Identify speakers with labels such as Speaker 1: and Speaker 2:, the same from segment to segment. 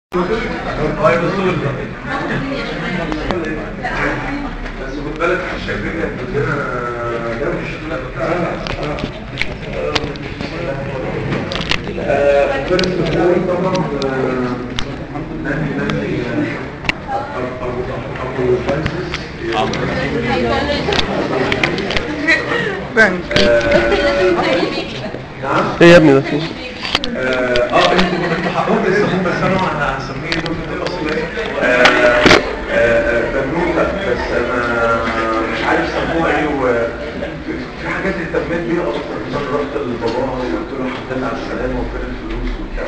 Speaker 1: هاي بصور بس خد بالك الشكل عندنا دوش فيرست فول طبعا نادي نادي ابو ابو فانسيس
Speaker 2: بنك
Speaker 1: نعم
Speaker 2: ايه يا ابني ده فيه
Speaker 1: اه انتوا انتوا حقهم تسموه بس انا هسميه دكتور الاصلي بنوته بس انا مش عارف سموها ايه و في حاجات اهتميت بيها اكتر من رحت لباباها وقلت له الحمد لله على السلامه وفين الفلوس وبتاع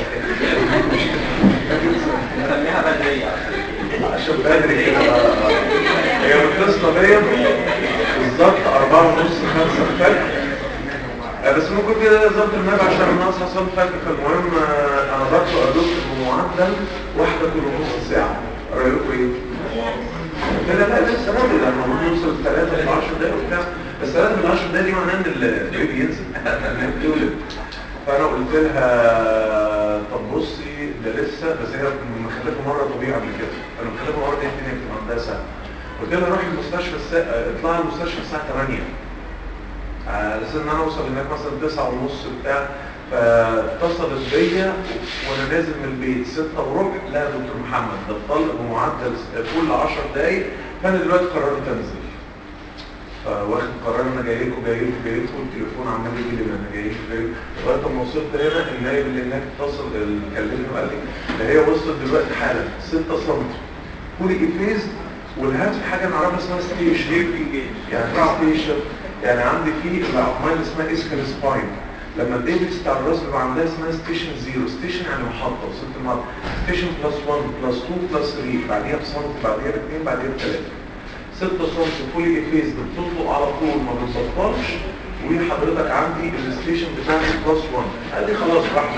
Speaker 3: نسميها بدرية
Speaker 1: عشان بدري كده هي متصله بيا بالظبط أربعة ونص خمسة الفجر آه، بس ممكن كده ظبط الماب عشان انا اصحى اصلي الفجر فالمهم آه، انا بطلع ادوس بمعدل واحدة كل نص ساعة رايكم ايه؟ لا لا لا لسه بدري ده المفروض نوصل 3 ل 10 دقايق وبتاع بس 3 ل 10 دقايق دي معناها ان البيبي ينزل ان هي بتولد فانا قلت لها طب بصي ده لسه بس هي مخلفه مره طبيعي قبل كده انا مخلفه مره دي الدنيا بتبقى عندها سنه قلت لها روحي المستشفى الساعه اطلعي المستشفى الساعه 8 على اساس ان انا اوصل هناك مثلا 9 ونص بتاع فاتصلت بيا وانا نازل من البيت 6 وربع لا يا دكتور محمد ده الطلق بمعدل كل 10 دقايق فانا دلوقتي قررت انزل فواخد قرار ان انا جاي لكم جاي لكم جاي لكم التليفون عمال يجي لي انا جاي لكم جاي لكم لغايه ما وصلت هنا النايب اللي هناك اتصل كلمني وقال لي ده هي وصلت دلوقتي حالا 6 سم كولي افيز والهات في حاجه نعرفها اسمها ستيشن يعني ايه ستيشن يعني عندي في العظمه اللي اسمها اسكال سباين لما الايبكس بتاع الراس بيبقى عندها اسمها ستيشن زيرو ستيشن يعني محطه وصلت المحطه ستيشن بلس 1 بلس 2 بلس 3 بعديها بسنتي بعديها باثنين بعديها بثلاثه 6 سم فولي افيز بتطلق على طول ما بتبطلش وحضرتك عندي الستيشن بتاعتي بلس 1 قال لي خلاص راح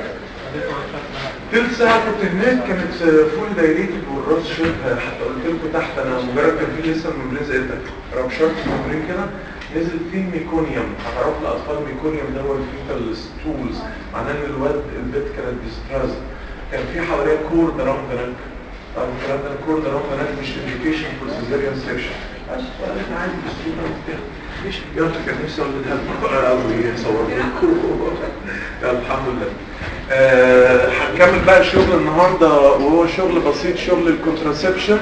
Speaker 1: تلت ساعة كنت هناك كانت فول دايليتد والراس شبه حتى قلت لكم تحت انا مجرد كان في لسه الممبرين زي ده رابشرت الممبرين كده نزل فيه ميكونيوم هتعرفوا الاطفال ميكونيوم ده هو الفيتال ستولز معناه ان الواد البيت كانت ديستراز كان في حواليها كور درام هناك طب الكلام ده الكور درام هناك مش انديكيشن فور سيزيريان سيكشن بس وقال احنا عادي بالسهوله وبتاع مش يلا كان نفسي اقول لها قوي يصور الحمد لله آه، هنكمل بقى الشغل النهارده وهو شغل بسيط شغل الكونتراسبشن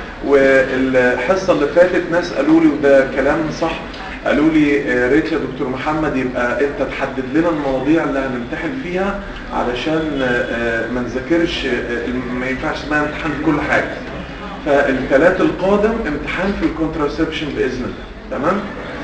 Speaker 1: والحصه اللي فاتت ناس قالوا لي وده كلام صح قالوا لي يا ريت يا دكتور محمد يبقى انت تحدد لنا المواضيع اللي هنمتحن فيها علشان آه، ما نذاكرش آه، ما ينفعش اسمها امتحان في كل حاجه فالثلاث القادم امتحان في الكونتراسبشن باذن الله تمام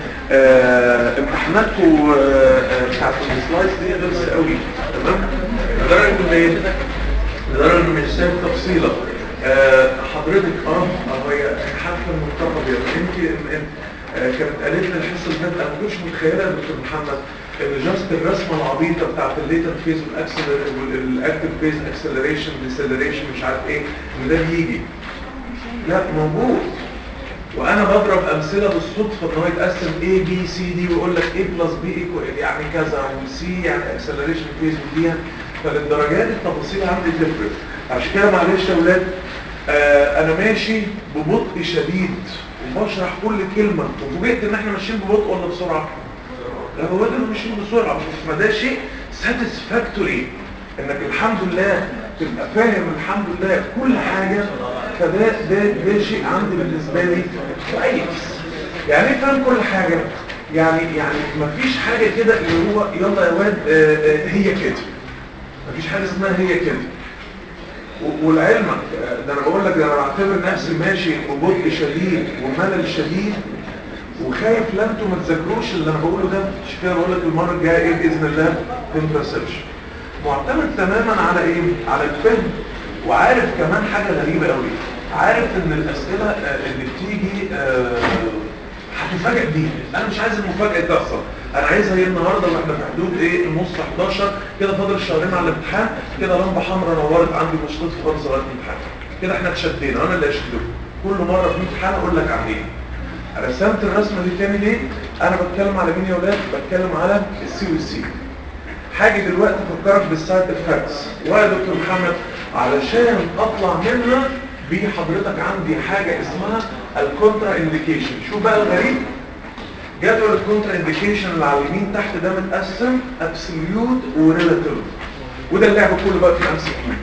Speaker 1: آه، امتحاناتكم آه، آه، بتاعت السلايدز دي غلسه قوي تمام لدرجه ان ايه لدرجه ان مش شايف تفصيله آه، حضرتك اه اه هي حفله المنتخب يا انت آه، كانت قالت لي الحصه اللي فاتت انا ما كنتش متخيله يا دكتور محمد ان جاست الرسمه العبيطه بتاعت الليتر فيز والاكتف فيز اكسلريشن ديسلريشن مش عارف ايه ان ده بيجي لا موجود وانا بضرب امثله بالصدفه ان هو يتقسم A B C D ويقول لك A بلس B equal يعني كذا وC يعني اكسلريشن فيز ودي فللدرجات التفاصيل عندي تفرق عشان كده معلش يا اولاد آه انا ماشي ببطء شديد وبشرح كل كلمه وفوجئت ان احنا ماشيين ببطء ولا بسرعه لا هو ده ماشيين بسرعه فده شيء ساتسفاكتوري انك الحمد لله تبقى فاهم الحمد لله كل حاجه فده ده ده شيء عندي بالنسبه لي كويس يعني ايه فاهم كل حاجه يعني يعني مفيش حاجه كده اللي هو يلا يا واد آه، آه، هي كده مفيش حاجه اسمها هي كده و- ولعلمك آه، ده انا بقول لك ده انا بعتبر نفسي ماشي ببطء شديد وملل شديد وخايف لا انتوا ما تذاكروش اللي انا بقوله ده مش كده بقول لك المره الجايه ايه باذن الله كونتراسبشن معتمد تماما على ايه على الفهم وعارف كمان حاجه غريبه قوي عارف ان الاسئله آه، اللي بتيجي آه، هتفاجئ بيها انا مش عايز المفاجاه تحصل انا عايزها ايه النهارده واحنا في حدود ايه النص 11 كده فاضل شهرين على الامتحان كده لمبه حمراء نورت عندي مشطط خالص لغايه الامتحان كده احنا اتشدينا انا اللي اشدكم كل مره في امتحان اقول لك عن ايه رسمت الرسمه دي تاني ليه انا بتكلم على مين يا ولاد بتكلم على السي والسي حاجه دلوقتي افكرك بالسايد افكتس ويا دكتور محمد علشان اطلع منها بحضرتك عندي حاجة اسمها الكونترا انديكيشن شوف بقى الغريب جدول الكونترا انديكيشن اللي على اليمين تحت ده متقسم ابسوليوت وريلاتيف وده اللعب كله بقى في الام سي كيو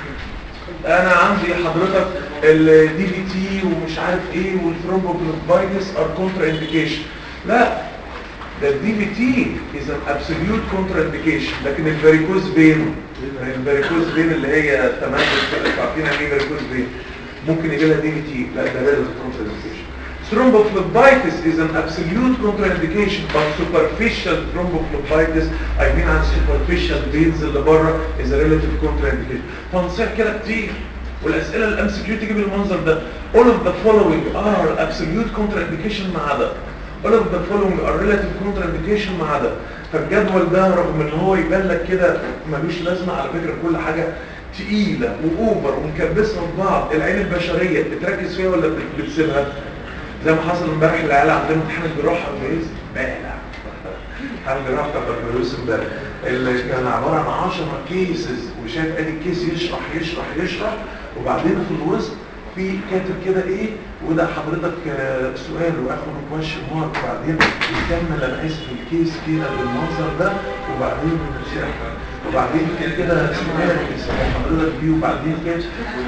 Speaker 1: انا عندي حضرتك الدي في تي ومش عارف ايه والثرومبوبلوبايتس ار كونترا انديكيشن لا ده الدي في تي از ان ابسوليوت كونترا انديكيشن لكن الفاريكوز فين الفاريكوز فين اللي هي تمام عارفين يعني ايه فاريكوز فين ممكن يجي لها دي في تي لا ده ريلاتيف كونترا انديكيشن Thrombophlebitis is an absolute contraindication but superficial thrombophlebitis I mean عن superficial veins اللي بره is a relative contraindication فنصيح كده كتير والأسئلة الام سي كيو تيجي بالمنظر ده all of the following are absolute contraindication ما عدا all of the following are relative contraindication ما عدا فالجدول ده رغم ان هو يبان لك كده ملوش لازمة على فكرة كل حاجة تقيلة وأوفر ومكبسة في بعض العين البشرية بتركز فيها ولا بتسيبها؟ زي ما حصل امبارح العيال عندنا امتحان الجراحه امبارح امبارح امتحان الجراحه بتاع البكالوريوس امبارح اللي كان عباره عن 10 كيسز وشايف ادي الكيس يشرح يشرح يشرح وبعدين في الوسط في كاتب كده ايه وده حضرتك سؤال واخد كويشن مارك وبعدين يكمل انا اسف الكيس كده بالمنظر ده وبعدين وبعدين كده كده سؤال حضرتك بيه وبعدين كده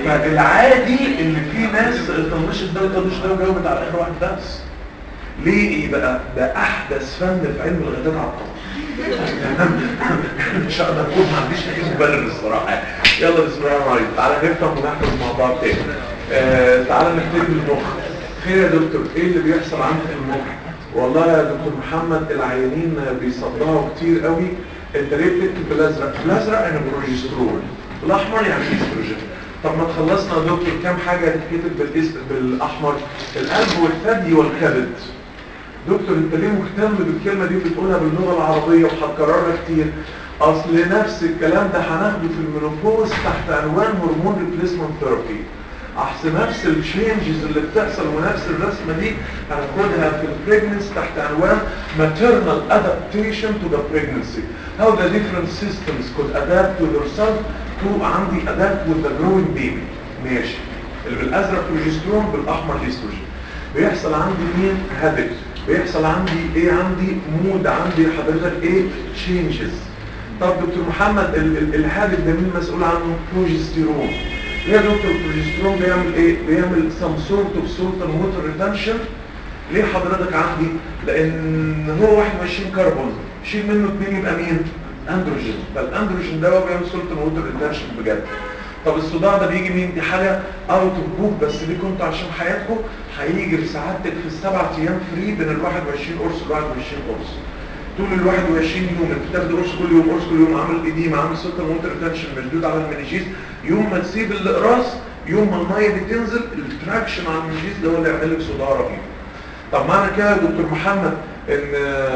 Speaker 1: فالعادي ان في ناس طنشت ده وطنشت ده وجاوبت على اخر واحد بس ليه ايه بقى ده احدث فن في علم الغدات على الطاقه مش هقدر اقول ما عنديش اي مبرر الصراحه يلا بسم الله الرحمن الرحيم تعالى نفهم ونحفظ مع بعض تاني آه تعالى نبتدي بالمخ خير يا دكتور ايه اللي بيحصل عندك في المخ والله يا دكتور محمد العيانين بيصدعوا كتير قوي انت ليه بتكتب بالازرق بالازرق يعني بروجسترون بالاحمر يعني استروجين طب ما تخلصنا يا دكتور كام حاجه تتكتب بالاسم بالاحمر القلب والثدي والكبد دكتور انت ليه مهتم بالكلمه دي بتقولها باللغه العربيه وهتكررها كتير اصل نفس الكلام ده هناخده في المينوبوز تحت عنوان هرمون ريبليسمنت ثيرابي احسن نفس الشينجز اللي بتحصل ونفس الرسمه دي هناخدها في البريجنسي تحت عنوان maternal adaptation to the pregnancy how the different systems could adapt to themselves to عندي adapt with the growing baby ماشي اللي بالازرق بروجسترون بالاحمر الاستروجين بيحصل عندي مين هابت بيحصل عندي ايه عندي مود عندي حضرتك ايه changes طب دكتور محمد الهابت ده مين مسؤول عنه بروجستيرون ليه يا دكتور البروجسترون بيعمل ايه بيعمل some sort of salt and water retention ليه حضرتك عندي لان هو 21 كربون شيل منه اثنين يبقى مين اندروجين فالاندروجين ده هو بيعمل salt and water retention بجد طب الصداع ده بيجي مين دي حاجه اوت اوف بوك بس ليه كنتوا عشان حياتكم هيجي في سعادتك في السبع ايام فري بين ال 21 قرص وال 21 قرص طول ال 21 يوم انت بتاخد قرص كل يوم قرص كل يوم عامل ايديم عامل سكر ووتر ريتنشن مشدود على المنيجيز يوم ما تسيب الاقراص يوم ما الميه دي تنزل التراكشن على المنيجيز ده هو اللي يعمل لك صداع رهيب طب معنى كده يا دكتور محمد ان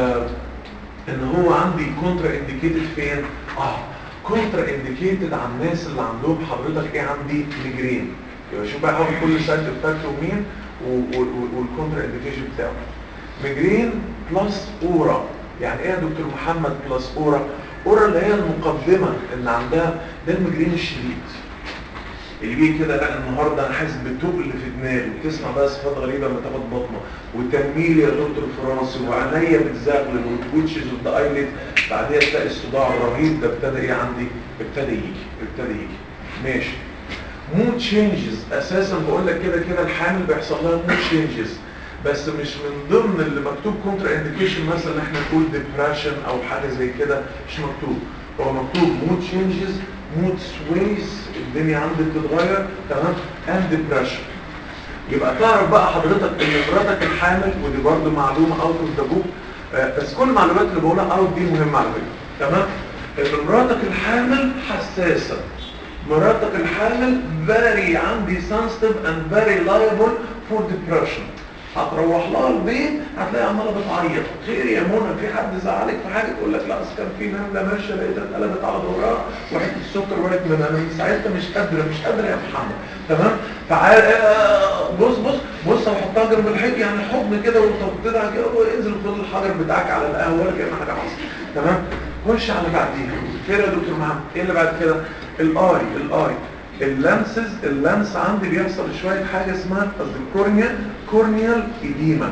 Speaker 1: ان هو عندي كونترا انديكيتد فين اه كونترا انديكيتد على الناس اللي عندهم حضرتك ايه عندي ميجرين يبقى شوف بقى هو كل سايت بتاعته مين والكونترا انديكيشن بتاعه ميجرين بلس اورا يعني ايه يا دكتور محمد بلس اورا اورا اللي هي المقدمه ان عندها ده الميجرين الشديد اللي بيجي كده لا النهارده انا حاسس بالتقل في دماغي وتسمع بقى صفات غريبه لما تاخد بطنه وتنميل يا دكتور فرنسي وعينيا بتزغلل والتوتشز والذا ايلت بعدها تلاقي الصداع الرهيب ده ابتدى ايه عندي ابتدى يجي ابتدى يجي ماشي مود تشينجز اساسا بقول لك كده كده الحامل بيحصل لها مود تشينجز بس مش من ضمن اللي مكتوب كونترا انديكيشن مثلا احنا نقول ديبريشن او حاجه زي كده مش مكتوب هو مكتوب مود تشينجز مود سويس الدنيا عندك بتتغير تمام اند ديبريشن يبقى تعرف بقى حضرتك ان مراتك الحامل ودي برضه معلومه اوت اوف ذا بوك بس كل المعلومات اللي بقولها اوت دي مهمه على فكره تمام ان مراتك الحامل حساسه مراتك الحامل very عندي sensitive and very liable for depression هتروح لها البيت هتلاقي عماله بتعيط خير يا منى في حد زعلك في حاجه تقول لك لا اصل كان في نمله ماشيه لقيتها اتقلبت على ظهرها وحته السكر وقعت من انا من ساعتها مش قادره مش قادره يا محمد تمام فعال بص بص بص هحطها جنب الحيط يعني حضن كده وتفضلها كده وانزل خد الحجر بتاعك على القهوه ولا كان حاجه حصلت تمام خش على بعديها خير يا دكتور محمد ايه اللي بعد كده الاي الاي اللانسز اللانس عندي بيحصل شويه حاجه اسمها قصدي الكورنيا كورنيال ايديما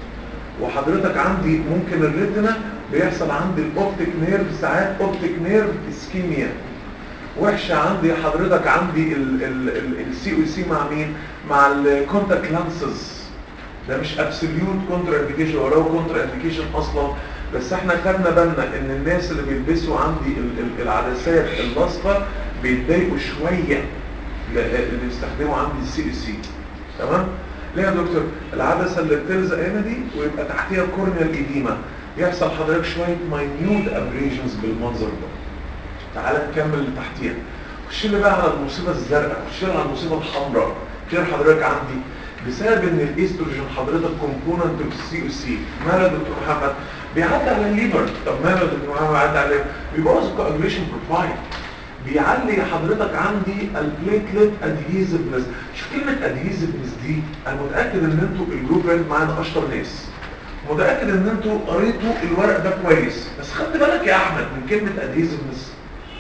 Speaker 1: وحضرتك عندي ممكن الريتنا بيحصل عندي الاوبتيك نيرف ساعات اوبتيك نيرف اسكيميا وحشه عندي حضرتك عندي السي او سي مع مين مع الكونتاكت لانسز ده مش ابسوليوت كونتر انديكيشن ولا كونتر انديكيشن اصلا بس احنا خدنا بالنا ان الناس اللي بيلبسوا عندي ال- ال- العدسات اللاصقه بيتضايقوا شويه ل- اللي بيستخدموا عندي السي او سي تمام ليه يا دكتور العدسه اللي بتلزق هنا دي ويبقى تحتيها كورنيال ايديما يحصل حضرتك شويه ماينيوت ابريشنز بالمنظر ده تعالى نكمل اللي تحتيها خش لي بقى على المصيبه الزرقاء خش لي على المصيبه الحمراء كده حضرتك عندي بسبب ان الاستروجين حضرتك كومبوننت اوف سي او سي ماله يا دكتور محمد بيعدي على الليبر طب ماله يا دكتور محمد بيعدي على الليبر بيبوظ الكواجوليشن بروفايل بيعلي حضرتك عندي البليتلت ادهيزفنس شوف كلمه ادهيزفنس دي انا متاكد ان انتوا الجروب ريد معانا اشطر ناس متاكد ان انتوا قريتوا الورق ده كويس بس خدت بالك يا احمد من كلمه ادهيزفنس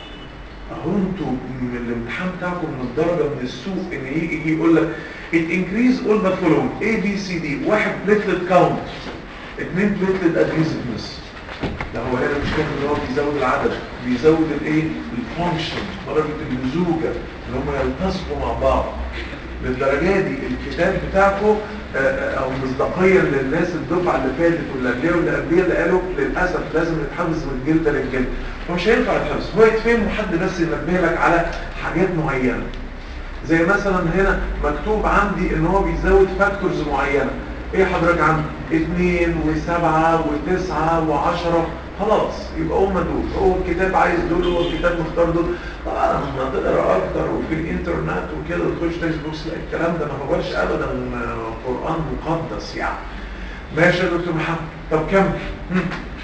Speaker 1: اهو انتوا من الامتحان بتاعكم من الدرجه من السوق ان يجي يجي يقول لك it increase all the following A B C D واحد platelet count اثنين platelet adhesiveness ده هو هنا مش كده ان هو بيزود العدد بيزود الايه الفانكشن درجه اللزوجه اللي هم يلتصقوا مع بعض للدرجه دي الكتاب بتاعكم آه، آه، او مصداقيا للناس الدفعه اللي فاتت واللي قبلها واللي قبلها اللي قالوا للاسف لازم يتحفظ من الجلد للجلد هو مش هينفع يتحفظ هو يتفهم وحد بس ينبه لك على حاجات معينه زي مثلا هنا مكتوب عندي ان هو بيزود فاكتورز معينه ايه حضرتك عندي اتنين وسبعة وتسعة وعشرة خلاص يبقى هم دول هو الكتاب عايز دول هو الكتاب مختار دول طبعا لما تقرا اكتر وفي الانترنت وكده وتخش تكست بوكس لا الكلام ده ما هوش ابدا قران مقدس يعني ماشي يا دكتور محمد طب كمل هم.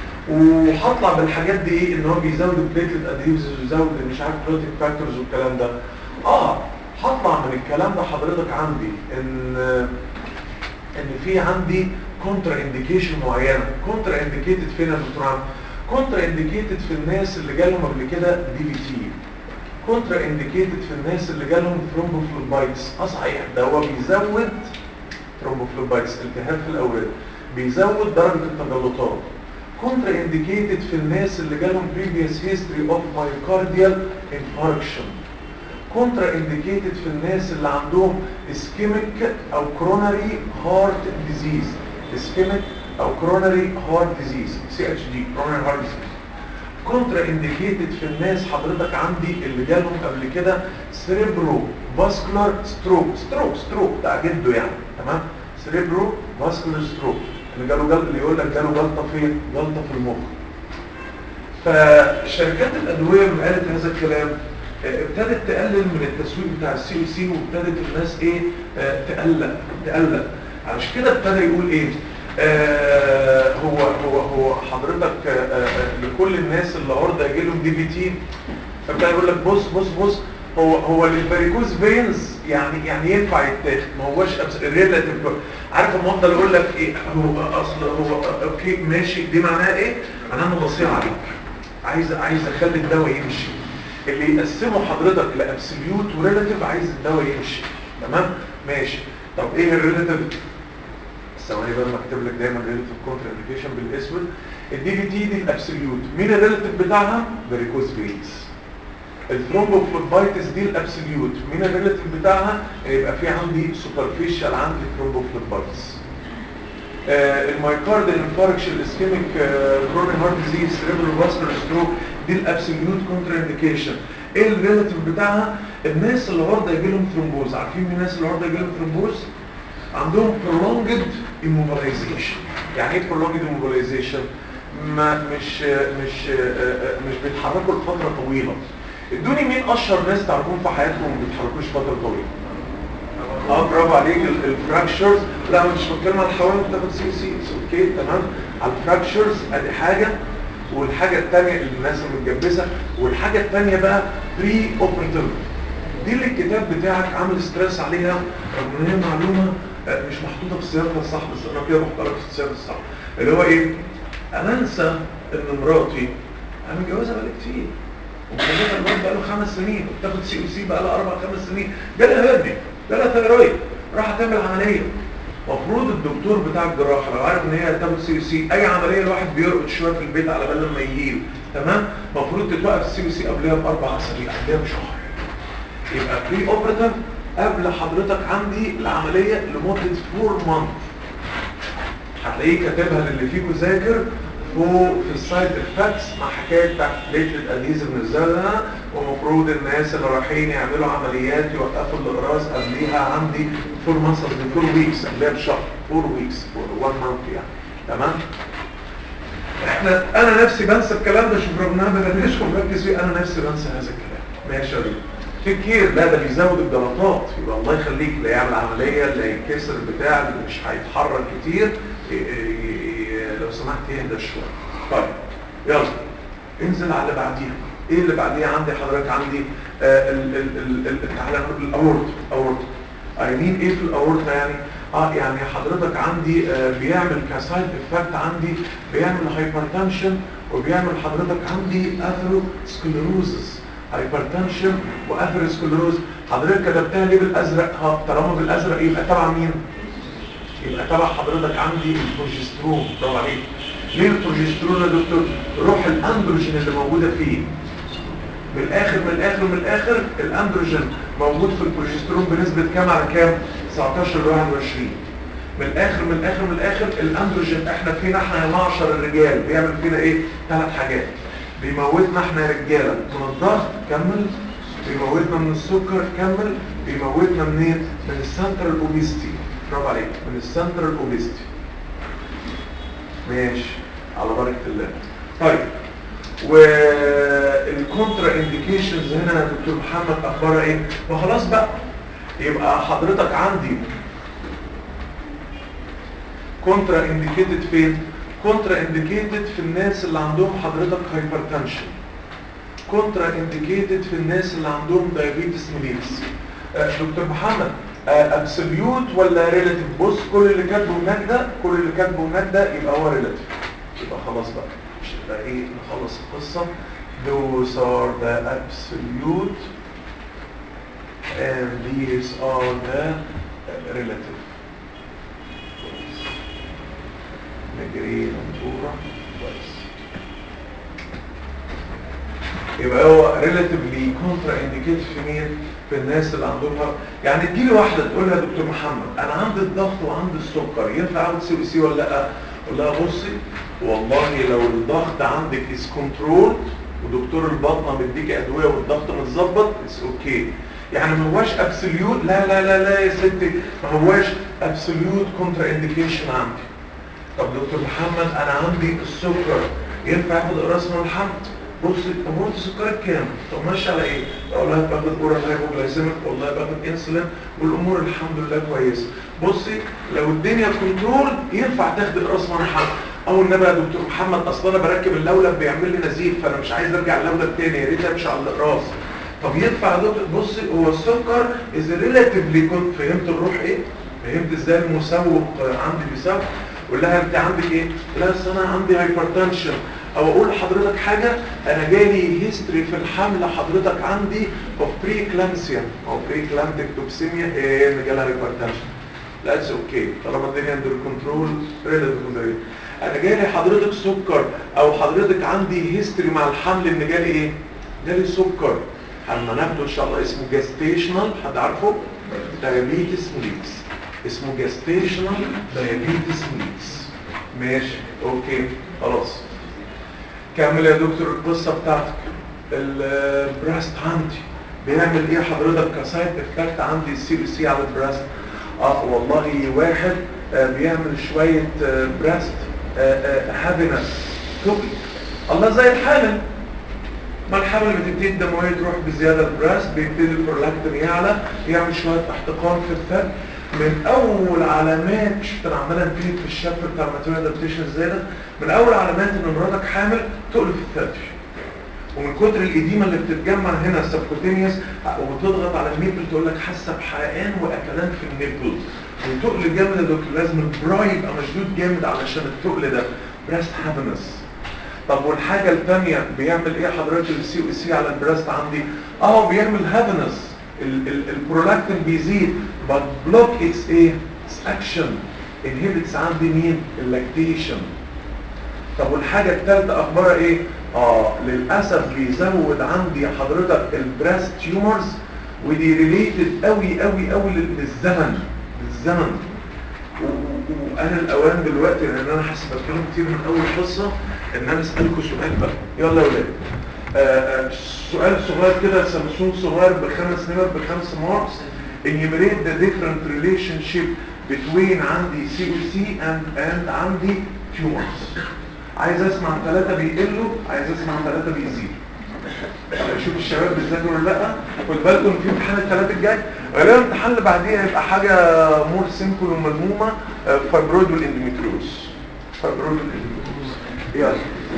Speaker 1: وهطلع بالحاجات دي ايه ان هو بيزود البليتلت ادهيوزز ويزود مش عارف بروتين فاكتورز والكلام ده اه هطلع من الكلام ده حضرتك عندي ان ان في عندي كونترا انديكيشن معينه كونترا انديكيتد فين يا دكتور عم كونترا انديكيتد في الناس اللي جالهم قبل كده دي بي تي كونترا انديكيتد في الناس اللي جالهم ثرومبوفلوبايتس اه صحيح ده هو بيزود ثرومبوفلوبايتس التهاب في الاورده بيزود درجه التجلطات كونترا انديكيتد في الناس اللي جالهم previous history of myocardial infarction كونترا انديكيتد في الناس اللي عندهم اسكيميك او كروناري هارت ديزيز اسكيميك او كروناري هارت ديزيز سي اتش دي كروناري هارت ديزيز كونترا انديكيتد في الناس حضرتك عندي اللي جالهم قبل كده سيريبرو فاسكولار ستروك ستروك ستروك بتاع جده يعني تمام سيريبرو فاسكولار ستروك اللي جاله جل... اللي يقول لك جاله جلطه فين جلطه في المخ فشركات الادويه لما قالت هذا الكلام ابتدت تقلل من التسويق بتاع السي او سي وابتدت الناس ايه آه تقلق تقلق عشان كده ابتدى يقول ايه آه هو هو هو حضرتك آه آه لكل الناس اللي عرضه يجي لهم دي بي تي فابتدى يقول لك بص بص بص هو هو الفاريكوز فينز يعني يعني ينفع يتاخد ما هوش ريلاتيف عارف لما افضل اقول لك ايه هو اصل هو اوكي ماشي دي معناها ايه؟ معناها انه بصير عليك عايز عايز اخلي الدواء يمشي اللي يقسمه حضرتك لابسوليوت وريلاتيف عايز الدواء يمشي تمام ماشي طب ايه الريلاتيف ثواني بقى ما اكتب لك دايما ريلاتيف كونتر انديكيشن بالاسود الدي في تي دي الابسوليوت مين الريلاتيف بتاعها فاريكوز فينز الثرومبوفلوبايتس دي الابسوليوت مين الريلاتيف بتاعها يبقى في عندي سوبرفيشال عندي ثرومبوفلوبايتس آه المايكارد الانفاركشن الاسكيميك كروني هارت ديزيز سيريبرال فاسكولار ستروك دي الابسوليوت كونتر انديكيشن ايه الريلاتيف بتاعها الناس اللي عرضه يجي لهم ثرومبوز عارفين مين الناس اللي عرضه يجي لهم ثرومبوز عندهم prolonged immobilization يعني ايه prolonged immobilization ما مش مش مش بيتحركوا لفتره طويله ادوني مين اشهر ناس تعرفون في حياتكم ما بيتحركوش فتره طويله اه برافو عليك الفراكشرز لا مش بتكلم على الحوامل بتاخد سي سي اوكي تمام على الفراكشرز ادي حاجه والحاجه الثانيه الناس المتجبسه والحاجه الثانيه بقى بري اوبريتيف دي اللي الكتاب بتاعك عامل ستريس عليها رغم ان هي معلومه مش محطوطه في سياقها الصح بس انا كده بحطها لك في السياق الصح اللي هو ايه انا انسى ان مراتي انا متجوزها بقالي كتير ومخلفه الواد بقى له خمس سنين وبتاخد سي او سي بقى لها اربع خمس سنين جالها هرني جالها ثيرويد راح تعمل عمليه المفروض الدكتور بتاع الجراحه لو عارف ان هي هتاخد سي او سي اي عمليه الواحد بيرقد شويه في البيت على بال لما يهيل تمام المفروض تتوقف السي او سي قبلها باربع اسابيع قبلها بشهر يبقى بري اوبريتيف قبل حضرتك عندي العمليه لمده 4 مانث هتلاقيه كاتبها للي فيكم ذاكر فوق في السايد افكتس مع حكايه بتاعت بليتلت ادهيزف نزلها ومفروض الناس اللي رايحين يعملوا عمليات يوقفوا الاقراص قبليها عندي فور مانث فور ويكس قبلها بشهر فور ويكس فور 1 مانث يعني تمام احنا انا نفسي بنسى الكلام ده شوف رغم ان انا بدردشكم مركز فيه انا نفسي بنسى هذا الكلام ماشي يا ريت تفكير لا ده بيزود الجلطات يبقى الله يخليك لا يعمل عمليه لا ينكسر بتاع اللي مش هيتحرك كتير ي- ي- لو سمحت يهدى شويه طيب يلا انزل على اللي بعديها ايه اللي بعديها عندي حضرتك عندي آه ال ال ال ال تعالى نقول الاورت اورت اي مين ايه في الاورت يعني اه يعني حضرتك عندي آه بيعمل كسايد افكت عندي بيعمل هايبرتنشن وبيعمل حضرتك عندي اثيروسكليروزس هايبرتنشن واثيروسكليروز حضرتك كتبتها ليه بالازرق ها طالما بالازرق يبقى تبع مين يبقى تبع حضرتك عندي البروجسترون برافو عليك ليه البروجسترون يا دكتور روح الاندروجين اللي موجوده فيه من الاخر من الاخر من الاخر الاندروجين موجود في البروجسترون بنسبه كام على كام 19 ل 21 من الاخر من الاخر من الاخر الاندروجين احنا فينا احنا يا معشر الرجال بيعمل فينا ايه ثلاث حاجات بيموتنا احنا يا رجاله من الضغط كمل بيموتنا من السكر كمل بيموتنا منين من السنترال اوبيستي برافو عليك من السنترال اوبيستي ماشي على بركه الله طيب والكونترا انديكيشنز هنا يا دكتور محمد اخبارها ايه ما خلاص بقى يبقى حضرتك عندي كونترا انديكيتد فين كونترا انديكيتد في الناس اللي عندهم حضرتك هايبرتنشن كونترا انديكيتد في الناس اللي عندهم دايابيتس ميليتس دكتور محمد ابسوليوت ولا ريلاتيف بص كل اللي كاتبه هناك ده كل اللي كاتبه هناك ده يبقى هو ريلاتيف يبقى خلاص بقى مش يبقى ايه نخلص القصه those are the absolute and these are the relative نجري منصورة كويس يبقى هو relatively contra indicated في مين؟ في الناس اللي عندهم هرم. يعني تجيلي واحدة تقول لها دكتور محمد أنا عندي الضغط وعندي السكر ينفع أخد سي بي سي ولا لأ؟ أقول لها بصي والله لو الضغط عندك is controlled ودكتور البطنة مديك أدوية والضغط متظبط اتس اوكي يعني ما هواش ابسوليوت لا لا لا لا يا ستي ما هواش ابسوليوت كونترا انديكيشن عندي طب دكتور محمد انا عندي السكر ينفع اخد قراص من الحمل بص امور سكرك كام طب ماشي على ايه والله باخد اورال هايبوجلايسيميك والله باخد انسولين والامور الحمد لله كويسه بصي لو الدنيا كنترول ينفع تاخد قراص من الحمل او النبي يا دكتور محمد اصل انا بركب اللولب بيعمل لي نزيف فانا مش عايز ارجع اللولب تاني يا ريت امشي على الاقراص طب ينفع يا دكتور بصي هو السكر از ريلاتيفلي كنت فهمت الروح ايه فهمت ازاي المسوق عندي بيسوق قول لها انت عندك ايه لا اصل انا عندي هايبرتنشن او اقول لحضرتك حاجه انا جالي هيستوري في الحمل حضرتك عندي اوف بري كلامسيا او بري كلامتيك توكسيميا ايه ان جالها هايبرتنشن لا اتس اوكي طالما الدنيا اندر كنترول ريلاتيف انا جالي حضرتك سكر او حضرتك عندي هيستوري مع الحمل ان جالي ايه جالي سكر اما ناخده ان شاء الله اسمه جاستيشنال حد عارفه دايابيتس ميليتس اسمه جاستيشنال دايابيتس ميليتس ماشي اوكي خلاص كمل يا دكتور القصه بتاعتك البراست عندي بيعمل ايه حضرتك كسايد افكت عندي السي بي سي على البراست اه والله واحد آه بيعمل شويه آه براست هابينس تقل الله زي الحامل ما الحمل بتبتدي الدمويه تروح بزياده البراست بيبتدي البرولاكتين يعلى يعمل شويه احتقان في الثلج من اول علامات شفت انا عمال انتهي في الشاب بتاع الماتيريال ادابتيشن ازاي ده من اول علامات ان مراتك حامل تقل في الثلج ومن كتر الإديمة اللي بتتجمع هنا السبكوتينيوس وبتضغط على النيبل تقول لك حاسه بحرقان واكلان في النيبل وتقل جامد يا دكتور لازم البرا يبقى مشدود جامد علشان التقل ده بريست هابنس طب والحاجة الثانية بيعمل ايه حضرتك السي او سي على البريست عندي اه بيعمل هافنس البرولاكتين بيزيد but block its ايه its action inhibits عندي مين اللاكتيشن طب والحاجة الثالثة اخبارها ايه اه للأسف بيزود عندي حضرتك البريست تيومرز ودي ريليتد قوي قوي قوي للزمن للزمن وانا الاوان دلوقتي لان انا حاسس بتكلم كتير من اول قصه ان انا اسالكم سؤال بقى يلا يا ولاد آه، آه، سؤال صغير كده سامسونج صغير بخمس نمر بخمس ماركس enumerate the different relationship between عندي سي او سي and and عندي tumors عايز اسمع ثلاثة بيقلوا عايز اسمع ثلاثة بيزيدوا شوف الشباب بيذاكروا ولا لا خد بالكم في امتحان الثلاث الجاي غالبا الامتحان اللي بعديه هيبقى حاجه مور سيمبل وملمومه فايبرويد والاندوميتريوز فايبرويد والاندوميتريوز يلا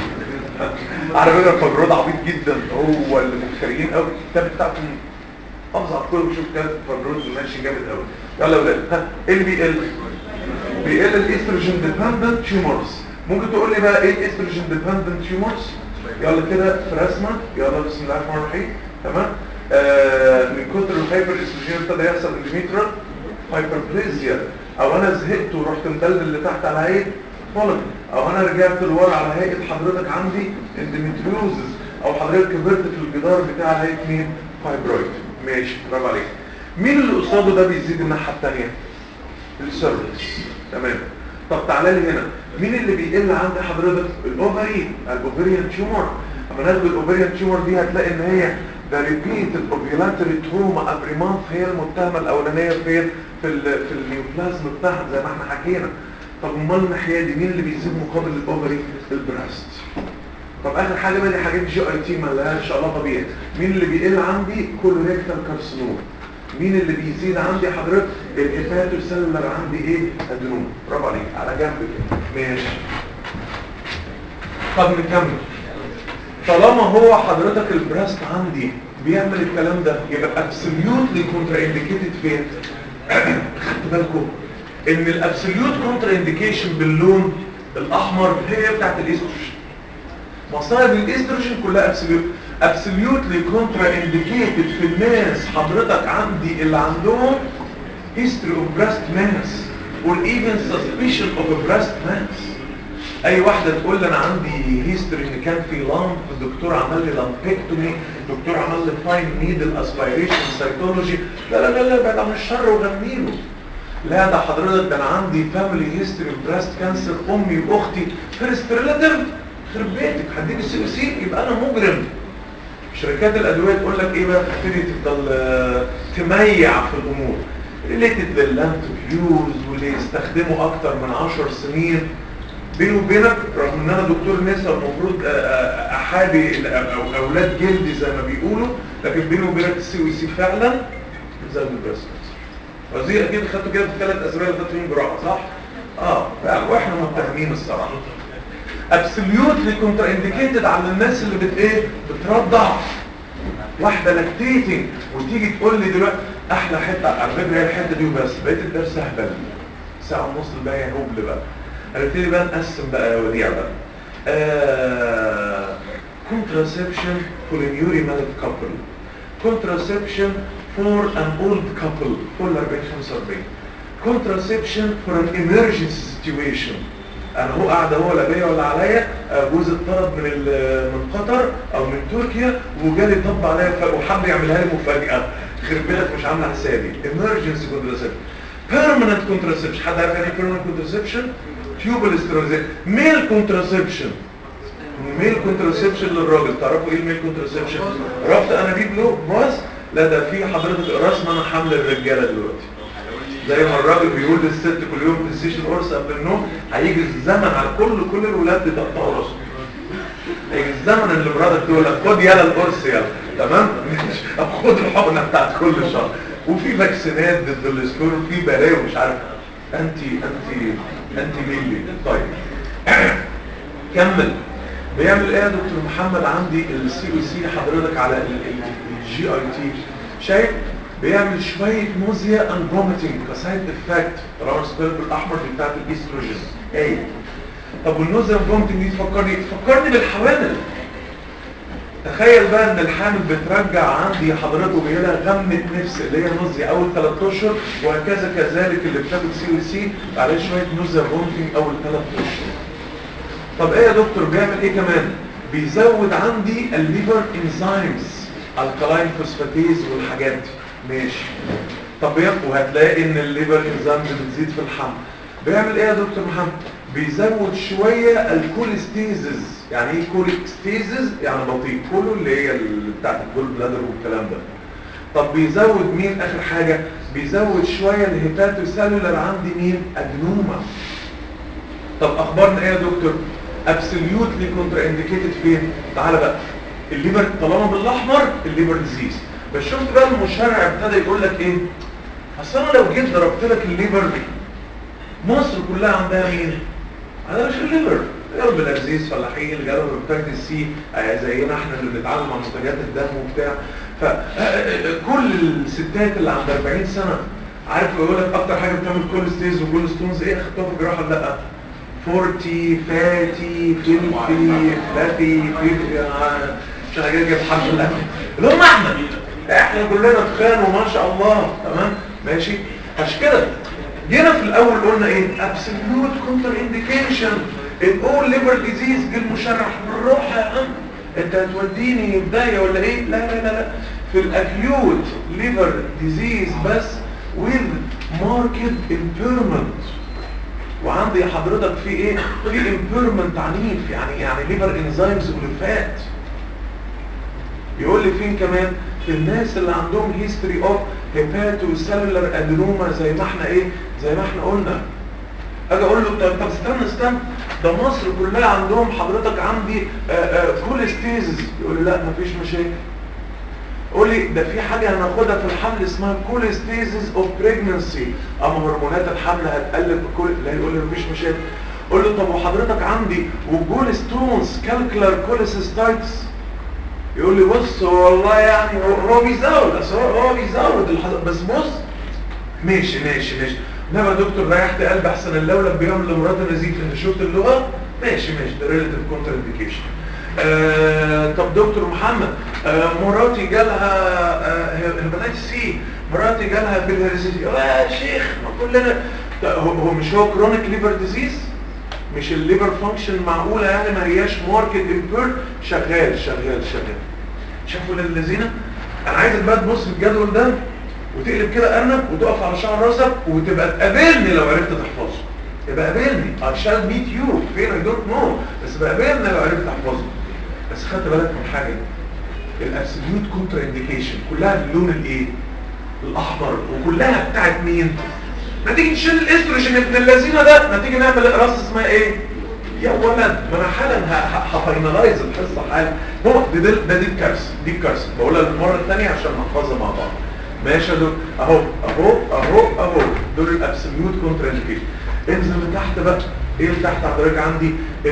Speaker 1: على فكره الفايبرويد عبيط جدا هو اللي مخترعين قوي الكتاب بتاعكم افظع كل بشوف كتاب الفايبرويد ماشي جامد قوي يلا يا ولاد ها ايه اللي بيقل بيقل الاستروجين ديبندنت تيومرز ممكن تقول لي بقى ايه الاستروجين ديبندنت تيومرز يلا كده في رسمه يلا بسم الله الرحمن الرحيم تمام آه من كتر الهايبر استروجين ابتدى يحصل اندوميترال هايبربليزيا او انا زهقت ورحت مدلل اللي تحت على هيئه فولك او انا رجعت لورا على هيئه حضرتك عندي اندوميتريوزز او حضرتك كبرت في الجدار بتاع هيئه مين فايبرويد ماشي برافو عليك مين اللي قصاده ده بيزيد الناحيه الثانيه السيرفكس تمام طب تعالى لي هنا مين اللي بيقل عند حضرتك الاوفري الاوفريان تيومر اما ناخد الاوفريان تيومر دي هتلاقي ان هي ده ريبيت الاوفيلاتري تروما افري مانث هي المتهمه الاولانيه فين في ال في النيوبلازم بتاعها زي ما احنا حكينا طب امال الناحيه دي مين اللي بيزيد مقابل الاوفري البراست طب اخر حاجه بقى دي حاجات جي اي تي ما لهاش علاقه بيها مين اللي بيقل عندي كولوريكتال كارسينوم مين اللي بيزيد عندي حضرتك الهيباتو سيلولر عندي ايه ادنوم برافو عليك على جنب كده ماشي طب نكمل طالما هو حضرتك البراست عندي بيعمل الكلام ده يبقى ابسوليوتلي كونترا انديكيتد فين خدت بالكم ان الابسوليوت كونترا انديكيشن باللون الاحمر هي بتاعت الاستروجين مصايب الاستروجين كلها ابسوليوت absolutely contraindicated في الناس حضرتك عندي اللي عندهم history of breast mass or even suspicion of a breast mass اي واحدة تقول لي انا عندي history ان كان في لامب الدكتور عمل لي لامبكتومي الدكتور عمل لي فاين نيدل اسبيريشن سيتولوجي لا لا لا لا بعد عن الشر وغنيله لا ده حضرتك ده انا عندي فاميلي هيستوري بريست كانسر امي واختي فيرست ريلاتيف خرب بيتك هديك السي سي يبقى انا مجرم شركات الادويه تقول لك ايه بقى تبتدي تفضل آه، تميع في الامور ريليتد لللانتوبيوز واللي يستخدموا اكتر من 10 سنين بيني وبينك رغم ان انا دكتور نساء المفروض آه، آه، احابي ال- أو- أو اولاد جلدي زي ما بيقولوا لكن بيني وبينك السي او سي فعلا زي البريست كانسر وزي اكيد خدتوا كده في ثلاث اسابيع اللي فاتوا فيهم جراحه صح؟ اه فعلا واحنا متهمين الصراحه ابسوليوتلي كونتر انديكيتد على الناس اللي بت ايه بترضع واحده لاكتيتنج وتيجي تقول لي دلوقتي احلى حته على فكره هي الحته دي وبس بقيت الدرس هبل ساعه ونص الباقي هبل بقى هنبتدي بقى نقسم بقى يا وديع بقى contraception for a newly married couple contraception for an old couple فوق ال 40 45 contraception for an emergency situation انا هو قاعد هو لا بيا ولا عليا آه، جوزي اتطرد من ال- من قطر او من تركيا وجالي طب عليا ف- وحب يعملها لي مفاجاه خرب بيتك مش عامله حسابي emergency contraception permanent contraception حد عارف يعني ايه permanent contraception tubal sterilization male contraception ميل كونتراسبشن للراجل تعرفوا ايه الميل كونتراسبشن ربط انابيب له بس لا ده في حضرتك رسم انا حمل الرجاله دلوقتي زي ما الراجل بيقول للست كل يوم في السيشن قرص قبل النوم هيجي الزمن على كل كل الولاد بتقطعوا راسهم هيجي الزمن اللي مراتك تقول لك خد يلا القرص يلا تمام طب خد الحقنه بتاعت كل شهر وفي فاكسينات ضد السكور وفي بلاوي مش عارف انتي انتي انتي ميلي طيب كمل بيعمل ايه يا دكتور محمد عندي السي او سي حضرتك على الجي اي تي شايف بيعمل شويه موزيا اند فوميتنج كسايد افكت طالما السبيرم الاحمر دي بتاعت الاستروجين ايه طب والنوزيا فومتنج دي تفكرني تفكرني بالحوامل تخيل بقى ان الحامل بترجع عندي حضرته جاي لها غمة نفس اللي هي نوزيا اول 3 اشهر وهكذا كذلك اللي بتاخد سي او سي عليه شويه نوزيا فومتنج اول 3 اشهر طب ايه يا دكتور بيعمل ايه كمان بيزود عندي الليفر انزيمز الكالاين فوسفاتيز والحاجات دي ماشي طب وهتلاقي ان الليفر انزيمز بتزيد في الحمل بيعمل ايه يا دكتور محمد بيزود شوية الكوليستيزز يعني ايه كوليستيزز يعني بطيء كله اللي هي اللي بتاعت الجول بلادر والكلام ده طب بيزود مين اخر حاجة بيزود شوية الهيباتوسيلولار عندي مين ادنوما طب اخبارنا ايه يا دكتور ابسوليوتلي كونترا انديكيتد فين تعالى بقى الليفر طالما بالاحمر الليفر ديزيز بس شفت بقى المشرع ابتدى يقول لك ايه اصل انا لو جيت ضربت لك الليفر مصر كلها عندها مين عندها مش الليفر قلب العزيز فلاحين اللي جالهم هيباتيتس سي زينا احنا اللي بنتعامل مع منتجات الدم وبتاع فكل الستات اللي عند 40 سنه عارف يقول لك اكتر حاجه بتعمل كوليستيز وكوليستونز ايه اخدتوها في الجراحه ولا لا فورتي فاتي فيلفي فلافي فيلفي مش انا جاي الحمد لله اللي هم احنا احنا كلنا تخان وما شاء الله تمام ماشي عشان كده جينا في الاول قلنا ايه absolute contraindication in all liver disease جه المشرح بالروح يا عم انت هتوديني بداية ولا ايه لا لا لا لا في الاكيوت liver disease بس with marked impairment وعندي حضرتك في ايه في impairment عنيف يعني يعني liver enzymes ولفات يقول لي فين كمان في الناس اللي عندهم history of hepatocellular adenoma زي ما احنا ايه زي ما احنا قلنا اجي اقول له طب طب استنى استنى ده مصر كلها عندهم حضرتك عندي كوليستيزز يقول لي لا مفيش مشاكل قول لي ده في حاجة هناخدها في الحمل اسمها كوليستيزز اوف بريجننسي اما هرمونات الحمل هتقلل كل لا يقول لي مفيش مشاكل قول له طب وحضرتك عندي وجول ستونز كالكولار كوليسيستايتس يقول لي بص هو والله يعني هو, هو بيزود بس هو, هو بيزود الحضر بس بص ماشي ماشي ماشي انما دكتور ريحت قلب احسن اللولب بيعمل لمرات النزيف انت شفت اللغه ماشي ماشي ده ريليتيف كونتر انديكيشن آه طب دكتور محمد آه مراتي جالها آه هيباتيتس سي مراتي جالها بالهرسيتي يا شيخ ما كلنا هو, هو مش هو كرونيك ليفر ديزيز مش الليفر فانكشن معقولة يعني ما هياش ماركت امبير شغال شغال شغال شافوا للذين انا عايزك بقى تبص في الجدول ده وتقلب كده ارنب وتقف على شعر راسك وتبقى تقابلني لو عرفت تحفظه يبقى قابلني I shall meet you فين I don't know بس بقى قابلني لو عرفت تحفظه بس خدت بالك من حاجة الابسوليوت كونترا انديكيشن كلها باللون الايه الاحمر وكلها بتاعت مين ما تيجي نشيل الاستروجين ابن اللذينه ده ما تيجي نعمل اقراص اسمها ايه يا ولد ما انا حالا هفاينلايز الحصه حالا هو ده ده, ده دي الكارثه دي الكارثه بقولها للمره الثانيه عشان نحفظها مع بعض ماشي يا دكتور اهو اهو اهو اهو دول الابسوليوت كونترا انديكيشن انزل لتحت بقى ايه اللي تحت حضرتك عندي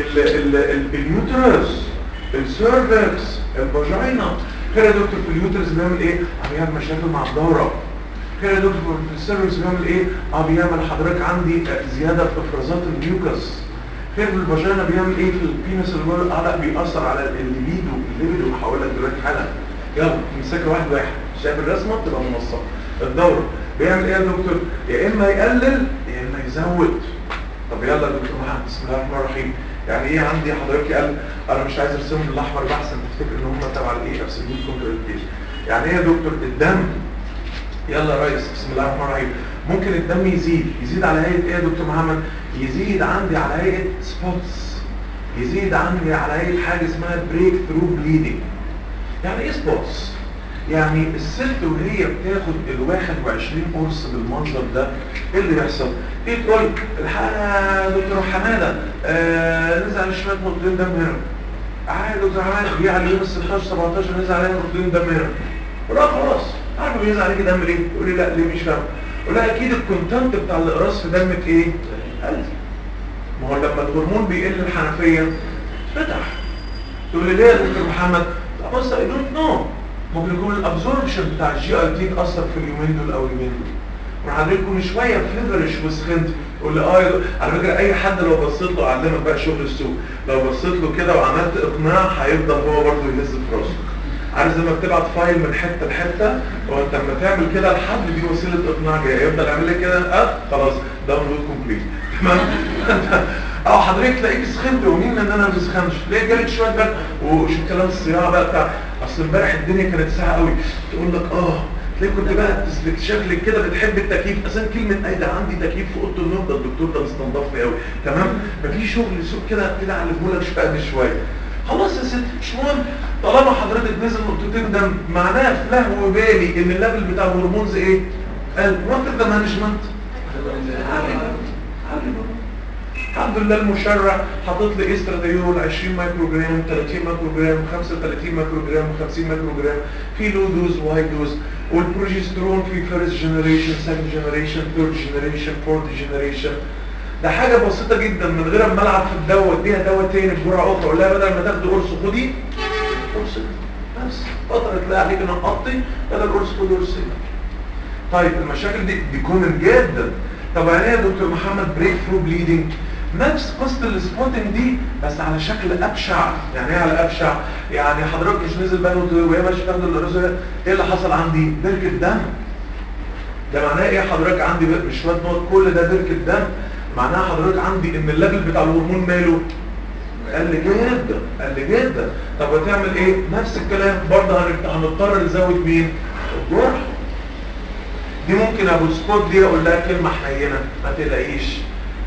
Speaker 1: اليوترس السيرفكس الفاجينا خير يا دكتور في اليوترس بيعمل ايه بيعمل مشاكل مع الدوره خير يا دكتور في السيرفكس بيعمل ايه اه بيعمل حضرتك عندي زياده في افرازات الميوكس خير في الفاجينا بيعمل ايه في البينس اللي جوه اه لا بيأثر على الليبيدو الليبيدو هقول لك دلوقتي حالا يلا امسكها واحد واحد شايف الرسمه بتبقى منصه الدوره بيعمل ايه يا دكتور يا اما يقلل يا اما يزود طب يلا يا دكتور محمد بسم الله الرحمن الرحيم يعني ايه عندي حضرتك قال انا مش عايز ارسمهم بالاحمر بحسن تفتكر ان هم تبع الايه ابسوليوت كونتروليشن يعني ايه يا دكتور الدم يلا يا ريس بسم الله الرحمن الرحيم ممكن الدم يزيد يزيد على هيئه ايه يا دكتور محمد يزيد عندي على هيئه سبوتس يزيد عندي على هيئه حاجه اسمها بريك ثرو بليدنج يعني ايه سبوتس يعني الست وهي بتاخد ال 21 قرص بالمنظر ده ايه اللي بيحصل؟ ايه تقول الحقيقه يا دكتور حماده آه نزل شويه نقطتين دم هنا عادي يا دكتور حماده جه على اليوم ال 16 17 نزل عليها نقطتين دم هنا ولا خلاص عارف بينزل عليك دم ليه؟ يقول لي لا ليه مش فاهم اقول لها اكيد الكونتنت بتاع الاقراص في دمك ايه؟ قل ما هو لما الهرمون بيقل الحنفيه فتح تقول لي ليه يا دكتور محمد؟ لا بص اي دونت نو ممكن يكون الابزوربشن بتاع الجي اي تي اتاثر في اليومين دول او اليومين دول وحضرتك كل شويه فليفرش وسخنت تقول لي اه يا دكتور. على فكره اي حد لو بصيت له اعلمك بقى شغل السوق لو بصيت له كده وعملت اقناع هيفضل هو برضه يهز في راسه عارف زي ما بتبعت فايل من حته لحته وانت لما تعمل كده لحد دي وسيله اقناع جايه يفضل يعمل لك كده اه خلاص داونلود كومبليت تمام او حضرتك تلاقيك سخنت ومين ان انا ما بسخنش ليه جالك شويه برد وشوف كلام الصياعه بقى بتاع اصل امبارح الدنيا كانت ساعه قوي تقول لك اه تلاقي كنت بقى تسلك شكلك كده بتحب التكييف اصلا كلمه اي ده عندي تكييف في اوضه النوم ده الدكتور ده مستنضفني قوي تمام مفيش شغل سوق كده كده اعلمه لك شويه بشويه خلاص يا ستي مش مهم طالما حضرتك نزل نقطتين دم معناها في لهو بالي ان الليفل بتاع الهرمونز ايه؟ قال وانت ده مانجمنت الحمد لله المشرع حاطط لي استراديول 20 مايكرو جرام 30 مايكرو جرام 35 مايكرو جرام 50 مايكرو جرام في لو دوز وهاي دوز والبروجسترون في فيرست جنريشن سكند جنريشن ثيرد جنريشن فورث جنريشن ده حاجة بسيطة جدا من غير ما العب في الدواء اديها دواء تاني بجرعة اخرى اقول لها بدل ما تاخدي قرص خدي قرص بس فترة تلاقي عليك نقطي بدل قرص خدي قرصين طيب المشاكل دي دي كومن جدا طب يعني ايه يا دكتور محمد بريك ثرو بليدنج نفس قصة السبوتنج دي بس على شكل ابشع يعني ايه على ابشع يعني حضرتك مش نزل بانوت وهي ماشيه تاخد القرص ايه اللي حصل عندي بركة دم ده معناه ايه حضرتك عندي بر- مش شويه نقط كل ده بركة دم معناها حضرتك عندي ان الليفل بتاع الهرمون ماله قل جدا قل جدا طب هتعمل ايه نفس الكلام برضه هنت- هنضطر نزود مين الجرح دي ممكن ابو سبوت دي اقول لها كلمه حنينه ما تقلقيش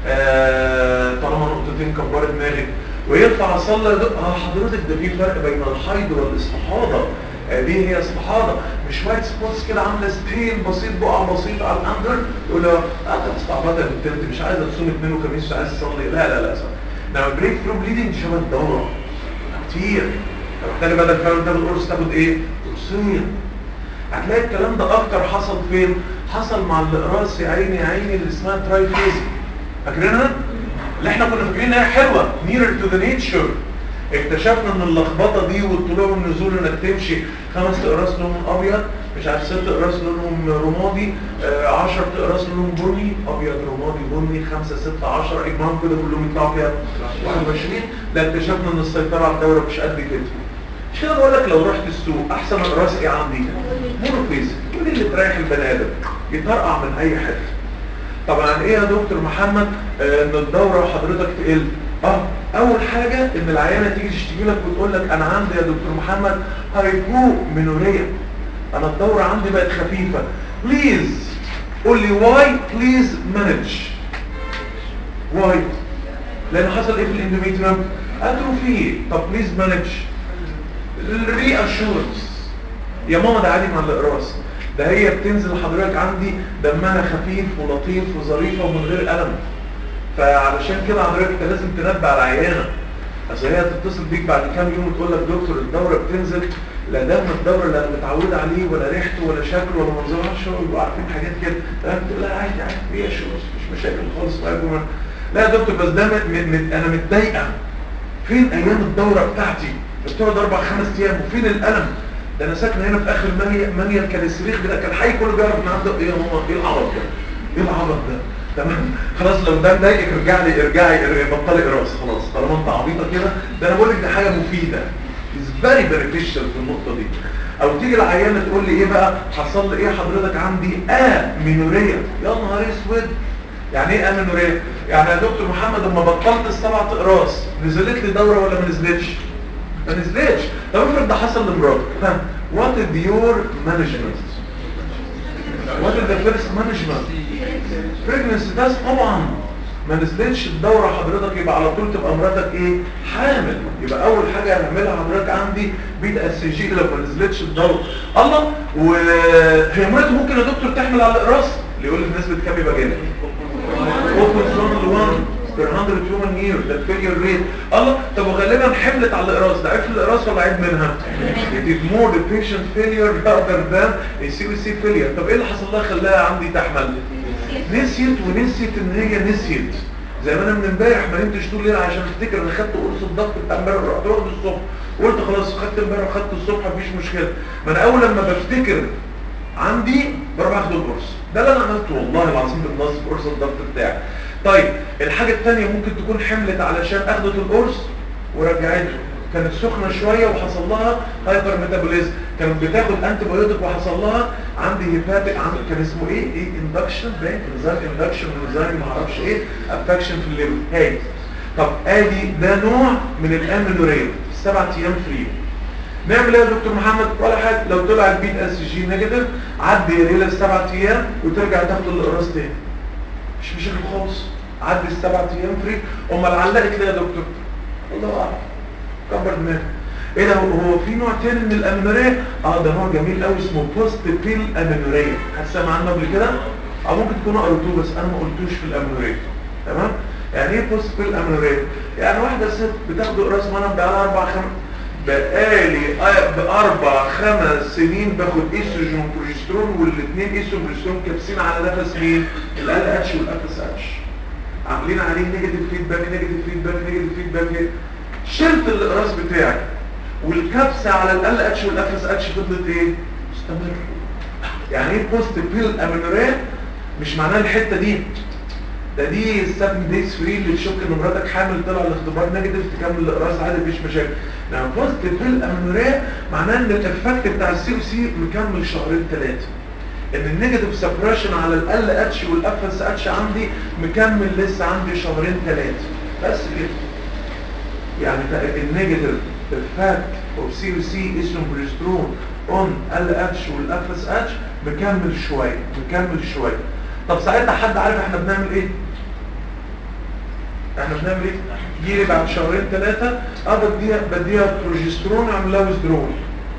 Speaker 1: آه طالما نقطتين كبار دماغك ويطلع اصلي يدق اه حضرتك ده في فرق بين الحيض والاستحاضه آه دي هي استحاضه مش شويه سبوتس كده عامله ستين بسيط بقع بسيط على الاندر تقول له اه انت استعبطت يا بنت انت مش عايزه تصوم اثنين وخميس مش عايزه تصلي لا لا لا صح انما بريك ثرو بليدنج شبه الدوره كتير فبالتالي بدل فعلا تاخد قرص تاخد ايه؟ قرصين هتلاقي الكلام ده اكتر حصل فين حصل مع الاقراص يا عيني يا عيني اللي اسمها ترايفيزي فاكرينها اللي احنا كنا فاكرين انها حلوه نيرر تو ذا نيتشر اكتشفنا ان اللخبطه دي والطلوع والنزول انك تمشي خمس اقراص لونهم ابيض مش عارف ست اقراص لونهم رمادي 10 اقراص لونهم بني ابيض رمادي بني 5 6 10 اجمعهم كده كلهم يطلعوا كام 21 لا اكتشفنا ان السيطره على الدوره مش قد كده مش كده بقول لك لو رحت السوق احسن اقراص ايه عندي مونوفيز ودي اللي تريح البني ادم يطرقع من اي حته طبعا ايه يا دكتور محمد آه ان الدوره حضرتك تقل اه اول حاجه ان العيانه تيجي تشتكي لك وتقول لك انا عندي يا دكتور محمد هايبو مينوريا انا الدوره عندي بقت خفيفه بليز قول لي واي بليز مانج واي لان حصل ايه في الاندوميتريوم اتروفي طب بليز مانج الري اشورنس يا ماما ده عادي مع الاقراص ده هي بتنزل حضرتك عندي دمها خفيف ولطيف وظريفه ومن غير الم فعلشان كده حضرتك انت لازم تنبه على العيانه اصل هي تتصل بيك بعد كام يوم وتقول لك دكتور الدوره بتنزل لا دم الدوره اللي انا متعود عليه ولا ريحته ولا شكله ولا منظره عشان يبقوا عارفين حاجات كده تمام تقول لها عادي عادي ري اشورنس مش مشاكل خالص بقى يا جماعه لا يا دكتور بس ده م- م- م- انا متضايقه فين ايام الدوره بتاعتي بتقعد اربع خمس ايام وفين الالم ده انا ساكنه هنا في اخر منيا منيا كان السرير ده كان الحي كله بيعرف ان عنده ايه يا ماما ايه العبط ده ايه العبط ده تمام خلاص لو ده مضايقك ارجع لي ارجعي ار- بطلي قراص خلاص طالما انت عبيطه كده ده انا بقول لك دي حاجه مفيده از فيري بينيفيشال في النقطه دي او تيجي العيانه تقول لي ايه بقى حصل لي ايه حضرتك عندي اه مينوريا يا نهار اسود يعني ايه امينوريا يعني يا دكتور محمد لما بطلت السبع اقراص نزلت لي دوره ولا ما نزلتش ما نزلتش طب افرض ده حصل لمراتك ها وات از يور مانجمنت وات از ذا فيرست مانجمنت بريجنسي ده طبعا ما نزلتش الدورة حضرتك يبقى على طول تبقى مراتك ايه حامل يبقى اول حاجة هنعملها حضرتك عندي بيتا اس جي لو ما نزلتش الدورة الله وهي مرات ممكن يا دكتور تحمل على الاقراص اللي يقول لي نسبة كام يبقى جاي 0.1 per 100 human years ده failure rate الله طب وغالبا حملت على الاقراص ده عيب في الاقراص ولا عيب منها it is more the patient failure rather than a CVC failure طب ايه اللي حصل لها خلاها عندي تحمل نسيت ونسيت ان هي نسيت زي ما انا من امبارح ما نمتش طول الليل عشان افتكر ان خدت قرص الضغط بتاع امبارح رحت واخد الصبح قلت خلاص خدت امبارح وخدت الصبح مفيش مشكله ما انا اول لما بفتكر عندي بروح اخد القرص ده اللي انا عملته والله العظيم بالنص قرص الضغط بتاعي طيب الحاجه الثانيه ممكن تكون حملت علشان اخدت القرص ورجعته كانت سخنه شويه وحصل لها هايبر ميتابوليزم كانت بتاخد انتي بايوتيك وحصل لها عندي هيباتيك عندي كان اسمه ايه ايه اندكشن باين انزيم اندكشن انزيم ما اعرفش ايه افكشن في الليفر هاي طب ادي ده نوع من الامينوريا سبع ايام فري نعمل ايه يا دكتور محمد ولا حاجه لو طلع البيت اس جي نيجاتيف عدي ريلا السبع ايام وترجع تاخد الاقراص تاني مش مشاكل خالص عدي السبع ايام فري امال علقت ليه يا دكتور الله اعلم كبر دماغك ايه ده هو في نوع تاني من الامينوريا اه ده نوع جميل قوي اسمه بوست بيل امينوريا هتسمع عنه قبل كده او ممكن تكونوا قريتوه بس انا ما قلتوش في الامينوريا تمام يعني ايه بوست بيل امينوريا يعني واحده ست بتاخد قراص منام بقالها اربع خمس بقالي باربع خمس سنين باخد ايستروجين وبروجسترون والاثنين ايستروجين وبروجسترون كابسين على نفس مين ال اتش والاف اتش عاملين عليه نيجاتيف فيدباك نيجاتيف فيدباك نيجاتيف فيدباك شلت الاقراص بتاعي والكبسه على ال اتش والاف اتش فضلت ايه مستمر يعني ايه بوست بيل امينوريا مش معناها الحته دي ده دي السبن دايز فري اللي تشك ان مراتك حامل طلع الاختبار نيجاتيف تكمل الاقراص عادي مفيش مشاكل لما بوزيتيف بيل امينوريا معناه ان الافكت بتاع السي او سي مكمل شهرين ثلاثه ان النيجاتيف سبريشن على ال اتش والاف اس اتش عندي مكمل لسه عندي شهرين ثلاثه بس كده يعني النيجاتيف افكت اوف سي او سي اسمه بروجسترون اون ال اتش والاف اس اتش مكمل شويه مكمل شويه طب ساعتها حد عارف احنا بنعمل ايه احنا بنعمل ايه يجي بعد شهرين ثلاثه اه بديها بديها بروجسترون اعمل لها ويزدرول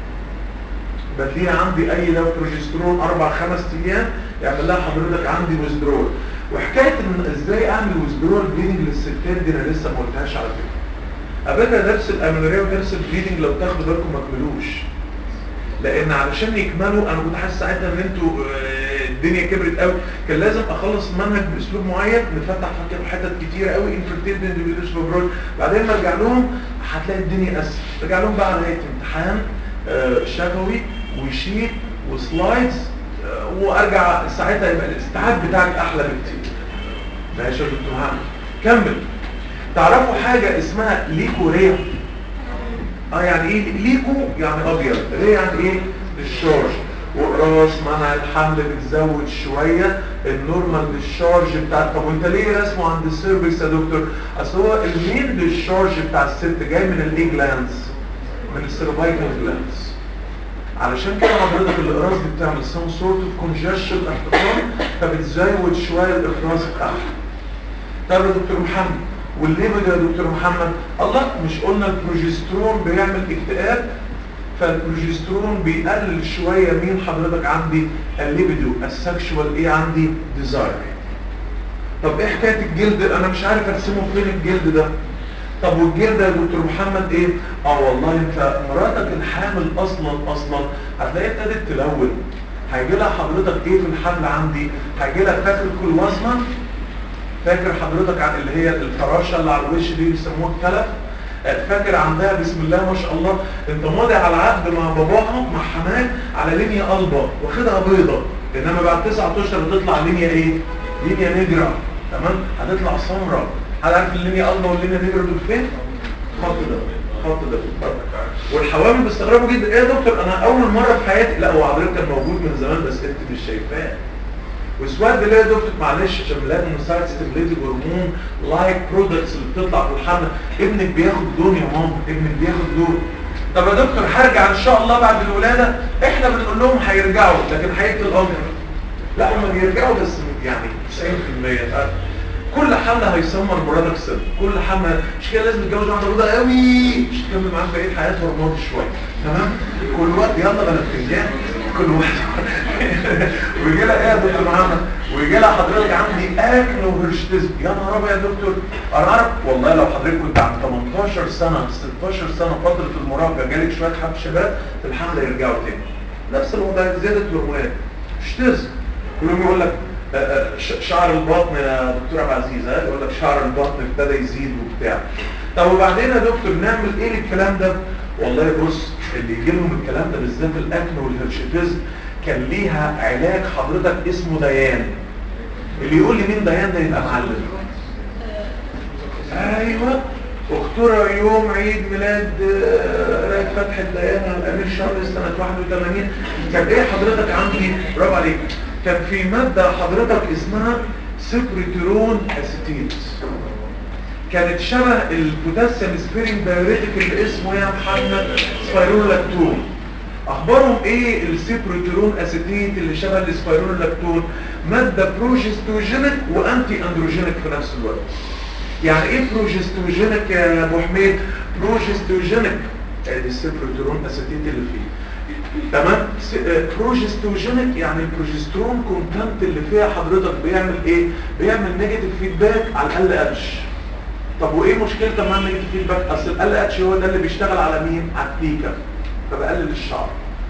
Speaker 1: بديها عندي اي لو بروجسترون اربع خمس ايام يعمل لها حضرتك عندي ويزدرول وحكايه ان ازاي اعمل ويزدرول بليدنج للستات دي انا لسه ما قلتهاش على فكره قبلنا درس الامينوريا ودرس البليدنج لو تاخدوا بالكم ما تكملوش لان علشان يكملوا انا كنت حاسس ساعتها ان انتوا الدنيا كبرت قوي كان لازم اخلص المنهج باسلوب معين نفتح فكر حتت كتيره قوي انفرتيد اندبيدوس فبروج بعدين ما ارجع لهم هتلاقي الدنيا اسهل ارجع لهم بقى على هيئه امتحان شفوي وشيت وسلايدز وارجع ساعتها يبقى الاستيعاب بتاعك احلى بكتير ماشي يا دكتور محمد كمل تعرفوا حاجه اسمها ليكوريا اه يعني ايه ليكو يعني ابيض ليه يعني ايه الشارج وقراص منع الحمل بتزود شوية النورمال للشارج بتاع طب وانت ليه رسمه عند السيرفيس يا دكتور اصل هو المين للشارج بتاع الست جاي من الاي جلانس من السيرفايكال جلانس علشان كده حضرتك الاقراص دي بتعمل سم سورت اوف كونجشن احتقان فبتزود شويه الافراز بتاعها طب يا دكتور محمد والليبيد يا دكتور محمد الله مش قلنا البروجسترون بيعمل اكتئاب فالبروجسترون بيقلل شوية مين حضرتك عندي الليبيدو السكشوال ايه عندي ديزاير طب ايه حكاية الجلد انا مش عارف ارسمه فين الجلد ده طب والجلد يا دكتور محمد ايه اه والله انت مراتك الحامل اصلا اصلا هتلاقيها ابتدت تلون هيجي لها حضرتك ايه في الحمل عندي هيجي لها فاكر كل وزنه فاكر حضرتك عن اللي هي الفراشه اللي على الوش دي بيسموها الكلف فاكر عندها بسم الله ما شاء الله انت ماضي على عقد مع باباها مع حماك على لينيا قلبه واخدها بيضه انما بعد تسعة اشهر بتطلع لينيا ايه لينيا نجرة تمام هتطلع سمراء هل عارف اللينيا قلبه واللينيا نجرة دول فين خط ده خط ده والحوامل بيستغربوا جدا ايه يا دكتور انا اول مره في حياتي لا هو حضرتك كان موجود من زمان بس انت مش شايفاه وسواد اللي هي دكتور معلش عشان ملاك مساعد ستيبليتي هرمون لايك برودكتس اللي بتطلع في الحمل ابنك بياخد دون يا ماما ابنك بياخد دون طب يا دكتور هرجع ان شاء الله بعد الولاده احنا بنقول لهم هيرجعوا لكن حقيقه الامر لا هم بيرجعوا بس يعني 90% كل حمل هيسمر مرادك سن كل حمل مش كده لازم تتجوز واحده بيضاء قوي مش تكمل معاك بقيه حياتها هرمون شويه تمام كل وقت يلا بلا بتنجان كل واحد ويجي لها ايه يا دكتور محمد ويجي لها حضرتك عندي اكل وهرشتزم يا نهار ابيض يا دكتور انا عارف والله لو حضرتك كنت عند 18 سنه 16 سنه فتره المراهقه جالك شويه حب شباب في الحمل يرجعوا تاني نفس الوضع زياده الهرمونات هرشتزم كلهم يقول لك شعر البطن يا دكتور عبد العزيز ها يقول لك شعر البطن ابتدى يزيد وبتاع طب وبعدين يا دكتور نعمل ايه للكلام ده والله بص اللي يجي لهم الكلام ده بالذات الاكل والهرشيتيزم كان ليها علاج حضرتك اسمه ديان اللي يقول لي مين ديان ده يبقى معلم ايوه اخترع يوم عيد ميلاد عيد فتح الديان على الامير شارل سنه 81 كان ايه حضرتك عندي برافو عليك كان في ماده حضرتك اسمها سكرتيرون اسيتيت كانت شبه البوتاسيوم سبيرنج دايوريتك اللي اسمه يا محمد سبايرولاكتون اخبارهم ايه السيبروتيرون اسيتيت اللي شبه السبايرولاكتون ماده بروجستوجينيك وانتي اندروجينيك في نفس الوقت يعني ايه بروجستوجينيك يا ابو حميد بروجستوجينيك ادي السيبروتيرون اسيتيت اللي فيه تمام بروجستوجينيك يعني البروجسترون كونتنت اللي فيها حضرتك بيعمل ايه بيعمل نيجاتيف فيدباك على الاقل اتش طب وايه مشكلته مع النيجاتيف فيدباك اصل ال اتش هو ده اللي بيشتغل على مين على البيكا فبقلل الشعر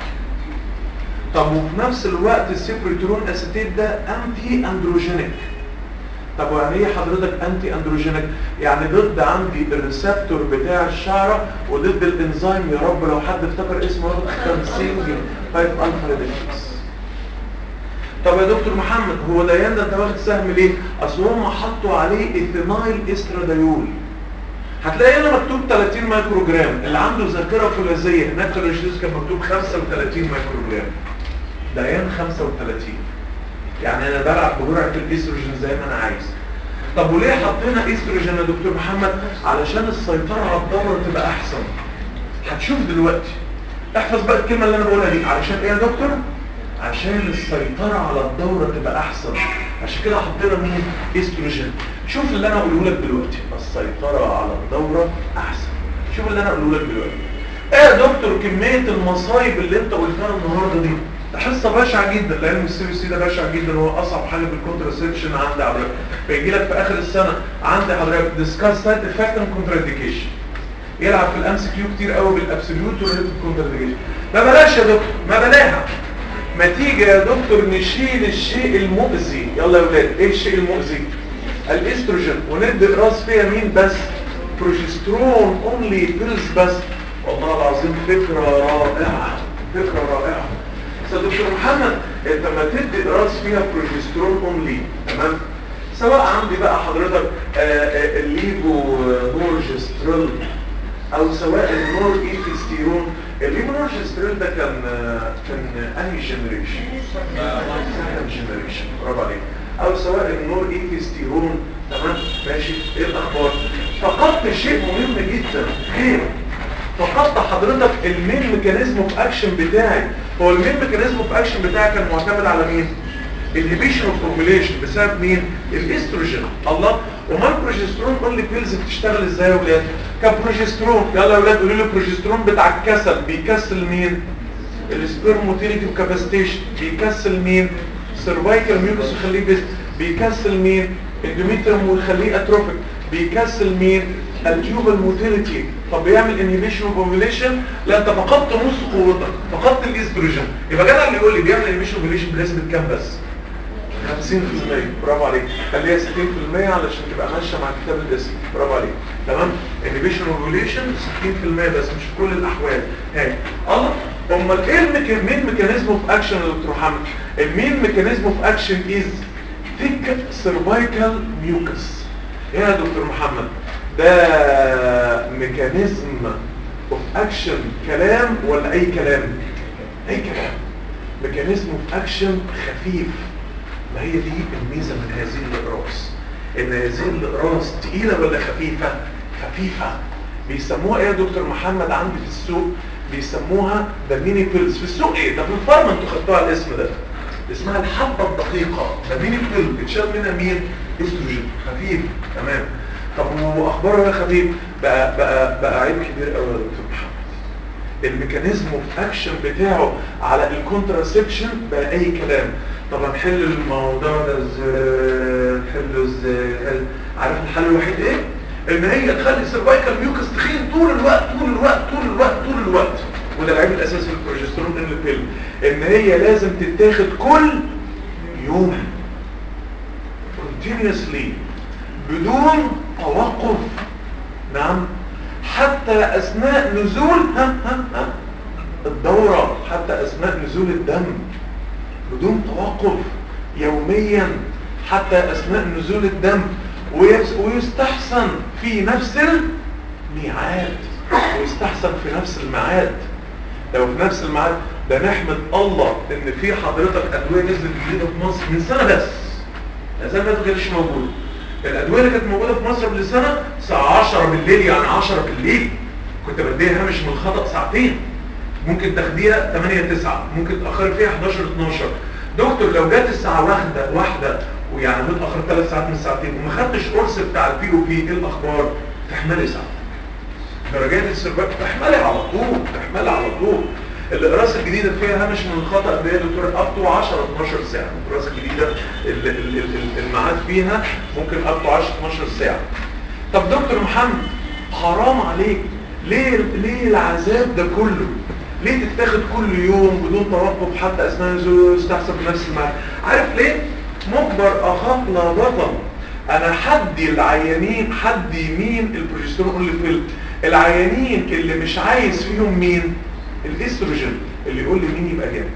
Speaker 1: طب وفي نفس الوقت السيبروتيرون اسيتيت ده انتي اندروجينيك طب ويعني ايه حضرتك انتي اندروجينيك يعني ضد عندي الريسبتور بتاع الشعره وضد الانزيم يا رب لو حد افتكر اسمه 50 5 الفا ريدكس طب يا دكتور محمد هو ديان ده انت واخد سهم ليه اصل هم حطوا عليه ايثينايل استراديول هتلاقي هنا مكتوب 30 مايكرو جرام اللي عنده ذاكره فولاذيه هناك في الريشيوز كان مكتوب 35 مايكرو جرام ديان 35 يعني انا بلعب بجرعه الاستروجين زي ما انا عايز طب وليه حطينا استروجين يا دكتور محمد علشان السيطره على الدوره تبقى احسن هتشوف دلوقتي احفظ بقى الكلمه اللي انا بقولها دي علشان ايه يا دكتور عشان السيطره على الدوره تبقى احسن عشان كده حطينا مين استروجين شوف اللي انا اقوله لك دلوقتي السيطره على الدوره احسن شوف اللي انا اقوله لك دلوقتي ايه يا دكتور كميه المصايب اللي انت قلتها النهارده دي ده حصه بشعه جدا لان السي بي سي ده بشع جدا هو اصعب حاجه في الكونتراسبشن عندي حضرتك فيجي لك في اخر السنه عندي حضرتك ديسكاس سايد افكت اند كونترانديكيشن يلعب في الام سي كيو كتير قوي بالابسوليوت وريليتيف كونترانديكيشن ما بلاش يا دكتور ما بلاها ما تيجي يا دكتور نشيل الشيء المؤذي يلا يا ولاد ايه الشيء المؤذي الاستروجين وندي راس فيها مين بس بروجسترون اونلي بيلز بس والله العظيم فكره رائعه فكره رائعه بس يا دكتور محمد انت ما تدي راس فيها بروجسترون اونلي تمام سواء عندي بقى حضرتك الليفو نورجسترول او سواء النور ايفيستيرون الليفو نورجسترول ده كان كان انهي جنريشن سكند جنريشن برافو عليك او سواء النور ايفيستيرون تمام ماشي ايه الاخبار فقدت شيء مهم جدا خير فقدت حضرتك المين ميكانيزم اوف اكشن بتاعي هو المين ميكانيزم اوف اكشن بتاعي كان معتمد على مين الهيبيشن اوف فورميليشن بسبب مين الاستروجين الله وما البروجسترون اونلي بيلز بتشتغل ازاي يا ولاد كبروجسترون يلا يا ولاد قولوا لي البروجسترون بتاع الكسل بيكسل مين السبيرم موتيليتي وكاباسيتيشن بيكسل مين سيرفايكال ميوكس يخليه بيست بيكسل مين اندوميتريوم ويخليه اتروفيك بيكسل مين التيوبال موتيليتي طب بيعمل انهيبيشن اوفيليشن لا انت فقدت نص قوتك فقدت الاستروجين يبقى جدع اللي يقول لي بيعمل انهيبيشن اوفيليشن بنسبه كام بس 50% برافو عليك خليها 60% علشان تبقى ماشيه مع كتاب الاسم برافو عليك تمام انهيبيشن اوفيليشن 60% بس مش في كل الاحوال هاي الله امال ايه المين ميكانيزم اوف اكشن يا دكتور محمد المين ميكانيزم اوف اكشن از ثيك سيرفايكال ميوكس ايه يا دكتور محمد ده ميكانيزم اوف اكشن كلام ولا اي كلام اي كلام ميكانيزم اوف اكشن خفيف ما هي دي الميزه من هذه الاقراص ان هذه الاقراص تقيله ولا خفيفه خفيفه بيسموها ايه يا دكتور محمد عندي في السوق بيسموها ده ميني بيلز في السوق ايه ده في الفارما انتوا خدتوها الاسم ده اسمها الحبه الدقيقه ده ميني بيل بتشال منها مين استروجين خفيف تمام طب واخباره يا خفيف بقى بقى بقى عيب كبير قوي يا دكتور محمد الميكانيزم اوف اكشن بتاعه على الكونتراسبشن بقى اي كلام طب هنحل الموضوع ده ازاي نحله ازاي هل- عارف الحل الوحيد ايه ان هي تخلي السيرفايكال ميوكس تخين طول الوقت طول الوقت طول الوقت طول الوقت وده العيب الاساسي في البروجسترون ان البيل ان هي لازم تتاخد كل يوم continuously بدون توقف نعم حتى اثناء نزول ها ها ها الدورة حتى اثناء نزول الدم بدون توقف يوميا حتى اثناء نزول الدم ويس- ويستحسن في نفس الميعاد ويستحسن في نفس الميعاد لو في نفس الميعاد ده نحمد الله ان في حضرتك ادويه نزلت جديده في مصر من سنه بس الاسباب ما كانتش موجوده الادويه اللي كانت موجوده في مصر قبل سنه الساعه 10 بالليل يعني 10 بالليل كنت بديها هامش من الخطا ساعتين ممكن تاخديها 8 9 ممكن تاخري فيها 11 12 دكتور لو جت الساعه واحدة واحدة ويعني متاخر 3 ساعات من ساعتين وما خدتش قرص بتاع البي او بي ايه الاخبار تحملي ساعتك درجات السربات تحملي على طول تحملي على طول الاقراص الجديده فيها هامش من الخطا اللي هي دكتور اب تو 10 12 ساعه الاقراص الجديده ال- ال- ال- الميعاد فيها ممكن اب تو 10 12 ساعه طب دكتور محمد حرام عليك ليه ليه العذاب ده كله ليه تتاخد كل يوم بدون توقف حتى اثناء النزول يستحسن بنفس الميعاد عارف ليه مجبر اخاف لا بطل انا حدي العيانين حدي مين البروجسترون اللي في العيانين اللي مش عايز فيهم مين الاستروجين اللي يقول لي مين يبقى جامد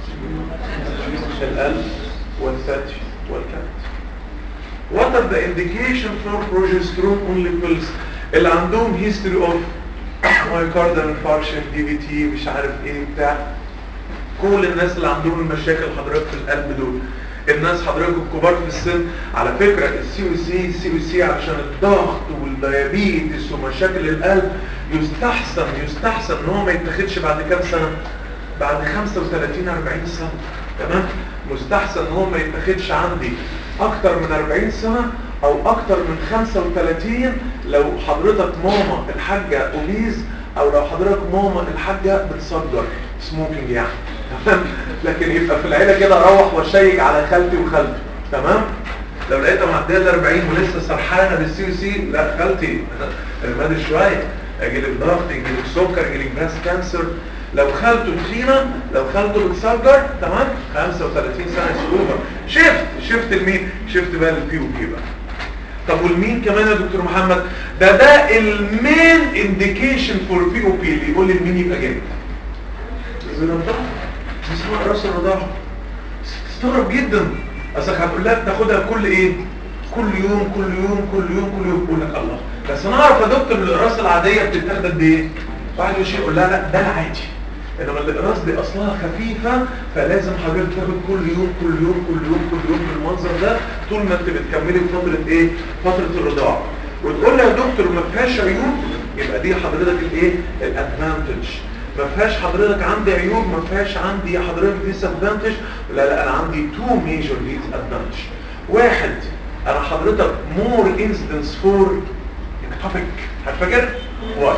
Speaker 1: القلب والثدي والكبد What are the indication for progesterone only pills اللي عندهم history of myocardial infarction DVT مش عارف ايه بتاع كل الناس اللي عندهم المشاكل حضرتك في القلب دول الناس حضرتك الكبار في السن على فكرة السي او سي السي او سي علشان الضغط والديابيتس ومشاكل القلب يستحسن يستحسن ان هو ما يتاخدش بعد كام سنة بعد 35 40 سنة تمام مستحسن ان هو ما يتاخدش عندي اكتر من 40 سنة او اكتر من 35 لو حضرتك ماما الحاجة اوبيز او لو حضرتك ماما الحاجة بتصدر سموكينج يعني تمام لكن يبقى في العيلة كده اروح واشيك على خالتي وخالتي تمام لو لقيتها معديه ال 40 ولسه سرحانه بالسي سي لا خالتي ارمادي شويه يجيلك ضغط يجيلك سكر يجيلك براس كانسر لو خالته تخينه لو خالته بتسجر تمام 35 سنه سلوفر شفت شفت المين شفت بقى البي او بي بقى طب والمين كمان يا دكتور محمد ده ده المين انديكيشن فور بي او بي اللي يقول لي المين يبقى جامد الرضاعه اسمها راس الرضاعه تستغرب جدا اصلك هتقول لها بتاخدها كل ايه كل يوم كل يوم كل يوم كل يوم يقول لك الله بس انا اعرف يا دكتور الاقراص العاديه بتتاخد قد ايه واحد يمشي يقول لها لا ده العادي انما الاقراص دي اصلها خفيفه فلازم حضرتك تاخد كل يوم كل يوم كل يوم كل يوم بالمنظر ده طول ما انت بتكملي فتره ايه فتره الرضاعه وتقول لي يا دكتور ما فيهاش عيوب يبقى دي حضرتك الايه الادفانتج ما فيهاش حضرتك عندي عيوب ما فيهاش عندي حضرتك ديس ادفانتج لا لا انا عندي تو ميجر ديس ادفانتج واحد انا حضرتك مور انسيدنس فور اكتوبيك هتفكر واي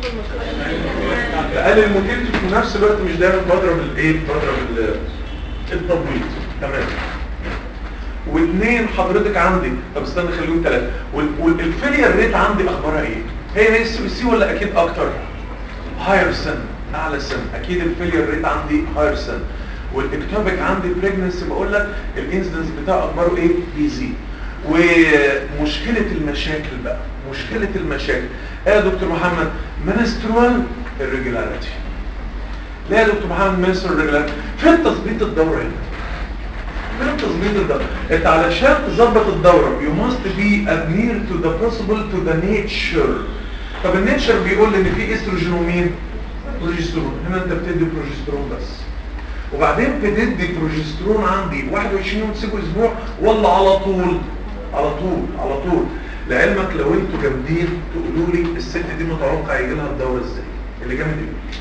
Speaker 1: قال الموتيلتي في نفس الوقت مش دايما بضرب الايه بضرب ال- التبويض تمام واثنين حضرتك عندي طب استنى خليهم ثلاثه والفيلير ريت عندي اخبارها ايه هي هي السي سي ولا اكيد اكتر هاير سن اعلى سن اكيد الفيلير ريت عندي هاير سن والاكتوبيك عندي بريجنسي بقول لك الانسيدنس بتاعه اخباره ايه بيزيد ومشكله المشاكل بقى مشكله المشاكل ايه يا دكتور محمد منسترول الريجولاريتي ليه يا دكتور محمد منسترول الريجولاريتي فين تظبيط الدوره هنا فين تظبيط الدوره انت علشان تظبط الدوره you must be adhere to the possible to the nature طب النيتشر بيقول ان في استروجين ومين بروجسترون هنا انت بتدي بروجسترون بس وبعدين بتدي بروجسترون عندي 21 يوم تسيبه اسبوع ولا على طول على طول على طول لعلمك لو انتوا جامدين تقولوا لي الست دي متوقع يجي لها الدوره ازاي اللي جامد ايه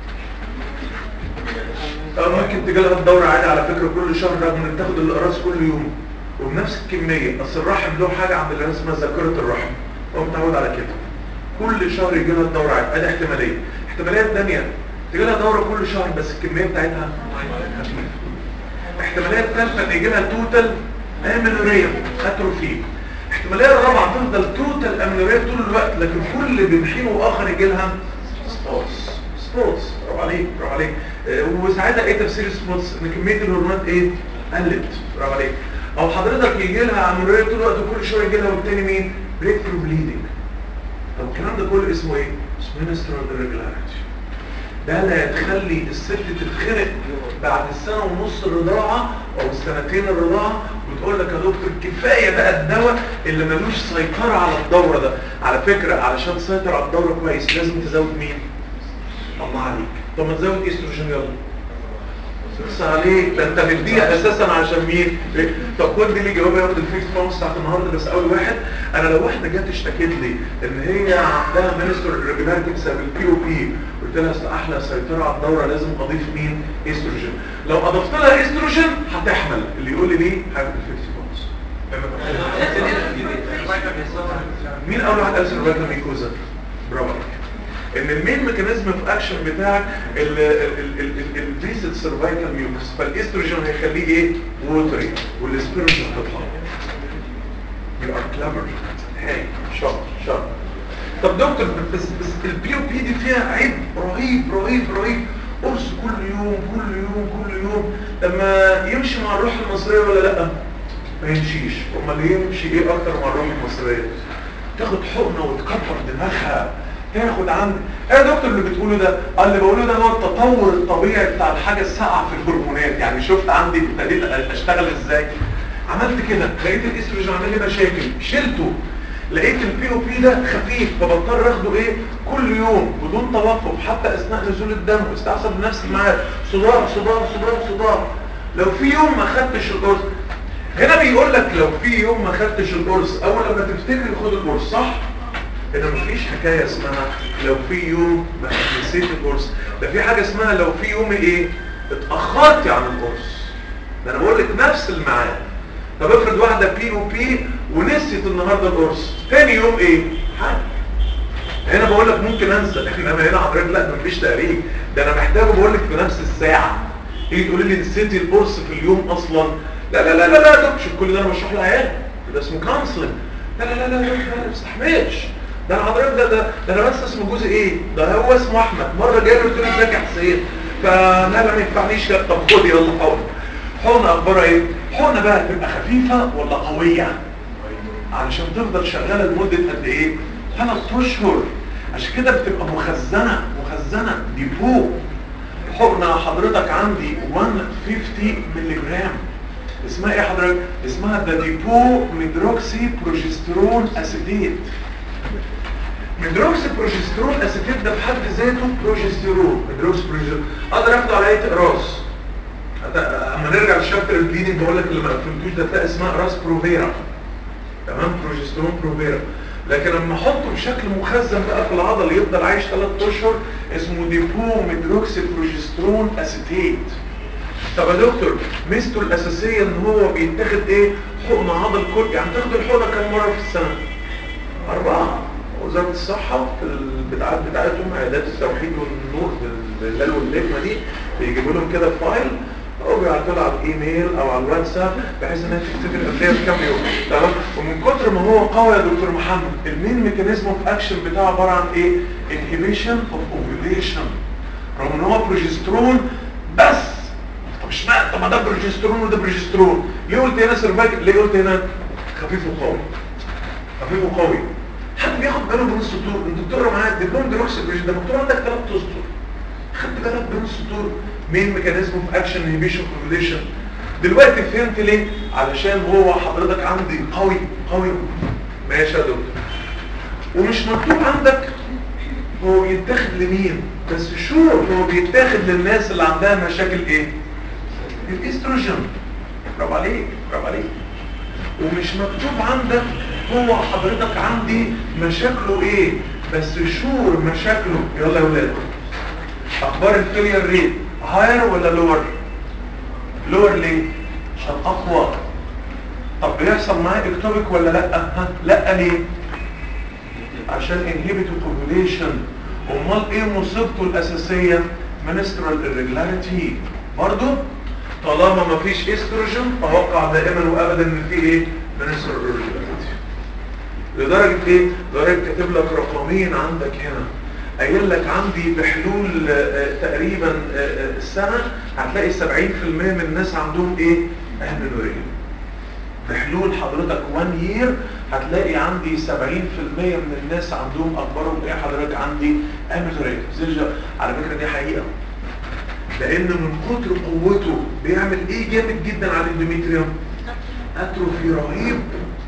Speaker 1: اه ممكن تجي لها الدوره عادي على فكره كل شهر رغم انك تاخد الاقراص كل يوم وبنفس الكميه اصل الرحم له حاجه عند الناس اسمها ذاكره الرحم هو متعود على كده كل شهر يجي لها الدوره عادي ادي احتماليه احتماليه ثانيه تجي لها دوره كل شهر بس الكميه بتاعتها خفيفه احتماليه الثالثه ان يجي لها توتال امينوريا اتروفي احتماليه الرابعه تفضل توتال امينوريا طول الوقت لكن كل بين حين واخر يجي لها سبوتس سبوتس برافو عليك برافو عليك اه وساعتها ايه تفسير السبوتس ان كميه الهرمونات ايه قلت برافو عليك او حضرتك يجي لها امينوريا طول الوقت وكل شويه يجي لها والتاني مين بريك ثرو بليدنج طب الكلام ده كله اسمه ايه اسمه منسترال irregularity ده لا تخلي الست تتخنق بعد السنة ونص الرضاعة او السنتين الرضاعة وتقول لك يا دكتور كفاية بقى الدواء اللي ملوش سيطرة على الدورة ده على فكرة علشان تسيطر على الدورة كويس لازم تزود مين؟ الله عليك طب ما تزود استروجين يلا بس عليك ده انت مديها اساسا عشان مين طب خد دي لي جواب ياخد الفيكس باونس بتاعت النهارده بس اول واحد انا لو واحده جت اشتكت لي ان هي عندها مينستر ريجولاريتي بسبب البي او بي قلت لها اصل احلى سيطره على الدوره لازم اضيف مين استروجين لو اضفت لها استروجين هتحمل اللي يقول لي ليه هاخد الفيكس باونس مين اول واحد قال سيرفايكال ميكوزا برافو عليك ان المين ميكانيزم في اكشن بتاعك الفيزيت سيرفايكال ميوكس فالاستروجين هيخليه ايه ووتري والسبيرمز هتطلع يو ار كليفر هاي شاطر شاطر طب دكتور بس بس البي او بي دي فيها عيب رهيب رهيب رهيب قرص كل يوم كل يوم كل يوم لما يمشي مع الروح المصريه ولا لا ما يمشيش امال يمشي ايه اكتر مع الروح المصريه تاخد حقنه وتكبر دماغها تاخد عند ايه يا دكتور اللي بتقوله ده قال اللي بقوله ده هو التطور الطبيعي بتاع الحاجه الساقعه في الهرمونات يعني شفت عندي ابتديت اشتغل ازاي عملت كده لقيت الاستروجين عامل لي مشاكل شلته لقيت البي او بي ده خفيف فبضطر اخده ايه كل يوم بدون توقف حتى اثناء نزول الدم استعصب نفسي معاه صداع صداع صداع صداع لو في يوم ما خدتش القرص هنا بيقول لك لو في يوم ما خدتش القرص اول لما تفتكر خد القرص صح هنا مفيش حكاية اسمها لو في يوم ما نسيت القرص ده في حاجة اسمها لو في يوم ايه اتأخرت عن القرص ده انا بقول لك نفس الميعاد طب افرض واحدة بي او بي ونسيت النهاردة القرص تاني يوم ايه حاجة هنا بقول لك ممكن انسى انما هنا حضرتك لا مفيش تقريب ده انا محتاجه بقول لك في نفس الساعة تيجي تقولي لي نسيتي القرص في اليوم اصلا لا لا لا لا لا ده مش كل ده انا بشرح لها ده اسمه كونسلنج لا لا لا لا لا ما بستحملش ده انا حضرتك ده ده ده انا بس اسمه جوزي ايه ده هو اسمه احمد مره جاي قلت له ازيك يا حسين فلا لا ما ينفعنيش كده طب خد يلا حقن حقن اخبارها ايه حقنه بقى تبقى خفيفه ولا قويه علشان تفضل شغاله لمده قد ايه ثلاث اشهر عشان كده بتبقى مخزنه مخزنه ديبو حقنه حضرتك عندي 150 مللي جرام اسمها ايه حضرتك اسمها ده ديبو ميدروكسي بروجسترون اسيديت ميدروكسي بروجسترون اسيتيت ده بحد ذاته بروجسترون ميدروكسي بروجسترون اقدر اخده على اي راس اما نرجع للشابتر البليدنج بقول لك اللي ما فهمتوش ده تلاقي اسمها راس بروفيرا تمام بروجسترون بروفيرا لكن لما احطه بشكل مخزن بقى في العضله يفضل عايش 3 اشهر اسمه ديبو ميدروكسي بروجسترون اسيتيت طب يا دكتور ميزته الاساسيه ان هو بيتاخد ايه حقن عضل كل يعني تاخد الحقنه كام مره في السنه اربعه وزارة الصحة في البتاعات بتاعتهم عيادات التوحيد والنور بالليل والليلة دي بيجيبوا لهم كده فايل او بيبعتوا لها على الايميل او على الواتساب بحيث انها تفتكر القضيه في كام يوم تمام ومن كتر ما هو قوي يا دكتور محمد المين ميكانيزم اوف اكشن بتاعه عباره عن ايه انهبيشن اوف اوفيليشن رغم ان هو بروجسترون بس طب اشمعنى طب ما ده بروجسترون وده بروجسترون ليه قلت هنا سيرفايكل ليه قلت هنا خفيف وقوي خفيف وقوي حد بياخد باله بين السطور الدكتور معاك دبلوم دروكس ده مكتوب عندك ثلاث اسطر خدت بالك بين السطور مين ميكانيزم اوف اكشن انهبيشن كوفيليشن دلوقتي فهمت ليه علشان هو حضرتك عندي قوي قوي ماشي يا دكتور ومش مكتوب عندك هو بيتاخد لمين بس شور هو بيتاخد للناس اللي عندها مشاكل ايه الاستروجين برافو عليك برافو عليك ومش مكتوب عندك هو حضرتك عندي مشاكله ايه بس شور مشاكله يلا يا ولاد اخبار الفيلير ريت هاير ولا لور لور ليه عشان اقوى طب بيحصل معاه اكتوبيك ولا لا ها لا ليه عشان انهبيتو كوبوليشن امال ايه مصيبته الاساسيه منسترال irregularity برضو طالما ما فيش استروجين توقع دائما وابدا ان في ايه منسترال irregularity لدرجه ايه لدرجه كاتب لك رقمين عندك هنا قايل لك عندي بحلول آه تقريبا آه السنه هتلاقي 70% من الناس عندهم ايه اهمنوريه بحلول حضرتك 1 يير هتلاقي عندي 70% من الناس عندهم اكبرهم ايه حضرتك عندي اميلوريا على فكره دي حقيقه لان من كتر قوته بيعمل ايه جامد جدا على الاندوميتريوم اتروفي رهيب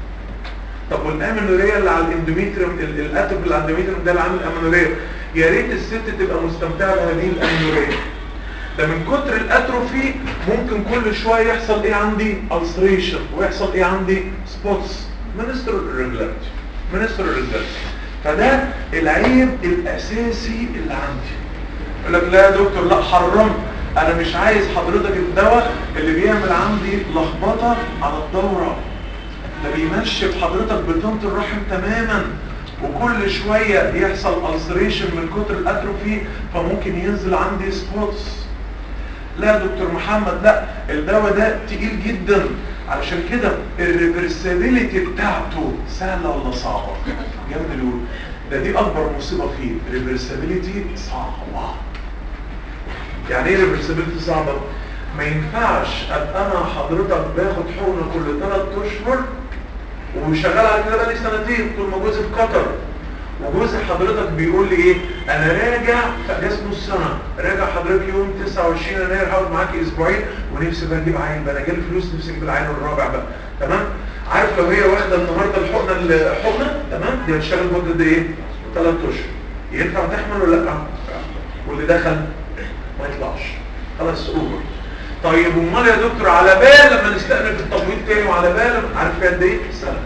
Speaker 1: طب والامينوريا اللي على الاندوميتريوم ال- الاتروفي اللي على الاندوميتريوم ده اللي عامل امينوريا يا ريت الست تبقى مستمتعه بهذه الامينوريا ده من كتر الاتروفي ممكن كل شويه يحصل ايه عندي ulceration ويحصل ايه عندي سبوتس منسترال irregularity منسترال irregularity فده العيب الاساسي اللي عندي يقول لك لا يا دكتور لا حرمت انا مش عايز حضرتك الدواء اللي بيعمل عندي لخبطه على الدوره ده بيمشي بحضرتك بطنة الرحم تماما وكل شوية يحصل ulceration من كتر الاتروفي فممكن ينزل عندي سبوتس لا يا دكتور محمد لا الدواء ده تقيل جدا علشان كده الريفرسابيليتي بتاعته سهلة ولا صعبة جامد اليقول ده دي اكبر مصيبة فيه ريفرسابيليتي صعبة يعني ايه ريفرسابيليتي صعبة ما ينفعش ابقى انا حضرتك باخد حقنه كل 3 اشهر وشغال على كده بقالي سنتين طول ما جوزي في قطر وجوزي حضرتك بيقول لي ايه انا راجع في اجازه نص سنه راجع حضرتك يوم 29 يناير هقعد معاكي اسبوعين ونفسي بقى اجيب عيل بقى انا جالي فلوس نفسي اجيب العيل الرابع بقى تمام عارف لو هي واخده النهارده الحقنه الحقنه تمام دي هتشتغل مده قد ايه 3 اشهر ينفع تحمل ولا لا واللي دخل ما يطلعش خلاص اوفر طيب امال يا دكتور على بال لما نستأنف التمويل تاني وعلى بال عارف قد ايه سنه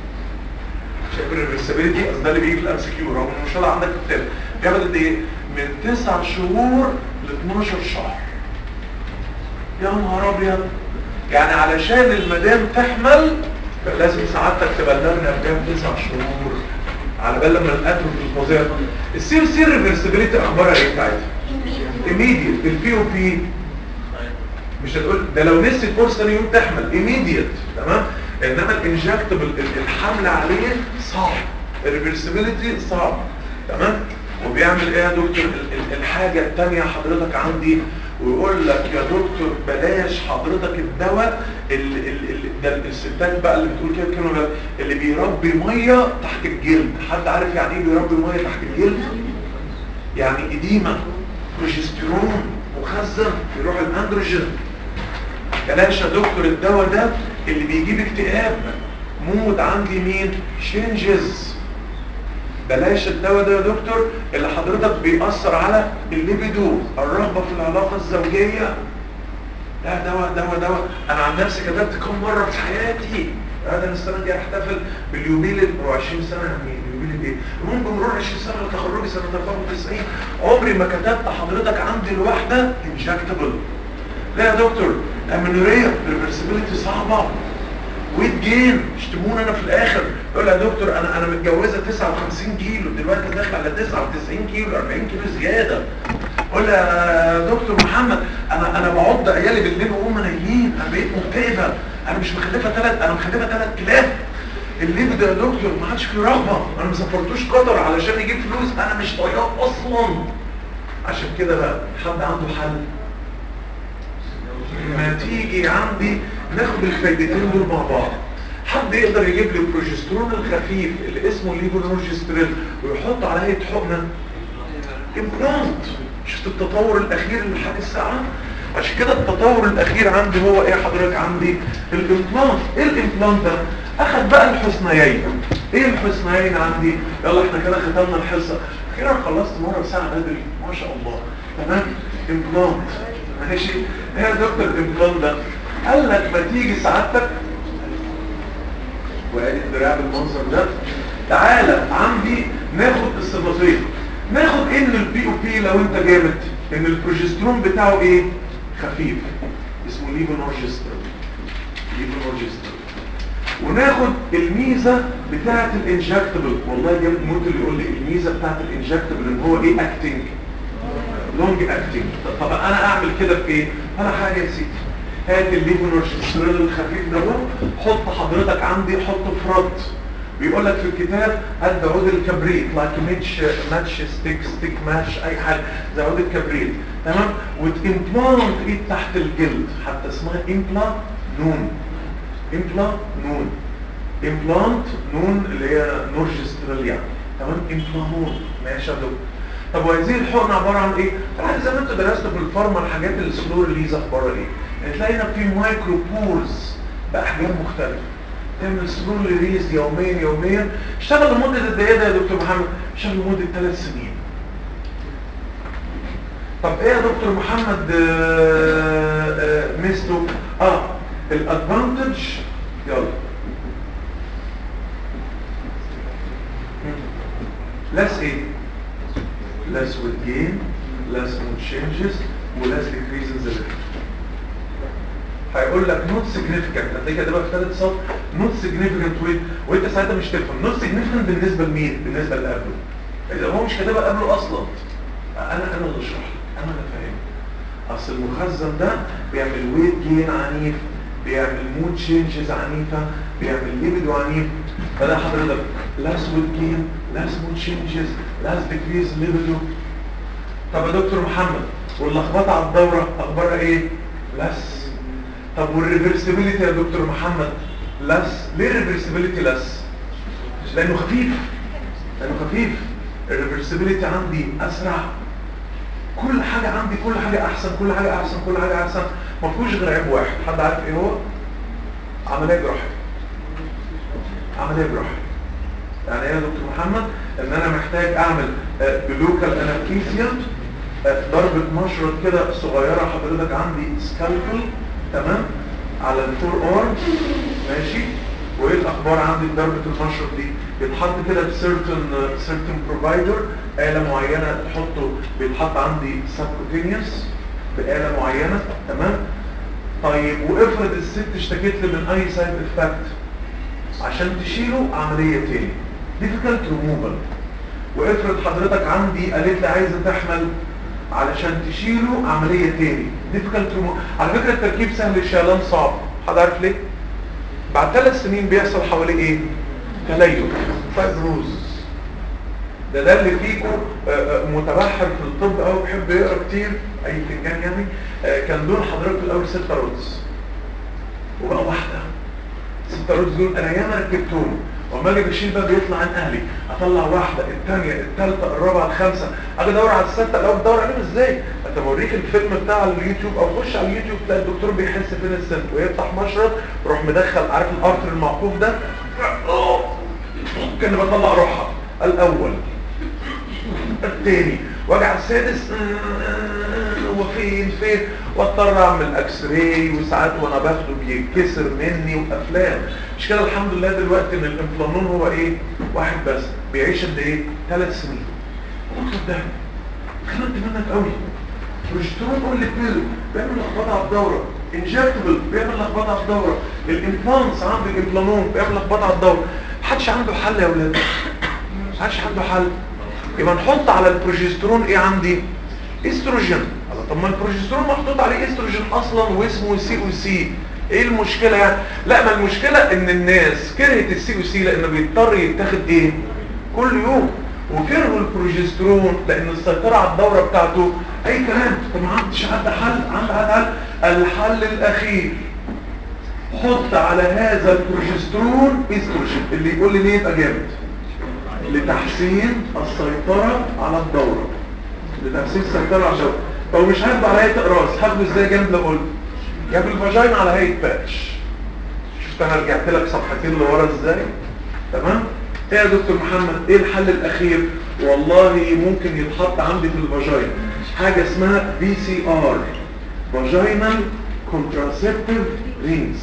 Speaker 1: شايف الريسابيلتي اصل ده اللي بيجي في الام سي كيو رغم ان شاء الله عندك كتاب بياخد قد ايه من 9 شهور ل 12 شهر يا نهار ابيض يعني علشان المدام تحمل لازم سعادتك تبلغنا قدام 9 شهور على بال لما الاتروفي الفظيع السي سي ريفرسبيليتي اخبارها ايه بتاعتها؟ immediate البي او بي مش هتقول ده لو نسيت فرصه ثاني يوم تحمل immediate تمام انما الانجكتبل الحمل عليه صعب الريفرسبيليتي صعب تمام وبيعمل ايه يا دكتور ال- ال- الحاجه الثانيه حضرتك عندي ويقول لك يا دكتور بلاش حضرتك الدواء اللي, اللي ده الستات بقى اللي بتقول كده الكلمه بقى، اللي بيربي ميه تحت الجلد حد عارف يعني ايه بيربي ميه تحت الجلد يعني اديمه بروجستيرون مخزن في روح الاندروجين بلاش يا دكتور الدواء ده اللي بيجيب اكتئاب مود عندي مين شينجز بلاش الدواء ده يا دكتور اللي حضرتك بيأثر على الليبيدو الرغبة في العلاقة الزوجية لا دواء دواء دواء انا عن نفسي كتبت كم مرة في حياتي هذا انا السنة دي احتفل باليوبيل ال 20 سنة يعني اليوبيل ايه المهم بمرور 20 سنة لتخرجي سنة 94 عمري ما كتبت حضرتك عندي الواحدة انجكتبل لا يا دكتور امينوريا ريفرسبيليتي صعبة ويت جين اشتموني انا في الاخر يقول يا دكتور انا انا متجوزه 59 كيلو دلوقتي داخل على 99 كيلو 40 كيلو زياده قول يا دكتور محمد انا انا بعض عيالي بالليل وهم نايمين انا بقيت مكتئبه انا مش مخلفه ثلاث انا مخلفه ثلاث كلاب الليل ده يا دكتور ما عادش فيه رغبه انا ما سافرتوش قطر علشان يجيب فلوس انا مش طيار اصلا عشان كده بقى حد عنده حل ما تيجي عندي ناخد الفايدتين دول مع بعض حد يقدر يجيب لي البروجسترون الخفيف اللي اسمه ليفونورجسترين ويحط عليه حقنه امبلانت شفت التطور الاخير اللي حاجه الساعه عشان كده التطور الاخير عندي هو ايه حضرتك عندي الامبلانت ايه الامبلانت ده اخد بقى الحسنيين ايه الحسنيين عندي يلا احنا كده ختمنا الحصه اخيرا خلصت مره بساعه بدري ما شاء الله تمام امبلانت ماشي ايه يا دكتور الامبلانت ده قال لك ما تيجي سعادتك وادي الدراع بالمنظر ده تعالى عندي ناخد الصفتين ناخد ان البي او بي لو انت جامد ان البروجسترون بتاعه ايه خفيف اسمه ليفونورجسترون ليفونورجسترون وناخد الميزة بتاعة الانجكتبل والله جامد موت اللي يقول لي الميزة بتاعة الانجكتبل ان هو ايه اكتنج لونج اكتنج طب انا اعمل كده في ايه انا حاجة يا سيدي هات الليفونورجسترون الخفيف ده اهو حط حضرتك عندي حطه في رد بيقول لك في الكتاب هات عود الكبريت لايك ماتش ماتش ستيك ستيك ماتش اي حاجه زي عود الكبريت تمام وتمبلانت ايد تحت الجلد حتى اسمها امبلا نون امبلا نون امبلانت نون اللي هي نورجستراليا تمام امبلانون ماشي يا دكتور طب وهذه الحقنه عباره عن ايه طبعا زي ما انتوا درستوا في الفارما الحاجات السلو ريليز اخبارها ايه هتلاقي هنا في مايكرو بورز باحجام مختلفه تعمل سلو ريليز يوميا يوميا اشتغل لمده قد ايه ده يا دكتور محمد اشتغل لمده ثلاث سنين طب ايه يا دكتور محمد آه، آه، ميزته اه الادفانتج يلا less ايه less weight gain less mood changes و less decrease in the liver هيقول لك not significant هتلاقي كده بقى في ثالث سطر not significant weight وانت ساعتها مش تفهم not significant بالنسبه لمين بالنسبه اللي قبله اذا هو مش كاتبها قبله اصلا انا انا اللي اشرح لك انا اللي فاهم اصل المخزن ده بيعمل ويت جين عنيف بيعمل مود تشينجز عنيفه بيعمل ليبيدو عنيف فده حضرتك لاس ويت جين لاس مود تشينجز لاس ديكريز ليبيدو طب يا دكتور محمد واللخبطه على الدوره اخبارها ايه لاس طب والريفرسيبيليتي يا دكتور محمد لاس ليه الريفرسيبيليتي لاس لانه خفيف لانه خفيف الريفرسيبيليتي عندي اسرع كل حاجة عندي كل حاجة احسن كل حاجة احسن كل حاجة احسن ما فيهوش غير عيب واحد حد عارف ايه هو عملية جراحية عملية جراحية يعني ايه يا دكتور محمد ان انا محتاج اعمل بلوكال انستيزيا ضربة مشرط كده صغيرة حضرتك عندي سكالبل تمام على الفور ارم ماشي وايه الاخبار عندي ضربة المشرط دي بيتحط كده بسيرتن سيرتن بروفايدر آلة معينة تحطه بيتحط عندي سبكوتينيوس بآلة معينة تمام طيب وافرض الست اشتكت لي من اي سايد افكت عشان تشيله عملية تاني difficult removal وافرض حضرتك عندي قالت لي عايزة تحمل علشان تشيله عملية تاني difficult removal على فكرة التركيب سهل الشيلان صعب حد عارف ليه؟ بعد ثلاث سنين بيحصل حواليه ايه؟ تليف فايبروز ده ده اللي فيكم متبحر في الطب او بيحب يقرا كتير اي فنجان يعني آه، كان دول حضرتك في الاول ستة رودز وبقى واحده ستة رودز دول انا ياما ركبتهم وما اجي بشيل بقى بيطلع عن اهلي اطلع واحده الثانيه الثالثه الرابعه الخامسه اجي ادور على السته الاول بدور عليهم ازاي انت بوريك الفيلم بتاع اليوتيوب او خش على اليوتيوب تلاقي الدكتور بيحس فين السن ويفتح مشرط يروح مدخل عارف الارتر المعقوف ده كان بطلع روحها الاول الثاني وجع السادس هو فين فين واضطر اعمل اكس راي وساعات وانا باخده بيتكسر مني وافلام مش كده الحمد لله دلوقتي ان الانفلانون هو ايه واحد بس بيعيش قد ايه ثلاث سنين اكتب ده خدت منك قوي بروجسترون قول لي بيلو بيعمل لخبطه على الدوره انجكتبل بيعمل لخبطه على الدوره الامبلانس عند الامبلانون بيعمل لخبطه على الدوره محدش عنده حل يا ولاد محدش عنده حل يبقى نحط على البروجسترون ايه عندي استروجين الله طب ما البروجسترون محطوط عليه استروجين اصلا واسمه سي او سي ايه المشكلة يعني لا ما المشكلة ان الناس كرهت السي او سي لانه بيضطر يتاخد ايه كل يوم وكرهوا البروجسترون لان السيطرة على الدورة بتاعته اي كلام طب ما عندش حد حل عند حد حل الحل الاخير حط على هذا البروجسترون استروجين اللي يقول لي ليه يبقى جامد لتحسين السيطرة على الدورة لتحسين السيطرة على الدورة لو مش هاخده على هيئة اقراص هاخده ازاي جنب لو قلت جاب الفاجينا على هيئة باتش شفت انا رجعت لك صفحتين لورا ازاي تمام ايه يا دكتور محمد ايه الحل الاخير والله ممكن يتحط عندي في الفاجينا حاجة اسمها بي سي ار فاجينال كونتراسيبتيف رينجز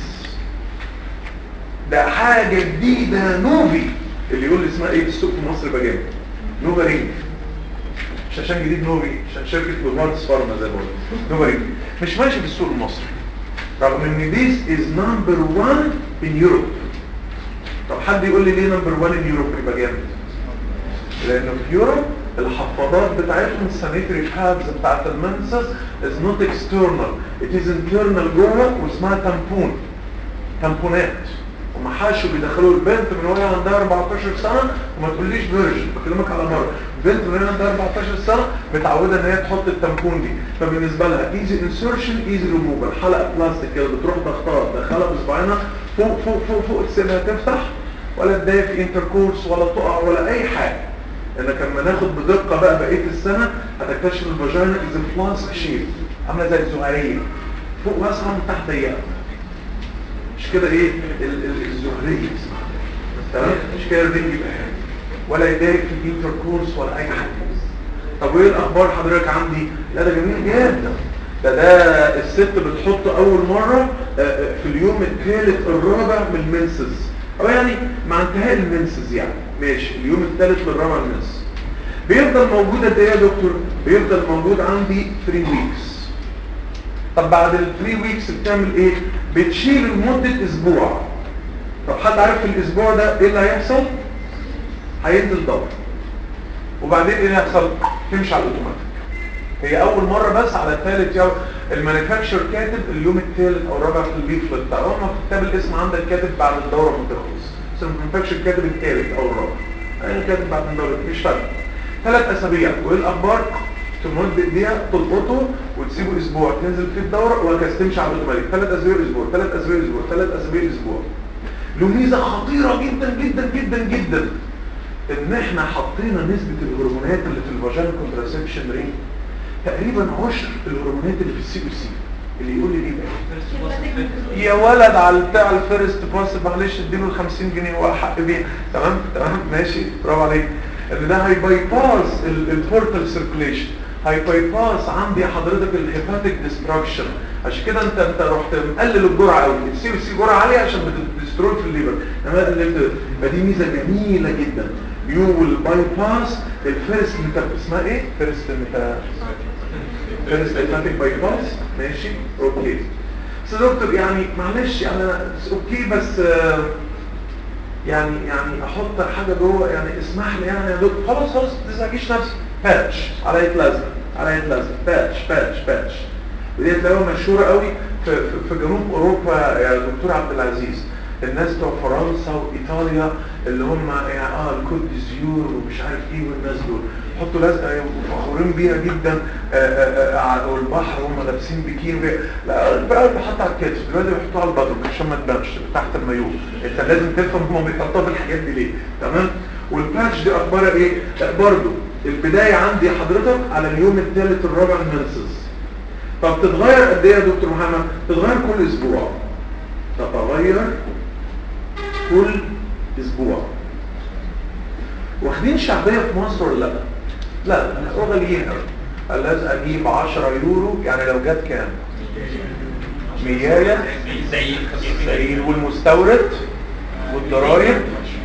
Speaker 1: ده حاجة جديدة نوفي اللي يقول لي اسمها ايه السوق في مصر يبقى جامد نوفا رينج مش عشان جديد نوفي عشان شركة لومارتس فارما زي ما قلت نوفا رينج مش ماشي في السوق المصري رغم ان this is number one in Europe طب حد يقول لي ليه نمبر 1 ان يوروب يبقى جامد لانه في يوروب الحفاضات بتاعتهم السانيتري بادز بتاعت المنسس is not external it is internal جوه واسمها تامبون تامبونات هم حاشوا بيدخلوا البنت من وهي عندها 14 سنة وما تقوليش فيرجن بكلمك على مرة بنت من وهي عندها 14 سنة متعودة ان هي تحط التامبون دي فبالنسبة لها ايزي انسرشن ايزي ريموفال حلقة بلاستيك كده بتروح ضغطها تدخلها بصباعنا فوق فوق فوق فوق تسيبها تفتح ولا تضايق في انتركورس ولا تقع ولا اي حاجه انك لما ناخد بدقه بقى بقيه السنه هتكتشف الفاجينا از فلاسك شيب عامله زي الزهريه فوق واسعه من تحت ضيقه مش كده ايه ال- ال- الزهريه اسمها تمام مش كده الرجل يبقى حلو ولا يضايق في الانتركورس ولا اي حاجه طب وايه الاخبار حضرتك عندي لا ده جميل جدا ده ده الست بتحط اول مرة آه، آه، في اليوم الثالث الرابع من المنسز او يعني مع انتهاء المنسز يعني ماشي اليوم الثالث للرابع المنسز بيفضل موجود قد ايه يا دكتور بيفضل موجود عندي 3 ويكس طب بعد ال 3 ويكس بتعمل ايه بتشيل لمده اسبوع طب حد عارف في الاسبوع ده ايه اللي هيحصل هينزل دور وبعدين ايه اللي هيحصل تمشي على الاوتوماتيك هي اول مره بس على الثالث يوم المانيفاكتشر كاتب اليوم الثالث او الرابع في الليفلت بتاع اول ما كتاب الاسم عندك كاتب بعد الدوره ما تخلص بس المانيفاكتشر كاتب الثالث او الرابع انا كاتب بعد الدوره مش فارقه ثلاث اسابيع وايه الاخبار تمد دقيقه تلقطه وتسيبه اسبوع تنزل فيه الدوره وهكذا تمشي على الاوتوماتيك ثلاث اسابيع اسبوع ثلاث اسابيع اسبوع ثلاث اسابيع اسبوع له ميزه خطيره جدا جدا جدا جدا ان احنا حطينا نسبه الهرمونات اللي في الفاجينا كونتراسبشن رينج تقريبا عشر الهرمونات اللي في السي او سي اللي يقول لي دي بقى يا ولد على بتاع الفيرست باس معلش اديله ال 50 جنيه هو حق بيه تمام تمام ماشي برافو عليك ان ده هاي باي باس البورتال سيركيليشن هاي باي باس عندي حضرتك الهيباتيك ديستراكشن عشان كده انت انت رحت مقلل الجرعه قوي السي او سي جرعه عاليه عشان بتدستروي في الليفر انما اللي فدي ميزه جميله جدا يو ويل باي باس الفيرست ميتا اسمها ايه فيرست ميتا فيرست هيباتيك باي باس ماشي اوكي بس يا دكتور يعني معلش انا اوكي بس آه، يعني يعني احط حاجه جوه يعني اسمح لي يعني يا دكتور خلاص خلاص ما تزعجيش نفسك باتش على لازم على لازم باتش باتش باتش ودي تلاقوها مشهوره قوي في, في, في جنوب اوروبا يا دكتور عبد العزيز الناس بتوع فرنسا وايطاليا اللي هم يعني اه الكوت ديزيور ومش عارف ايه والناس دول يحطوا لزقه وفخورين بيها جدا آه، آه، آه، والبحر هم لابسين بيكيني بي- لا بقى بيحط على الكتف دلوقتي بيحطوها على البطن عشان ما تبانش تحت المايوه انت لازم تفهم هم بيحطوها في الحاجات دي ليه تمام والباتش دي اخبارها ايه لا برضه البدايه عندي حضرتك على اليوم الثالث الرابع من المنسس طب تتغير قد ايه يا دكتور محمد تتغير كل اسبوع تتغير كل اسبوع واخدين شعبيه في مصر ولا لا لا لا غاليين قوي لازم اجيب 10 يورو يعني لو جت كام مياية سعيد والمستورد والضرايب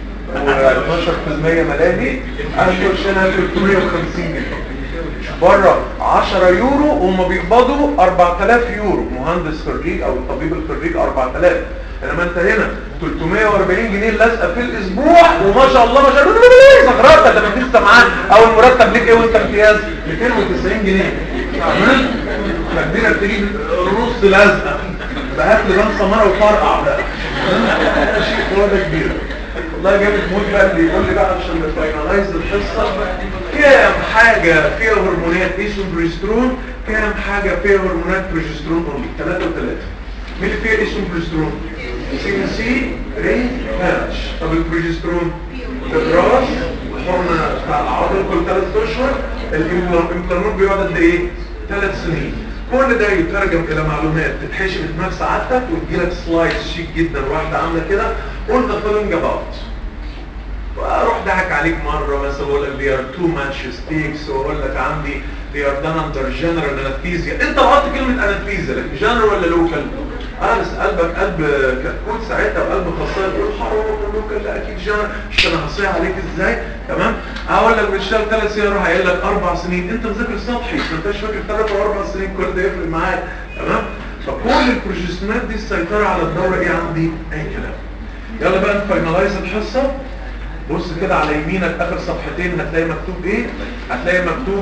Speaker 1: و12% ملاهي هنخش هنا 350 جنيه بره 10 يورو وهم بيقبضوا 4000 يورو مهندس خريج او الطبيب الخريج 4000 انما انت هنا 340 جنيه لازقه في الاسبوع وما شاء الله ما شاء الله زغرات ده مفيش سمعان او المرتب ليك ايه وانت امتياز 290 جنيه تمام فكبيرك تجيب نص لازقه بهات لي بنصه مره وفرقع بقى شيء هو ده كبير والله جامد موت بقى اللي يقول لي بقى عشان نفاينلايز الحصه كام حاجه فيها هرمونات ايسوبريسترون كام حاجه فيها هرمونات بروجسترون اونلي ثلاثه وثلاثه مين اللي فيها ايسوبريسترون سي ان سي رينج ماتش طب البروجسترون تدراس الحرمه بتاع العضل كل ثلاث اشهر الامبلانول بيقعد قد ايه؟ ثلاث سنين كل ده يترجم الى معلومات تتحشي في دماغ سعادتك وتجيلك سلايدز شيك جدا واحده عامله كده قول ذا فيلينج اباوت واروح ضحك عليك مره مثلا اقول لك they are too much mistakes واقول لك عندي they are done under general anesthesia انت لقطت كلمه anesthesia لكن general ولا local انا بس قلبك قلب كتكوت ساعتها وقلب خاصيه تقول حرام لوكال لا اكيد جنرال مش انا هصيح عليك ازاي تمام اقول لك بتشتغل ثلاث سنين اروح قايل لك اربع سنين انت مذاكر سطحي ما انتش فاكر ثلاث او اربع سنين كل ده يفرق معاك تمام فكل البروجستمات دي السيطره على الدوره ايه عندي اي كلام يلا بقى نفاينلايز الحصه بص كده على يمينك اخر صفحتين هتلاقي مكتوب ايه هتلاقي مكتوب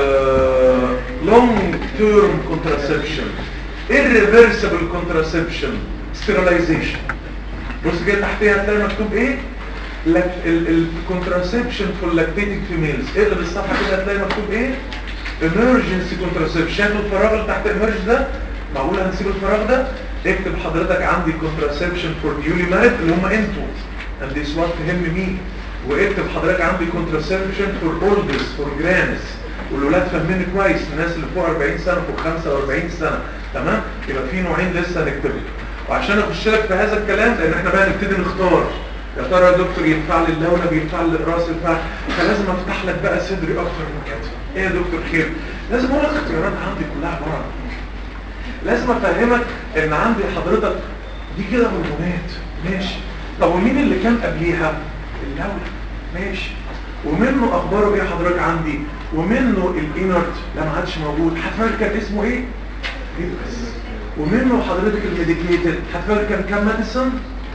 Speaker 1: لونج تيرم كونتراسبشن irreversible contraception sterilization بص كده تحتيها هتلاقي مكتوب ايه الكونتراسبشن فور لاكتيتنج فيميلز اقلب الصفحه كده هتلاقي مكتوب ايه emergency contraception شايف الفراغ اللي تحت emerge ده معقول هنسيب الفراغ ده اكتب حضرتك عندي contraception for newly married اللي هم انتوا and this what تهم مين واكتب حضرتك عندي contraception for oldest for grands والولاد فاهميني كويس الناس اللي فوق 40 سنه فوق 45 سنه تمام يبقى في نوعين لسه هنكتبهم وعشان اخش لك في هذا الكلام لان احنا بقى نبتدي نختار يا ترى يا دكتور ينفع لي اللولب ينفع لي الراس ينفع فلازم افتح لك بقى صدري اكتر من كده ايه يا دكتور خير لازم اقول لك اختيارات عندي كلها عباره عن ايه لازم افهمك ان عندي حضرتك دي كده هرمونات ماشي طب ومين اللي كان قبليها اللولب ماشي ومنه اخباره ايه حضرتك عندي ومنه الانرت لا ما عادش موجود هتفكر كان اسمه ايه بس ومنه حضرتك الميديكيتد هتفكر كان كام ماديسون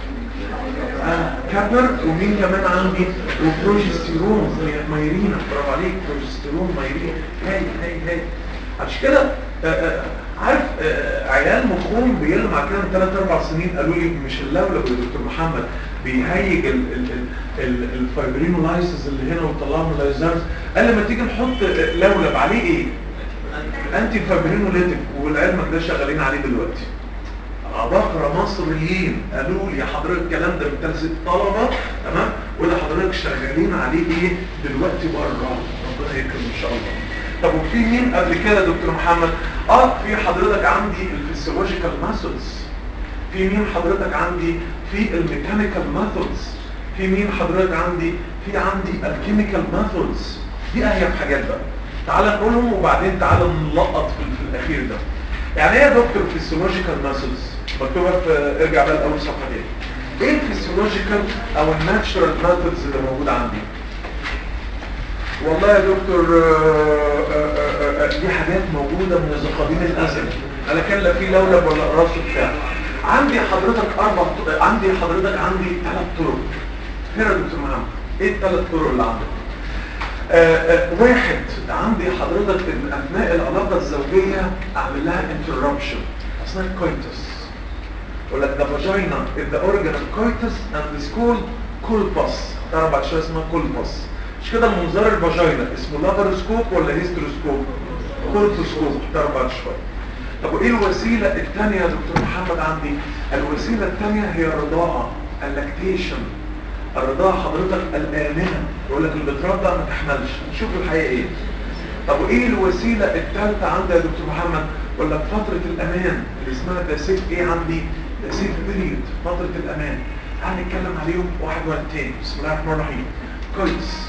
Speaker 1: آه كابر ومين كمان عندي وبروجستيرون مايرينا برافو عليك بروجستيرون مايرينا هاي هاي هاي عشان كده آه آه عارف آه عيال مخهم بيلمع كده من 3 4 سنين قالوا لي مش اللولب يا دكتور محمد بيهيج ال ال ال الفايبرينولايسز اللي هنا وطلعهم لايزرز قال لما تيجي نحط لولب عليه ايه انتي فايبرينوليتيك والعلمك ده شغالين عليه دلوقتي عباقرة مصريين قالوا لي يا حضرتك الكلام ده من ثلاث طلبة تمام وده حضرتك شغالين عليه ايه دلوقتي بره ربنا يكرم ان شاء الله طب وفي مين قبل كده دكتور محمد اه في حضرتك عندي الفسيولوجيكال ماسلز في مين حضرتك عندي في الميكانيكال ماثودز في مين حضرتك عندي في عندي الكيميكال ماثودز دي اهم حاجات بقى تعال نقولهم وبعدين تعال نلقط في, في الاخير ده يعني ايه يا دكتور فيسيولوجيكال ماسلز مكتوبه في ارجع بقى لاول صفحه دي ايه الفيسيولوجيكال او الناتشرال ماثودز اللي موجوده عندي والله يا دكتور آآ آآ دي حاجات موجوده من القديم الازل انا كان لا في لولب ولا قراص بتاع عندي حضرتك اربع عندي حضرتك عندي ثلاث طرق هنا يا دكتور محمد ايه الثلاث طرق اللي عندك آآ واحد عندي حضرتك ان اثناء العلاقه الزوجيه اعمل لها انتربشن اثناء الكويتس يقول لك the vagina is the organ of coitus and is called colpus تعرف بعد شويه اسمها colpus مش كده المنظار الفاجينا اسمه لابروسكوب ولا هيستروسكوب كولتوسكوب تعرف بعد شويه طب وايه الوسيله الثانيه يا دكتور محمد عندي الوسيله الثانيه هي الرضاعه اللاكتيشن الرضاعه حضرتك الامنه يقول لك اللي بترضع ما تحملش نشوف الحقيقه ايه طب وايه الوسيله الثالثه عندي يا دكتور محمد يقول لك فتره الامان اللي اسمها تاسيف ايه عندي تاسيف بيريد فتره الامان هنتكلم عليهم واحد واحد تاني بسم الله الرحمن الرحيم كويس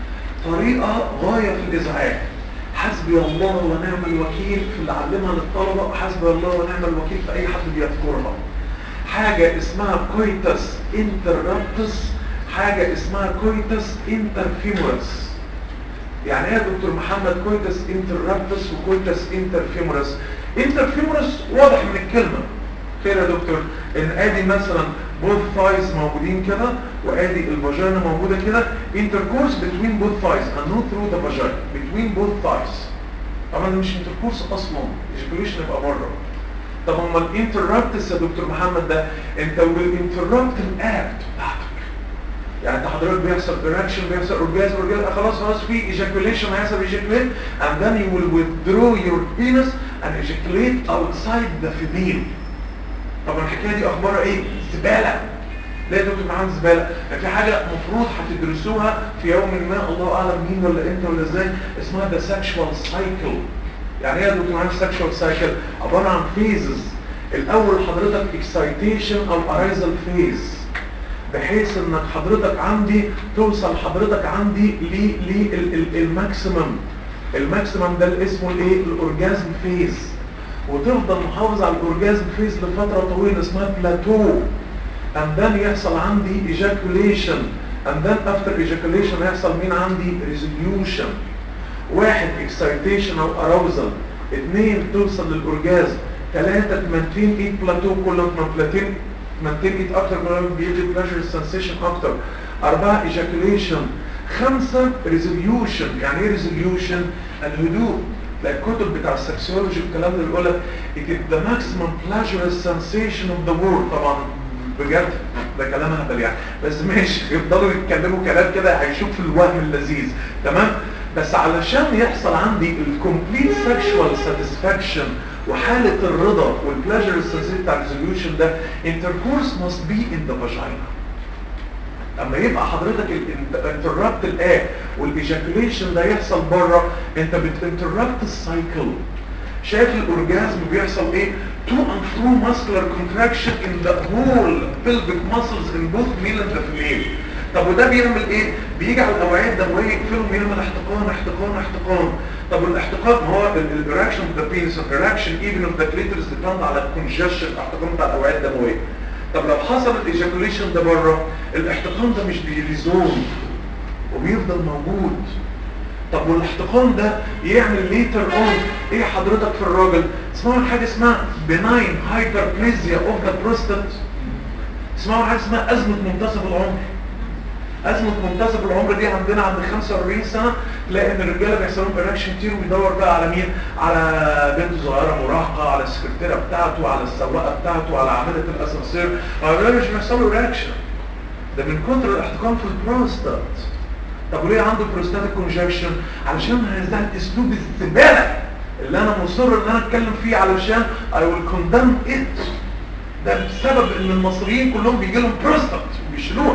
Speaker 1: طريقة غاية في الإزعاج حسبي الله ونعم الوكيل في اللي علمها للطلبة حسبي الله ونعم الوكيل في أي حد بيذكرها حاجة اسمها كويتس انترابتس حاجة اسمها كويتس انترفيمورس يعني ايه يا دكتور محمد كويتس انترابتس وكويتس انترفيمورس انترفيمورس واضح من الكلمة خير يا دكتور ان ادي مثلا both thighs موجودين كده وادي الفاجينا موجوده كده intercourse between both thighs and not through the vagina between both thighs طبعا ده مش intercourse اصلا ejaculation يبقى بره طب امال الانتربتس يا دكتور محمد ده انت will interrupt الاكت بتاعتك يعني انت حضرتك بيحصل erection بيحصل orgasm orgasm خلاص خلاص في ejaculation هيحصل ejaculate and then you will withdraw your penis and ejaculate outside the female طب الحكايه دي اخبارها ايه زباله لا يا دكتور محمد زباله في حاجه المفروض هتدرسوها في يوم ما الله اعلم مين ولا امتى ولا ازاي اسمها ذا سكشوال سايكل يعني ايه يا دكتور محمد سكشوال سايكل عباره عن فيزز الاول حضرتك اكسايتيشن او ارايزال فيز بحيث انك حضرتك عندي توصل حضرتك عندي للماكسيمم الماكسيمم ده اللي اسمه الايه الاورجازم فيز وتفضل محافظ على الاورجازم فيز لفتره طويله اسمها بلاتو and then يحصل عندي ejaculation and then after ejaculation يحصل مين عندي resolution واحد excitation او arousal اثنين توصل للاورجازم ثلاثة تمنتين ايد بلاتو كل ما بلاتين تمنتين ايد اكتر كل ما بيدي pleasure sensation اكتر اربعة ejaculation خمسة resolution يعني ايه resolution الهدوء الكتب بتاع السكسيولوجي والكلام ده بيقول لك it is the maximum pleasurous sensation of the world طبعا بجد ده كلام هبل يعني بس ماشي يفضلوا يتكلموا كلام كده هيشوف الوهم اللذيذ تمام بس علشان يحصل عندي الكومبليت سexual satisfaction وحالة الرضا والبلاجر السنسيتي بتاع الريزوليوشن ده intercourse must be in the vagina اما يبقى حضرتك الانتربت الايه والايجاكوليشن ده يحصل بره انت بتنتربت السايكل شايف الاورجازم بيحصل ايه to and through muscular contraction in the whole pelvic muscles in both male and the female طب وده بيعمل ايه بيجي على الاوعيه الدمويه يقفلهم يعمل احتقان احتقان احتقان طب والاحتقان هو الاراكشن اوف ذا بينس الاراكشن ايفن اوف ذا كليترس ديبند على الكونجشن الاحتقان بتاع الاوعيه الدمويه طب لو حصل الايجاكوليشن ده بره الاحتقان ده مش بيزول وبيفضل موجود طب والاحتقان ده يعمل ليتر اون ايه حضرتك في الراجل اسمعوا حاجه اسمها بناين هايبربليزيا اوف ذا بروستات اسمعوا حاجه اسمها ازمه منتصف العمر ازمه منتصف العمر دي عندنا عند 45 سنه تلاقي ان الرجاله بيحصل لهم رياكشن كتير ويدور بقى على مين على بنت صغيره مراهقه على السكرتيره بتاعته على السواقه بتاعته على عامله الاسانسير هو مش بيحصل له رياكشن ده من كتر الاحتقان في البروستات طب وليه عنده بروستاتيك كونجكشن علشان هذا الاسلوب الزباله اللي انا مصر ان انا اتكلم فيه علشان I will condemn it ده بسبب ان المصريين كلهم بيجي لهم بروستات وبيشيلوها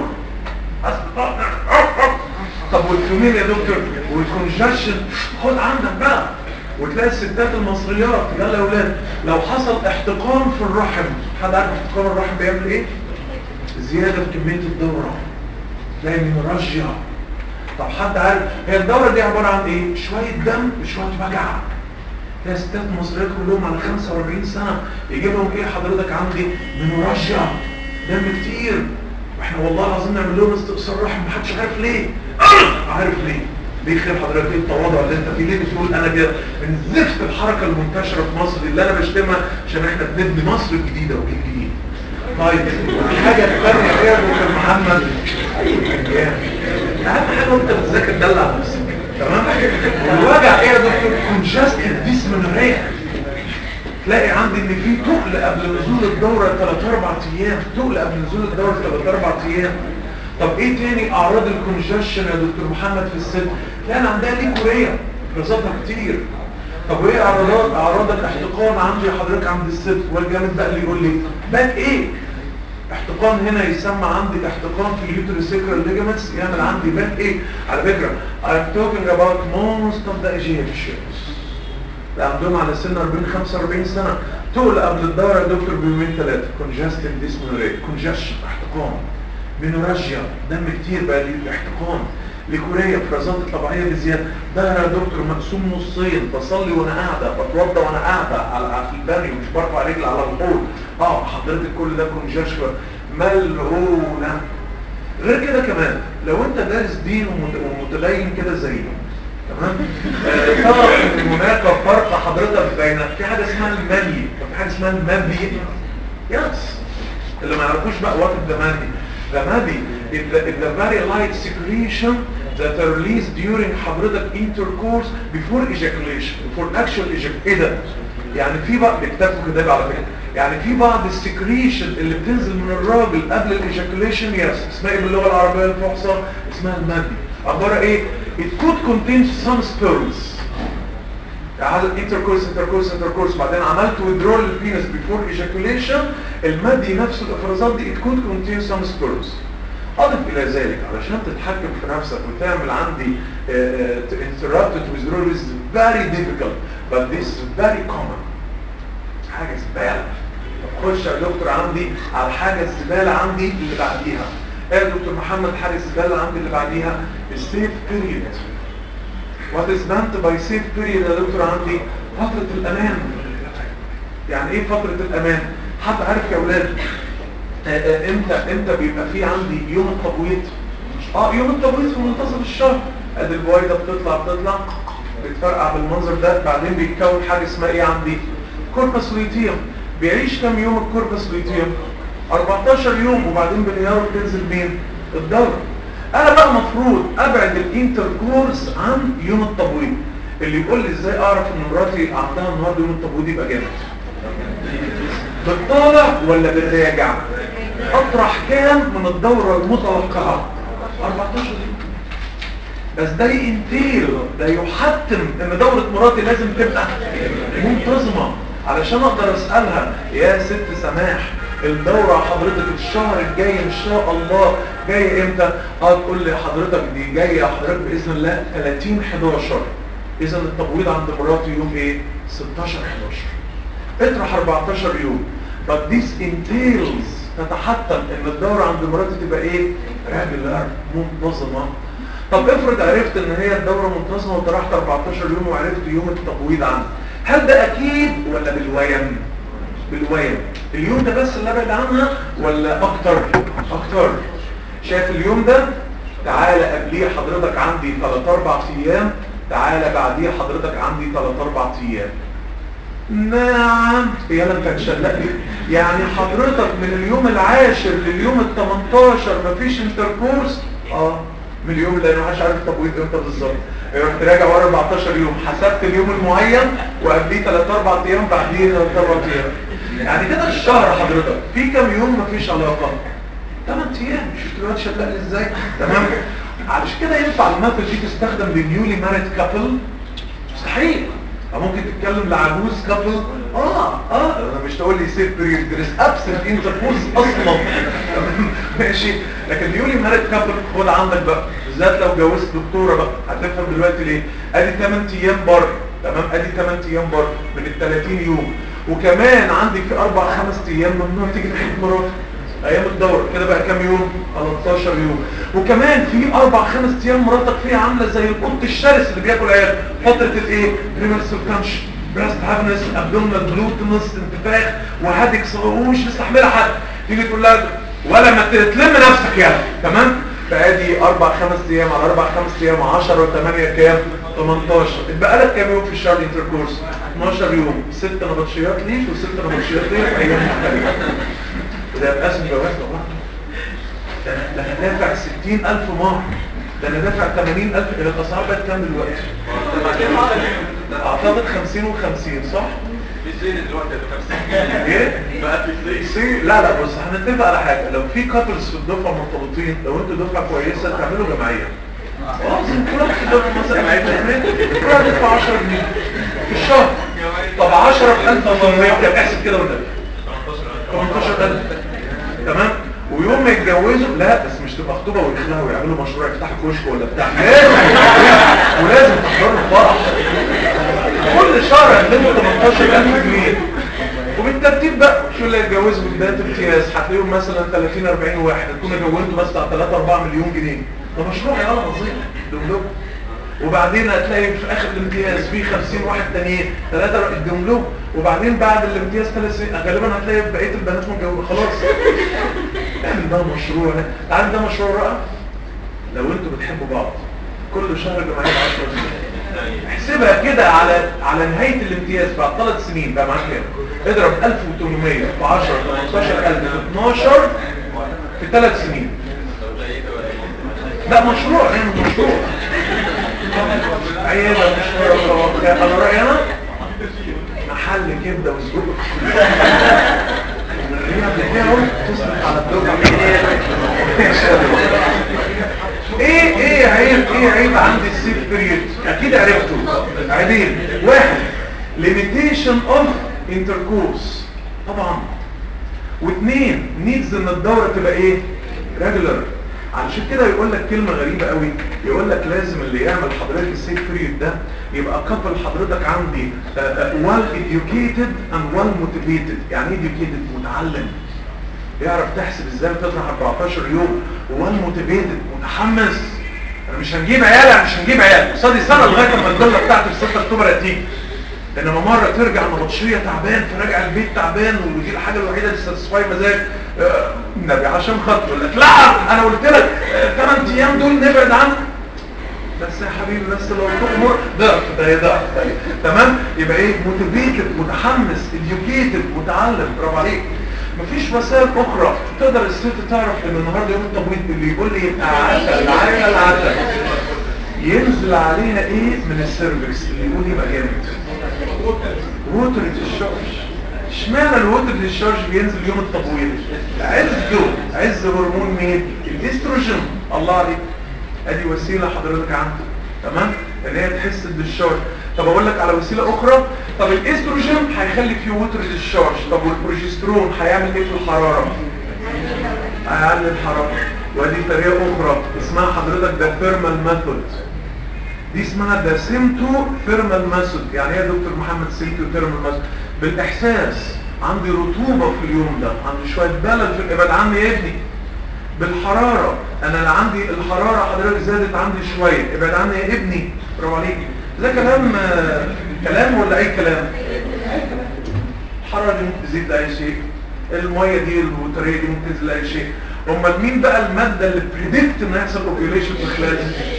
Speaker 1: طب والفيميل يا دكتور والكونجكشن خد عندك بقى وتلاقي الستات المصريات يلا يا اولاد لو حصل احتقان في الرحم حد عارف احتقان الرحم بيعمل ايه زياده في كميه الدوره تلاقي منرجع طب حد عارف هي الدوره دي عباره عن ايه شويه دم بشويه وجع يا ستات مصريات كلهم على 45 سنه يجي لهم ايه حضرتك عندي منرجع دم كتير واحنا والله العظيم نعمل لهم استئصال رحم محدش عارف ليه عارف ليه ليه خير حضرتك ايه التواضع اللي انت فيه ليه بتقول انا كده من زفت الحركه المنتشره في مصر اللي انا بشتمها عشان احنا بنبني مصر الجديده وجيل جديد طيب الحاجه الثانيه ايه يا دكتور محمد ايام اهم حاجه وانت بتذاكر دلع نفسك تمام والوجع ايه يا دكتور كونجستد ديسمنوريا تلاقي عندي ان في تقل قبل نزول الدوره 3 4 ايام تقل قبل نزول الدوره 3 4 ايام طب ايه تاني اعراض الكونجشن يا دكتور محمد في الست لا انا عندها ليكوريا رصادها كتير طب وايه اعراض اعراض الاحتقان عندي حضرتك عند الست والجامد بقى اللي يقول لي باك ايه احتقان هنا يسمى عندي احتقان في اليوتريسيكرال ليجامنتس يعمل عندي باك ايه على فكره I'm talking about most of the Egyptians اللي عندهم على سن 40 45 سنه تقل قبل الدوره يا دكتور بيومين ثلاثه كونجستيف ديسمونوريا كونجشن احتقان مينوراجيا دم كتير بقى الاحتقان ليكوريا افرازات طبيعيه بزياده ده يا دكتور مقسوم نصين بصلي وانا قاعده بتوضى وانا قاعده على في البانيو مش برفع رجلي على الحوض اه حضرتك كل ده كونجشن ملعونه غير كده كمان لو انت دارس دين ومتدين كده زينا تمام آه تعرف ان هناك فرق حضرتك بين في حاجه اسمها المني وفي حاجه اسمها المبي يس اللي ما يعرفوش بقى وات ذا ماني the muddy is the, is the very light secretion that are released during حضرتك intercourse before ejaculation before actual ejaculation ايه ده؟ يعني في بعض بيكتبوا كده على فكره يعني في بعض السكريشن اللي بتنزل من الراجل قبل الايجاكوليشن يس اسمها ايه باللغه العربيه الفصحى اسمها المادي عباره ايه it could contain some sperms على الانتركورس انتركورس انتركورس بعدين عملت withdrawal للبينس before ejaculation المادي نفس الافرازات دي it could contain some sperms اضف الى ذلك علشان تتحكم في نفسك وتعمل عندي uh, uh, interrupted withdrawal is very difficult but this is very common حاجة زبالة طب خش يا دكتور عندي على الحاجة الزبالة عندي اللي بعديها ايه يا دكتور محمد حاجة الزبالة عندي اللي بعديها السيف بيريد What is meant by safe period يا دكتور عندي فترة الأمان يعني ايه فترة الأمان حد عارف يا أولاد امتى امتى بيبقى في عندي يوم التبويض اه يوم التبويض في منتصف الشهر ادي البويضة بتطلع بتطلع بتفرقع بالمنظر ده بعدين بيتكون حاجة اسمها ايه عندي كوربس لوتيوم بيعيش كام يوم الكوربس لوتيوم 14 يوم وبعدين بالنهار بتنزل مين الدورة انا بقى مفروض ابعد الانتركورس عن يوم التبويض اللي يقول لي ازاي اعرف ان مراتي عندها النهارده يوم التبويض يبقى جامد بالطالع ولا بالراجع اطرح كام من الدورة المتوقعة 14 يوم بس ده ينتيل ده يحتم ان دورة مراتي لازم تبقى منتظمة علشان اقدر اسألها يا ست سماح الدورة حضرتك الشهر الجاي ان شاء الله جاي امتى هتقول لي حضرتك دي جاية حضرتك باذن الله 30 11 اذا التبويض عند مراتي يوم ايه 16 11 اطرح 14 يوم but this entails تتحتم ان الدورة عند مراتي تبقى ايه regular منتظمة طب افرض عرفت ان هي الدورة منتظمة وطرحت 14 يوم وعرفت يوم التبويض عندي هل ده اكيد ولا بالويم بالويم اليوم ده بس اللي ابعد عنها ولا اكتر اكتر شايف اليوم ده تعالى قبليه حضرتك عندي 3 4 ايام تعالى بعديه حضرتك عندي 3 4 ايام نعم يلا انت هتشلقني يعني حضرتك من اليوم العاشر لليوم ال 18 مفيش انتركورس اه من اليوم اللي انا مش عارف التبويض امتى بالظبط رحت راجع ورا 14 يوم حسبت اليوم المعين وقبليه 3 4 ايام بعديه 3 4 ايام يعني كده الشهر حضرتك في كام يوم مفيش علاقه 8 ايام شفت الواد شلقني ازاي تمام علشان كده ينفع الميثود دي تستخدم لنيولي ماريد كابل مستحيل أو ممكن تتكلم لعجوز كابل اه اه انا مش تقول لي سيف بريد دريس ابسنت انتركورس اصلا ماشي لكن نيولي ماريد كابل خد عندك بقى بالذات لو جوزت دكتوره بقى هتفهم دلوقتي ليه ادي 8 ايام بره تمام ادي 8 ايام بره من ال 30 يوم وكمان عندي في اربع خمس ايام ممنوع تيجي ناحيه مراتي ايام الدورة كده بقى كام يوم 13 يوم وكمان في اربع خمس ايام مراتك فيها عاملة زي القط الشرس اللي بياكل عيال فترة الايه بريمرسل كانش براست هابنس ابدومنال جلوتنس انتفاخ وهدك ومش مستحملها حد تيجي تقول لها ولا ما تلم نفسك يعني تمام فادي اربع خمس ايام على اربع خمس ايام 10 و8 كام 18 اتبقى لك كام يوم في الشهر انتركورس 12 يوم ست نبطشيات ليك وست نبطشيات ليك ايام مختلفه ده يبقى اسم جواز طبعا ده انا ده انا دافع 60000 مهر ده انا دافع 80000 الاسعار بقت كام دلوقتي اعتقد 50 و50 صح ايه
Speaker 2: بقى في
Speaker 1: سي لا لا بص هنتفق على حاجه لو في كابلز في الدفعه مرتبطين لو انتوا دفعه كويسه تعملوا جمعيه خلاص كل واحد في الدفعه مثلا جمعيه كل واحد يدفع 10 جنيه في الشهر طب 10 في 1800 كام احسب كده والنبي 18000 تمام ويوم ما يتجوزوا لا بس مش تبقى خطوبه ويخلعوا ويعملوا مشروع يفتحوا كشك ولا بتاع لازم ولازم تحضروا الفرح كل شهر هتلموا 18000 جنيه وبالترتيب بقى شو اللي يتجوزوا من بدايه امتياز هتلاقيهم مثلا 30 40 واحد تكونوا جوزتوا بس على 3 4 مليون جنيه ده مشروع يا عظيم دول وبعدين هتلاقي في اخر الامتياز في 50 واحد تانيين ثلاثه اتجملوا وبعدين بعد الامتياز ثلاث سنين غالبا هتلاقي بقيه البنات متجوزه خلاص اعمل ده مشروع عارف ده مشروع رائع لو انتوا بتحبوا بعض كل شهر جمعيه 10 جنيه احسبها كده على على نهايه الامتياز بعد ثلاث سنين بقى معاك كام اضرب 1800 في 10 18000 في 12 في ثلاث سنين لا مشروع نعمل مشروع عيادة مشروع انا رأيي انا محل كبدة وسجق الرياض بتاعه تصرف على الدفعة ايه ايه عيب ايه عيب عندي السيف بريد اكيد عرفته عيبين واحد limitation of intercourse طبعا واثنين نيدز ان الدورة تبقى ايه regular علشان كده يقول لك كلمة غريبة قوي يقول لك لازم اللي يعمل حضرتك السيف فريد ده يبقى كابل حضرتك عندي uh, uh, well educated and well motivated يعني ايه educated متعلم يعرف تحسب ازاي وتطرح 14 يوم وال موتيفيتد متحمس انا مش هنجيب عيال مش هنجيب عيال قصادي سنه لغايه اما الجله بتاعتي في 6 اكتوبر هتيجي انما مره ترجع نبطشيه تعبان تراجع البيت تعبان ودي الحاجه الوحيده اللي تساتسفاي مزاج آه، النبي عشان خاطر يقول لك لا انا قلت لك 8 ايام دول نبعد عنك بس يا حبيبي بس لو تؤمر ضعف ده ضعف تمام يبقى ايه موتيفيتد متحمس اديوكيتد متعلم برافو عليك مفيش وسائل اخرى تقدر الست تعرف ان النهارده يوم التبويض اللي يقول لي يبقى عسل عسل العسل ينزل عليها ايه من السيرفكس اللي يقول يبقى جامد ووتر الشارج اشمعنى الوتر الشارج بينزل يوم التبويض عزه عز هرمون مين الاستروجين الله عليك ادي وسيله حضرتك عندك تمام ان هي تحس بالشارج طب اقول لك على وسيله اخرى طب الاستروجين هيخلي فيه ووتر ديشارج طب والبروجسترون هيعمل ايه في الحراره هيقلل الحراره ودي طريقه اخرى اسمها حضرتك ده ثيرمال ميثود دي اسمها ده سيمتو ثيرمال ميثود يعني ايه يا دكتور محمد سيمتو ثيرمال ميثود بالاحساس عندي رطوبه في اليوم ده عندي شويه بلد في ابعد عني يا ابني بالحراره انا عندي الحراره حضرتك زادت عندي شويه ابعد عني يا ابني برافو عليك ده كلام كلام ولا اي كلام الحراره دي ممكن تزيد لاي شيء الميه دي البطاريه دي ممكن تنزل لاي شيء امال مين بقى الماده اللي بريدكت ان يحصل اوبيوليشن في خلال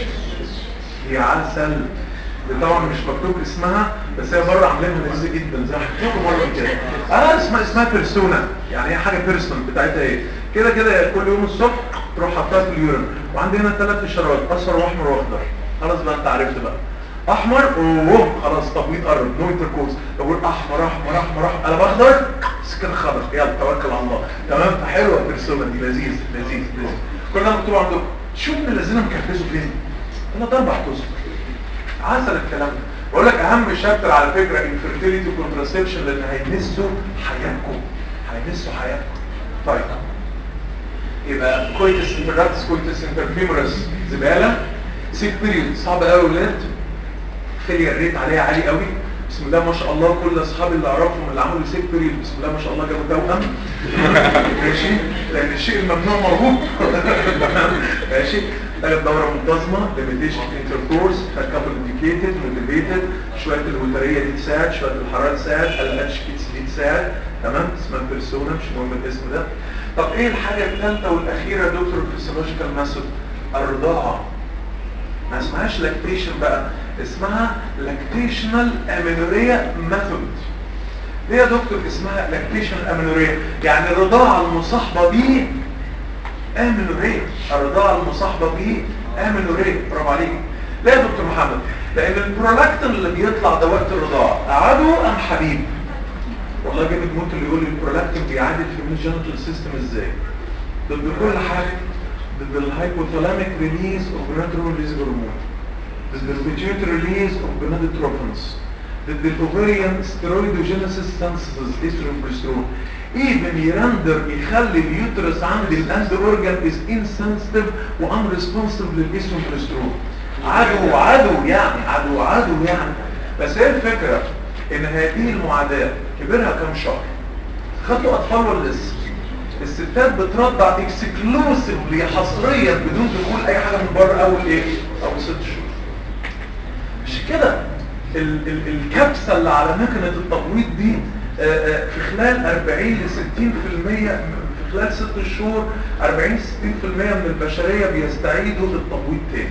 Speaker 1: هي عسل دي طبعا مش مكتوب اسمها بس هي بره عاملينها لذيذه جدا زي حكيتكم مره كده اه اسمها اسمها بيرسونا يعني هي حاجه بيرسونال بتاعتها ايه كده كده كل يوم الصبح تروح حطها في اليورين وعندي هنا ثلاث اشارات اصفر واحمر واخضر خلاص بقى انت عرفت بقى احمر اوه خلاص تبويض قرب نو انتركورس بقول احمر احمر احمر احمر انا باخضر بس كده خضر يلا توكل على الله تمام فحلوه البيرسونا دي لذيذ لذيذ لذيذ كل ده مكتوب عندكم شوف من الذين مكركزوا فين ثلاث اربع كتب عسل الكلام ده بقول لك اهم شابتر على فكره انفيرتيليتي كونتراسبشن لان هيمسوا حياتكم هيمسوا حياتكم طيب يبقى كويتس انترابتس كويتس انترفيمورس زباله سيك بيريود صعب قوي يا ولاد فيلير ريت عليها عالي قوي بسم الله ما شاء الله كل اصحابي اللي اعرفهم اللي عملوا سيك بيريود بسم الله ما شاء الله جابوا توأم ماشي لان الشيء الممنوع موجود ماشي ثلاث دوره منتظمه ليميتيشن انتركورس كابل انديكيتد موتيفيتد شويه الوتريه دي تساعد شويه الحراره تساعد الاتش كيتس دي تساعد تمام اسمها بيرسونا مش مهم الاسم ده طب ايه الحاجه الثالثه والاخيره يا دكتور فيسيولوجيكال ميثود الرضاعه ما اسمهاش لاكتيشن بقى اسمها لاكتيشنال امينوريا ميثود ليه يا دكتور اسمها لاكتيشن امينوريا يعني الرضاعه المصاحبه بيه امينوريا الرضاعه المصاحبه بيه امينوريا برافو عليك ليه يا دكتور محمد لان البرولاكتين اللي بيطلع ده وقت الرضاعه عدو ام حبيب والله جامد موت اللي يقول لي البرولاكتين بيعادل في الجينيتال سيستم ازاي ضد كل حاجه ضد الهايبوثالاميك ريليز اوف جونادرول ريليز هرمون ضد البيتيوتري ريليز اوف جونادوتروفنز ضد الاوفريان ستيرويدوجينيسيس سنسز استروجين بروسترون even يرندر يخلي اليوترس عندي الاند اورجان از انسنسيتيف وان ريسبونسيف للاستروجين بروسترون عدو عدو يعني عدو عدو يعني بس هي الفكره ان هذه المعاداه كبرها كام شهر خدوا اطفال ولا لسه الستات بترضع اكسكلوسيفلي حصريا بدون دخول اي حاجه من بره اول ايه اول ست شهور مش كده ال ال الكبسه اللي على مكنه التبويض دي آآ آآ في خلال 40 ل 60% في خلال 6 شهور 40 60% من البشريه بيستعيدوا التبويض تاني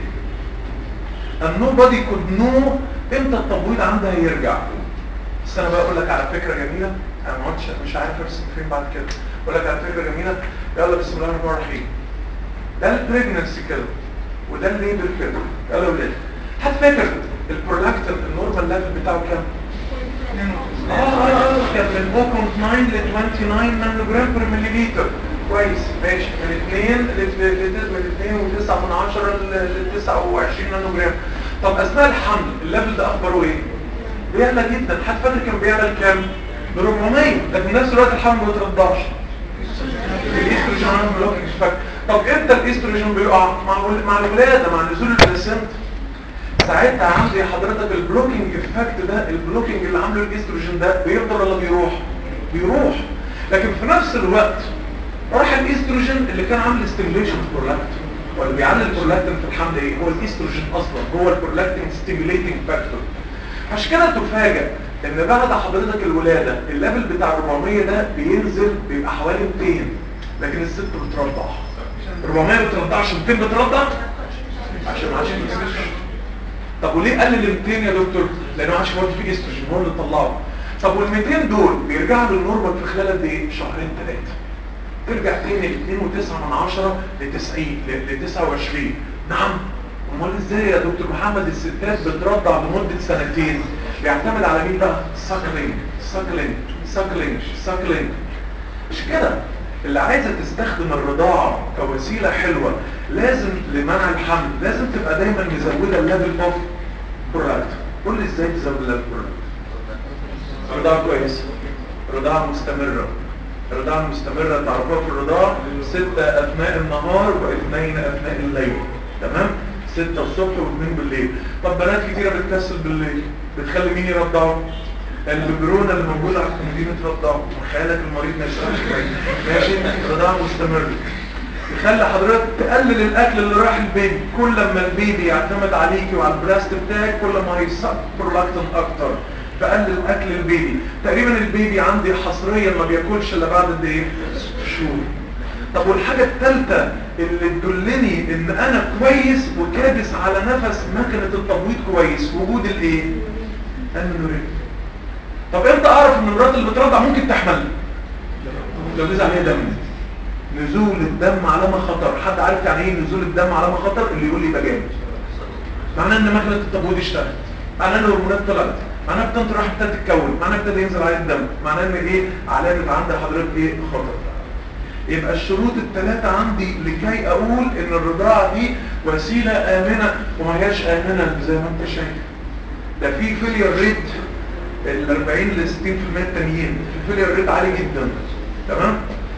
Speaker 1: and nobody could know امتى التبويض عندها يرجع بس انا بقول لك على فكره جميله انا ما عدتش مش عارف ارسم فين بعد كده بقول لك على فكره جميله يلا بسم الله الرحمن الرحيم ده البريجنسي كده وده الليبر كده يلا يا ولاد هتفكر البرولاكتين النورمال ليفل بتاعه كام؟ اه اه اه كان من 0.9 ل 29 نانوجرام بير مليليتر كويس ماشي من 2 من 2 و9 من 10 ل 29 نانوجرام طب اثناء الحمل الليفل ده اخباره ايه؟ بيعلى جدا حد فاكر كان بيعلى لكام؟ ب 400 لكن في نفس الوقت الحمل ما بيترضعش الاستروجين عامل بلوكينج فاكتور طب امتى الاستروجين بيقع؟ مع مع الولاده مع نزول البلاسنت ساعتها عندي حضرتك البلوكينج افكت ده البلوكينج اللي عامله الاستروجين ده بيفضل ولا بيروح؟ بيروح لكن في نفس الوقت راح الاستروجين اللي كان عامل ستيميوليشن برولاكتين واللي بيعلي البرولاكتين في الحمل ايه؟ هو الاستروجين اصلا هو البرولاكتين ستيميوليتنج فاكتور عشان كده تفاجئ ان بعد حضرتك الولاده الليفل بتاع 400 ده بينزل بيبقى حوالي 200 لكن الست بترضع 400 ما بترضعش 200 بترضع عشان ما عادش في استروجين طب وليه قلل ال 200 يا دكتور؟ لانه ما عادش موجود فيه استروجين هو اللي طلعه طب وال 200 دول بيرجعوا للنورمال في خلال قد ايه؟ شهرين ثلاثه ترجع تاني ل 2.9 من 10 ل 90 ل 29 نعم امال ازاي يا دكتور محمد الستات بترضع لمده سنتين بيعتمد على مين بقى ساكلينج ساكلينج ساكلينج ساكلينج مش كده اللي عايزه تستخدم الرضاعه كوسيله حلوه لازم لمنع الحمل لازم تبقى دايما مزوده الليفل اوف برولاكتين قول لي ازاي تزود اللاب برودكت رضاعة كويسة رضاعة مستمرة الرضاعة المستمرة تعرفوها في الرضاعة ستة أثناء النهار واثنين أثناء الليل تمام ستة الصبح واثنين بالليل طب بنات كتيرة بتكسل بالليل بتخلي مين يرضعوا الببرونة اللي موجودة على الكومودين ترضعوا وخيالك المريض ما يشتغلش كويس ماشي رضاعة مستمرة يخلي حضرتك تقلل الاكل اللي رايح البيبي كل ما البيبي يعتمد عليكي وعلى البراست بتاعك كل ما هيصاب برولاكتين اكتر فقلل اكل البيبي تقريبا البيبي عندي حصريا ما بياكلش الا بعد قد ايه ست شهور طب والحاجه الثالثه اللي تدلني ان انا كويس وكابس على نفس مكنه التبويض كويس وجود الايه المنوريه طب امتى اعرف ان المرات اللي بترضع ممكن تحمل لو نزل عليها دم نزول الدم علامه خطر حد عارف يعني ايه نزول الدم علامه خطر اللي يقول لي يبقى جامد معناه ان مكنه التبويض اشتغلت معناه ان الهرمونات طلعت معناه ابتدت راح ابتدت تتكون معناه ابتدى ينزل عليه الدم معناه ان ايه علامه عند حضرتك ايه خطر يبقى الشروط الثلاثة عندي لكي اقول ان الرضاعة دي وسيلة امنة وما هياش امنة زي ما انت شايف ده في فيلير ريت ال 40 ل 60% التانيين الفيلير ريت عالي جدا تمام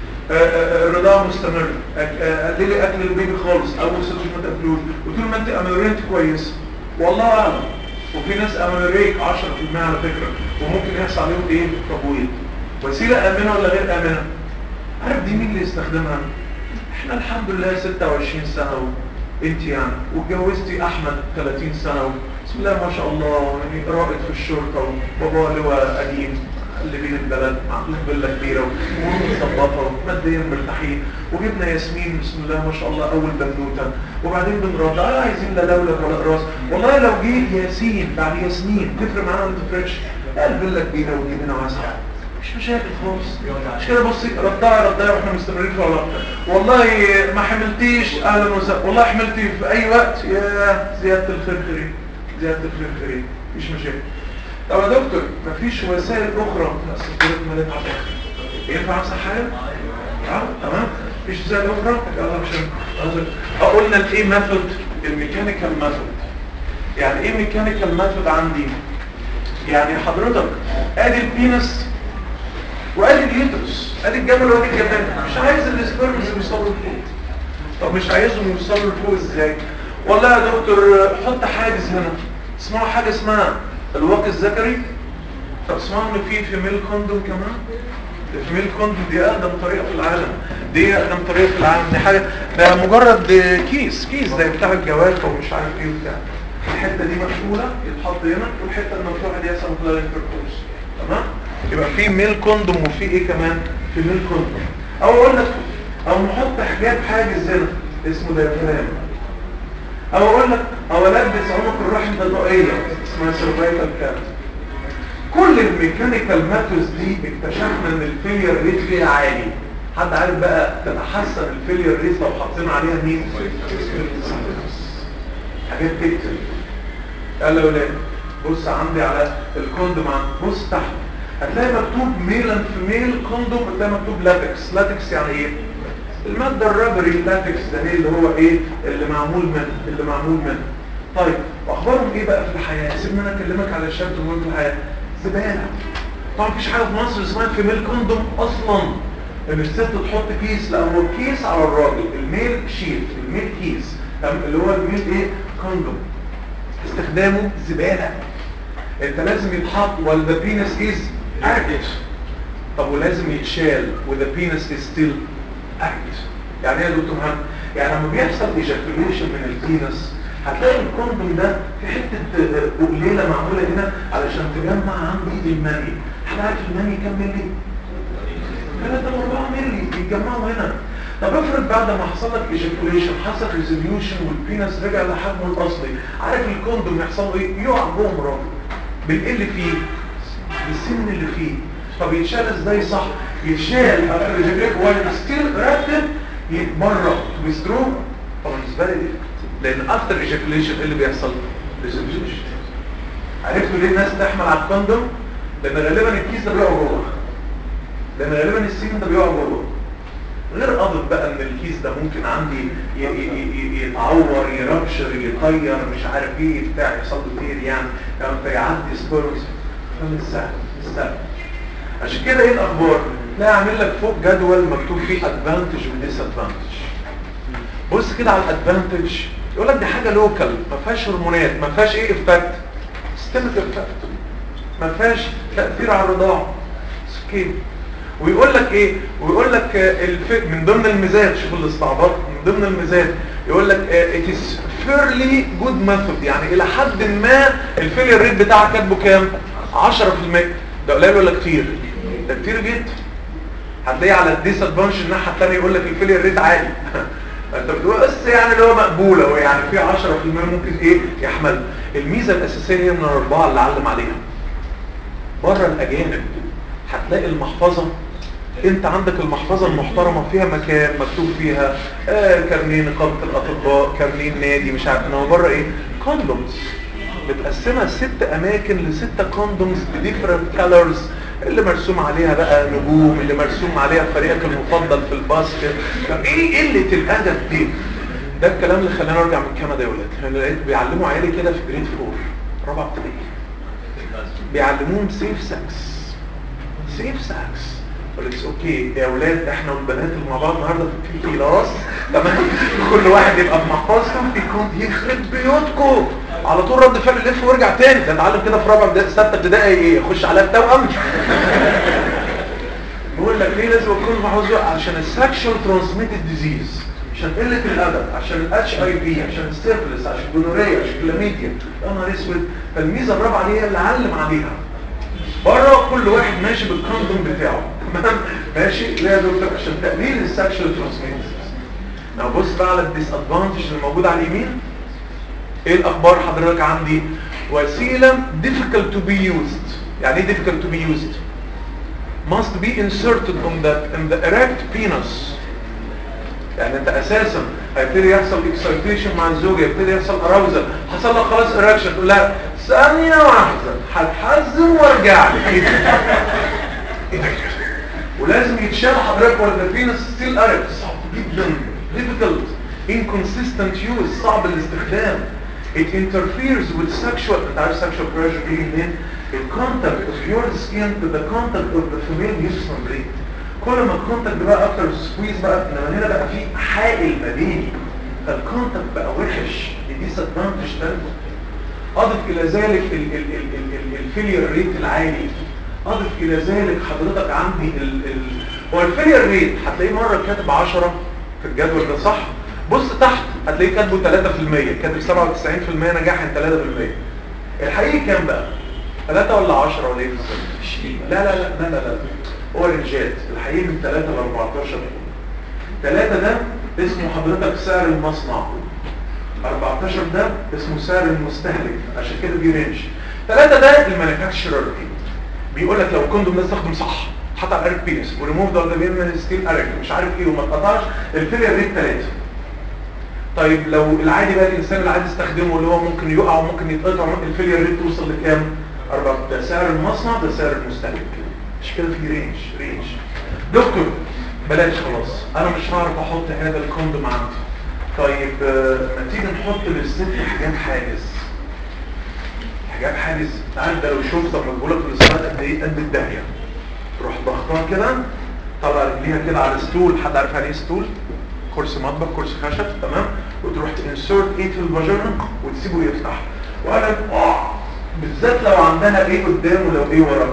Speaker 1: الرضاعة مستمرة قللي اكل البيبي خالص اول ست شهور ما تاكلوش وطول ما انت اميرينت كويس والله اعلم وفي ناس اميريك 10% على فكرة وممكن يحصل عليهم ايه تبويض وسيلة امنة ولا غير امنة عارف دي مين اللي يستخدمها احنا الحمد لله 26 سنة و... انت يعني واتجوزتي احمد 30 سنة و... بسم الله ما شاء الله يعني رائد في الشرطة وبابا لواء قديم اللي بين البلد معقول فيلا كبيره ومظبطه وماديا مرتاحين وجبنا ياسمين بسم الله ما شاء الله اول بنوته وبعدين بنرد اه عايزين لا لولب ولا قراص والله لو جه ياسين بعد ياسمين تفرق معانا ولا ما تفرقش الفيلا كبيره وجبنا واسعه مش مشاكل خالص مش كده بصي رضاعي رضاعي واحنا مستمرين في علاقتك والله ما حملتيش اهلا وسهلا والله حملتي في اي وقت يا زياده الخير خيرين زياده الخير خيرين مش مشاكل طب يا دكتور مفيش وسائل اخرى اساسيات مالك على ينفع امسح حاجه اه تمام مفيش وسائل اخرى يلا عشان قلنا الايه ميثود الميكانيكال ميثود يعني ايه ميكانيكال ميثود عندي يعني حضرتك ادي البينس وادي اليوترس ادي الجبل وادي الجبل مش عايز السبرمز يوصلوا لفوق طب مش عايزهم يوصلوا لفوق ازاي والله يا دكتور حط حاجز هنا اسمعوا حاجه اسمها الواقي الذكري طب اسمعوا ان في فيميل كوندوم كمان الفيميل كوندوم دي اقدم طريقه في العالم دي اقدم طريقه في العالم دي حاجه ده مجرد كيس كيس زي بتاع الجواز ومش عارف ايه وبتاع الحته دي مقفوله يتحط هنا والحته المفتوحه دي يحصل خلال الانتركورس تمام يبقى في ميل كوندوم وفي ايه كمان في ميل كوندوم او اقول لك او نحط حاجات حاجز هنا اسمه دايفرام او اقول لك او البس عنق الرحم الضائيه اسمها سيرفايكال كاب كل الميكانيكال ماتوز دي اكتشفنا ان الفيلير ريت فيها عالي حد عارف بقى تتحسن الفيلير ريت لو حاطين عليها مين حاجات تقتل قال له ولاد بص عندي على الكوندوم بص تحت هتلاقي مكتوب ميلا في ميل كوندوم هتلاقي مكتوب لاتكس لاتكس يعني ايه المادة الربري اللاتكس ده ايه اللي هو ايه اللي معمول منه اللي معمول منه طيب واخبارهم ايه بقى في الحياة سيبني انا اكلمك على الشاب المهم في الحياة زبالة طبعا مفيش حاجة في مصر اسمها فيميل كوندوم اصلا ان الست تحط كيس لا هو الكيس على الراجل الميل شيت الميل كيس اللي هو الميل ايه كوندوم استخدامه زبالة انت لازم يتحط while the penis is active طب ولازم يتشال with the penis is still active يعني ايه يا دكتور محمد يعني لما بيحصل ejaculation من البينس هتلاقي الكوندوم ده في حته بقليله معموله هنا علشان تجمع عندي المني احنا عارف المني كام ملي 3 4 ملي بيتجمعوا هنا طب افرض بعد ما حصل لك ايجاكوليشن حصل ريزوليوشن والبينس رجع لحجمه الاصلي عارف الكوندوم يحصل له ايه يقع جوه مراته باللي فيه بالسن اللي فيه طب يتشال ازاي صح يتشال after ejaculate while still راتب يتبرع ويسترو طبعا بالنسبه لي دي لان افتر ejaculation ايه اللي بيحصل ريزوليوشن عرفتوا ليه الناس تحمل على الكوندوم لان غالبا الكيس ده بيقع جوه لان غالبا السين ده بيقع جوه غير قضت بقى ان الكيس ده ممكن عندي ي- ي- ي- يتعور يربشر يطير مش عارف ايه بتاع يحصل له خير يعني يعني فيعدي سبيرمز فمن سهل مش سهل عشان كده ايه الاخبار لا اعمل لك فوق جدول مكتوب فيه ادفانتج وديس ادفانتج بص كده على الادفانتج يقول لك دي حاجه لوكال ما فيهاش هرمونات ما فيهاش ايه افكت ستيمت افكت ما فيهاش تاثير على الرضاعه اوكي ويقول لك ايه ويقول لك آه، الف... من ضمن الميزات شوف الاستعباط من ضمن الميزات يقول لك آه، it is fairly good method يعني الى حد ما الفيلير ريت بتاعك كاتبه كام 10% ده قليل ولا كتير ده كتير جدا هتلاقيه على الديس ادفانش الناحيه الثانيه يقول لك الفيلير ريت عالي انت بتقول بس يعني اللي هو مقبوله ويعني في 10% ممكن ايه يحمل الميزه الاساسيه هي من الاربعه اللي علم عليها بره الاجانب هتلاقي المحفظه انت عندك المحفظه المحترمه فيها مكان مكتوب فيها آه كارنيه نقابه الاطباء كارنيه النادي مش عارف انما بره ايه كوندومز متقسمه ست اماكن لستة كوندومز بديفرنت كالرز اللي مرسوم عليها بقى نجوم اللي مرسوم عليها فريقك المفضل في الباسكت طب ايه قله الادب دي ده الكلام اللي خلاني ارجع من كندا يا ولاد انا لقيت بيعلموا عيالي كده في جريد 4 رابعه ابتدائي بيعلموهم سيف سكس سيف سكس اتس اوكي يا اولاد احنا والبنات اللي مع بعض النهارده في كلاس تمام كل واحد يبقى في محفظته يكون يخرب بيوتكم على طول رد فعل لف وارجع تاني ده اتعلم كده في رابعه ابتدائي سته ابتدائي ايه يخش على التوأم بيقول لك ليه لازم اكون محفوظ عشان السكشوال ترانسميتد ديزيز عشان قله الادب عشان الاتش اي بي عشان السيفلس عشان الجونوريا عشان الكلاميديا يا نهار اسود فالميزه الرابعه دي هي اللي علم عليها بره كل واحد ماشي بالكوندوم بتاعه تمام ماشي ليه يا دكتور عشان تقليل السكشوال ترانسميتد لو بص بقى على الديس ادفانتج اللي موجود على اليمين ايه الاخبار حضرتك عندي وسيله difficult to be used يعني ايه difficult to be used must be inserted on the in the erect penis يعني انت اساسا هيبتدي يحصل excitation مع الزوجه يبتدي يحصل arousal حصل لك خلاص erection تقول لها ثانيه واحده هتحزن وارجع لك ايه ده ايه ده كده ولازم يتشال حضرتك ولا البينس ستيل erect صعب جدا difficult inconsistent use صعب الاستخدام it interferes with sexual انت عارف sexual pressure بيجي منين the contact of your skin to the contact of the female uterus membrane كل ما الكونتاكت بقى اكتر سكويز بقى انما هنا بقى في حائل ما بيني فالكونتاكت بقى وحش دي ديس ادفانتج تانية اضف الى ذلك الفيلير ريت العالي اضف الى ذلك حضرتك عندي ال ال هو الفيلير ريت هتلاقيه مره كاتب 10 في الجدول ده صح بص تحت هتلاقيه كاتبه 3% كاتب 97% نجاح 3% الحقيقي كام بقى 3 ولا 10 ولا ايه لا لا لا لا لا, لا. اورنجات الحقيقي من 3 ل 14 3 ده اسمه حضرتك سعر المصنع 14 ده اسمه سعر المستهلك عشان كده بيرينج 3 ده المانيفاكتشرر بيقول لك لو الكوندوم ده استخدم صح حط على الارك بيس وريموف ذا من ستيل ارك مش عارف ايه وما اتقطعش الفيلير ريت 3 طيب لو العادي بقى الانسان العادي استخدمه اللي هو ممكن يقع وممكن يتقطع ممكن الفيلير ريت توصل لكام 4 ده سعر المصنع ده سعر المستهلك مش كده في رينج رينج دكتور بلاش خلاص انا مش هعرف احط هذا الكوندوم عندي طيب ما تيجي نحط للست حاجات حاجز حاجات حاجز انت عارف ده لو شفت لما بقول لك الاسناد قد ايه قد الداهيه تروح ضغطها كده طلع رجليها كده على ستول حد عارف يعني ايه ستول كرسي مطبخ كرسي خشب تمام وتروح تنسرت ايه في الفاجينا وتسيبه يفتح وانا اه بالذات لو عندنا ايه قدام ولو ايه ورا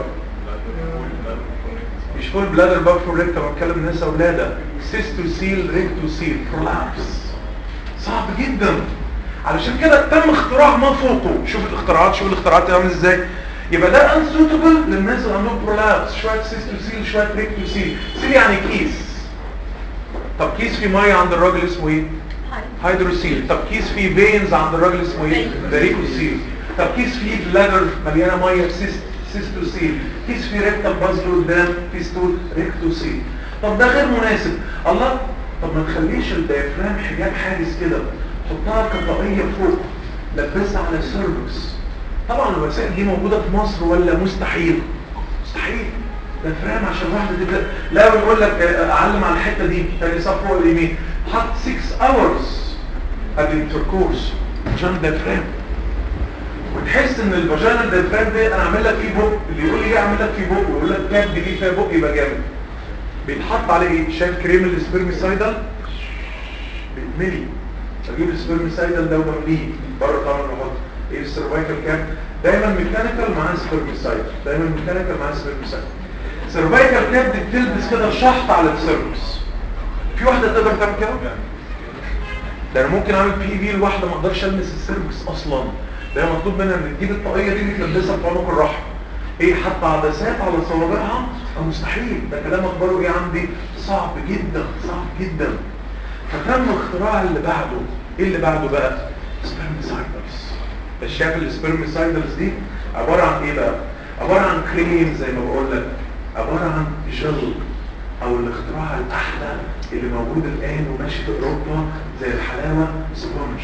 Speaker 1: مش فول بلادر باك فور ريكتا بتكلم ناس اولاده سيستوسيل ريكتوسيل برولابس صعب جدا علشان كده تم اختراع ما فوقه شوف الاختراعات شوف الاختراعات عامل ازاي يبقى ده انسوتبل للناس اللي عندهم برولابس شويه سيستوسيل شويه ريكتوسيل سيل يعني كيس طب كيس فيه ميه عند الراجل اسمه ايه هيدروسيل طب كيس فيه فينز عند الراجل اسمه ايه فاريكوسيل طب كيس فيه بلادر مليانه ميه سيست سيستوسيل كيس فيه ريكتال بازل قدام في ستول ريكتوسيل طب ده غير مناسب الله طب ما تخليش الديافرام حجاب حاجز كده حطها كطاقية فوق لبسها على السيرفكس طبعا الوسائل دي موجودة في مصر ولا مستحيل مستحيل ديافرام عشان واحده تبدا لا ويقول لك آه، اعلم على الحته دي تاني صف فوق اليمين حط 6 اورز الانتركورس عشان ديافرام وتحس ان الفاجينال ديافرام ده انا اعمل لك فيه بق اللي يقول لي ايه اعمل لك فيه بق ويقول لك كاب دي فيها بق يبقى جامد بيتحط عليه ايه شايف كريم السبرميسايدال بيتملي اجيب السبرميسايدال ده وبمليه بره طبعا بحط ايه السيرفايكال كاب دايما ميكانيكال معاه سبرميسايدال دايما ميكانيكال معاه سبرميسايدال سيرفايكال كاب دي بتلبس كده شحط على السيرفكس في واحده تقدر تعمل كده ده انا ممكن اعمل بي في لواحده ما اقدرش المس السيرفكس اصلا ده مطلوب منها ان تجيب الطاقيه دي تلبسها في عنق الرحم ايه حتى عدسات على صوابعها ده مستحيل ده كلام اخباره ايه عندي صعب جدا صعب جدا فتم اختراع اللي بعده ايه اللي بعده بقى سبرميسايدرز بس شايف السبرميسايدرز دي عباره عن ايه بقى عباره عن كريم زي ما بقول لك عباره عن جل او الاختراع الاحلى اللي موجود الان وماشي في اوروبا زي الحلاوه سبونج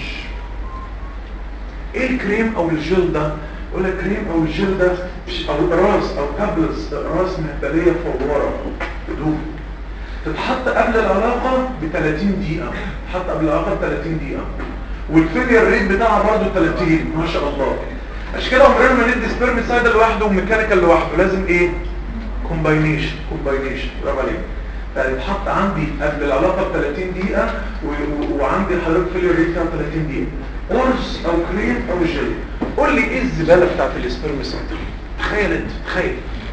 Speaker 1: ايه الكريم او الجل ده يقول لك كريم او الجل ده او راس او تابلس راس مهبليه فواره بدون تتحط قبل العلاقه ب 30 دقيقه تتحط قبل العلاقه ب 30 دقيقه والفيلير ريت بتاعها برضه 30 ما شاء الله عشان كده عمرنا ما ندي سبيرميسايد لوحده وميكانيكال لوحده لازم ايه كومباينيشن كومباينيشن برافو عليك فيتحط عندي قبل العلاقه ب 30 دقيقه و- و- وعندي حضرتك فيلير ريت بتاع 30 دقيقه قرص او كريم او جل قول لي ايه الزباله بتاعت السبيرميسايد تخيل انت تخيل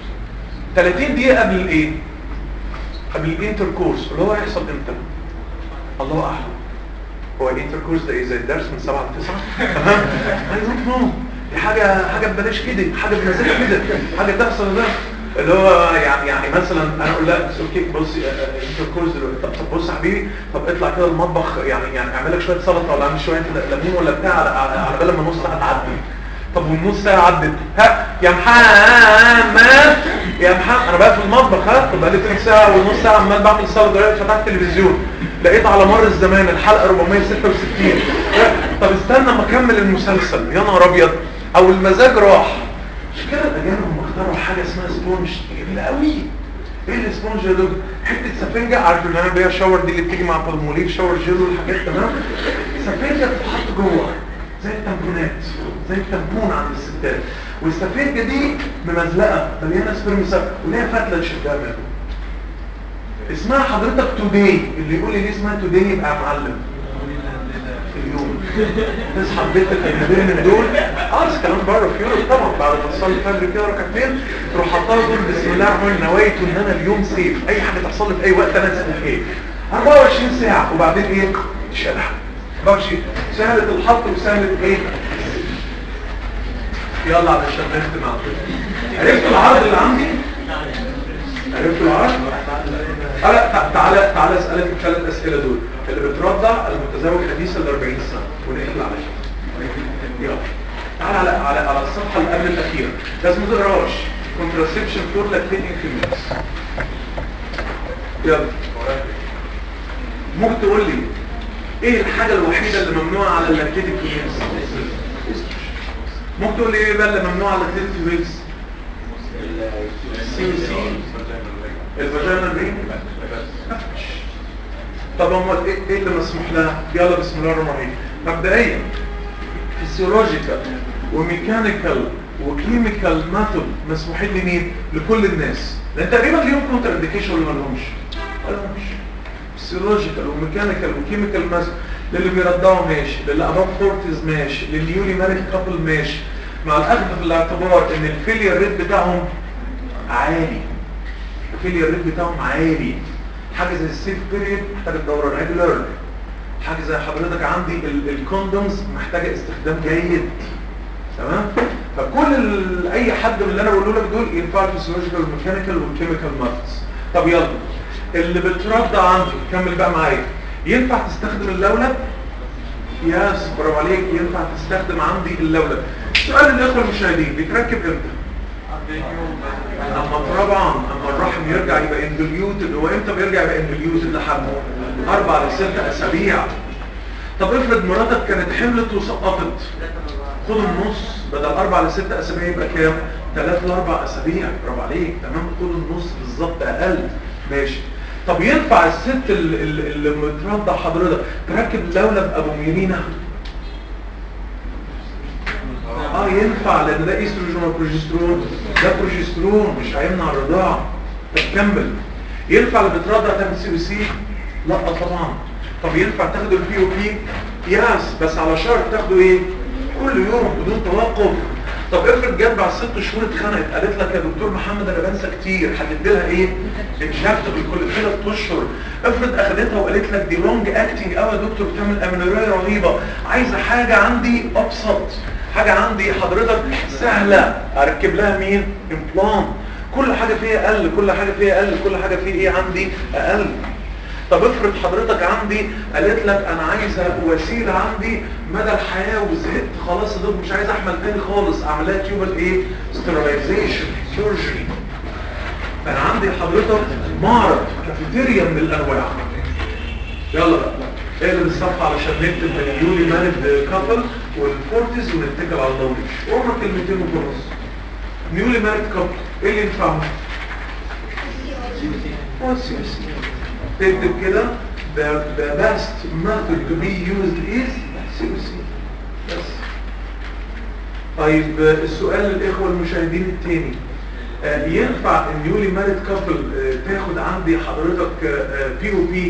Speaker 1: 30 دقيقه قبل الايه قبل الانتركورس اللي هو هيحصل امتى الله اعلم هو الانتركورس ده ايه زي الدرس من 7 ل 9 تمام اي دونت نو دي حاجه حاجه ببلاش كده حاجه بمزاج كده حاجه تحصل ده اللي هو يعني يعني مثلا انا اقول لك بس اوكي بص انتركورس دلوقتي طب طب بص يا حبيبي طب اطلع كده المطبخ يعني يعني اعمل لك شويه سلطه ولا اعمل شويه ليمون ولا بتاع على, على, على بال ما نص ساعه تعدي طب والنص ساعه عدت ها يا محمد يا محمد انا بقى في المطبخ ها طب بقالي تلت ساعه ونص ساعه عمال بعمل سلطه دلوقتي فتحت التلفزيون لقيت على مر الزمان الحلقه 466 طب استنى ما اكمل المسلسل يا نهار ابيض او المزاج راح مش كده الاجانب هم اختاروا حاجه اسمها سبونج جميله قوي ايه السبونج يا دكتور حته سفنجه عارف اللي انا بيها شاور دي اللي بتيجي مع بالموليف شاور جيل والحاجات تمام سفنجه بتتحط جوه زي التامبونات زي التامبون عند الستات والسفنجه دي ممزلقه مليانه سبرميسات وليها فتله تشدها منها اسمها حضرتك توداي اللي يقول لي ليه اسمها توداي يبقى معلم اليوم تصحى في بيتك النبيل من دول اه بس كلام بره في يوروب طبعا بعد ما تصلي الفجر كده ركعتين تروح حاطها تقول بسم الله الرحمن الرحيم نويت ان انا اليوم سيف اي حاجه تحصل لي في اي وقت انا اسمه ايه 24 ساعه وبعدين ايه شلح 24 سهله الحط وسهله ايه يلا علشان نختم على طول عرفت العرض اللي عندي عرفت العرض تعالى تعالى تعالى اسالك الثلاث اسئله دول اللي بترضع المتزوج حديث ال 40 سنه ونقفل على شيء يلا تعالى على على على الصفحه اللي قبل الاخيره لازم ما تقراش contraception for lactating females يلا ممكن تقول لي ايه الحاجه الوحيده اللي ممنوعه على اللاكتيتيك فيميلز ممكن تقول لي ايه بقى اللي ممنوع على اللاكتيتيك فيميلز سي سي الفاجينا رينج طب امال ايه ايه اللي مسموح لها يلا بسم الله الرحمن الرحيم مبدئيا فيسيولوجيكال وميكانيكال وكيميكال ميثود مسموحين لمين لكل الناس لان تقريبا ليهم كونتر انديكيشن ولا ما لهمش ما لهمش فيسيولوجيكال وميكانيكال وكيميكال ميثود للي بيرضعوا ماشي للي اباف فورتيز ماشي للنيولي ماريد كابل ماشي مع الاخذ في الاعتبار ان الفيلير ريت بتاعهم عالي الفيلير ريت بتاعهم عالي حاجه زي السيف بيريد محتاجه دوران ريجولار حاجه زي حضرتك عندي ال- الكوندومز محتاجه استخدام جيد تمام فكل ال... اي حد من اللي انا بقوله لك دول ينفع الفيسيولوجيكال والميكانيكال والكيميكال ماثس طب يلا اللي بترضع عندي كمل بقى معايا ينفع تستخدم اللولب ياس برافو عليك ينفع تستخدم عندي اللولب سؤال الاخوه المشاهدين بيتركب امتى اما طبعا اما الرحم يرجع يبقى اندليوتد هو امتى بيرجع يبقى اندليوتد لحد اربع لست اسابيع طب افرض مراتك كانت حملت وسقطت خد النص بدل اربع لست اسابيع يبقى كام ثلاث لاربع اسابيع برافو عليك تمام طول النص بالظبط اقل ماشي طب ينفع الست ال- ال- اللي مترضع حضرتك تركب لولب ابو ميرينا اه ينفع لان ده ايستروجين وبروجسترون ده بروجسترون مش هيمنع الرضاعه طب كمل ينفع اللي بترضع تاخد سي بي سي لا طبعا طب ينفع تاخد البي او بي ياس بس على شرط تاخده ايه كل يوم بدون توقف طب افرض جت بعد ست شهور اتخنقت قالت لك يا دكتور محمد انا بنسى كتير هتدي لها ايه انجكتبل كل ثلاث اشهر افرض اخدتها وقالت لك دي لونج اكتنج قوي يا دكتور بتعمل امينوريا رهيبه عايزه حاجه عندي ابسط حاجه عندي حضرتك سهله اركب لها مين امبلانت كل حاجه فيها اقل كل حاجه فيها اقل كل حاجه فيها ايه عندي اقل طب افرض حضرتك عندي قالت لك انا عايزه وسيله عندي مدى الحياه وزهقت خلاص يا دكتور مش عايز احمل تاني خالص اعمل لها تيوبال ايه ستيرلايزيشن سيرجري فانا عندي حضرتك معرض كافيتيريا من الانواع يلا بقى اقلب الصفحه علشان نكتب اليولي مارد كابل والفورتز ونتكل على الله هما كلمتين وخلاص نيولي مارد كابل ايه اللي ينفعهم؟ هو السي بي سي تكتب كده the, the best method to be used is CBC بس طيب آه، السؤال للإخوة المشاهدين التاني آه، ينفع النيولي مارد كابل تاخد عندي حضرتك بي او بي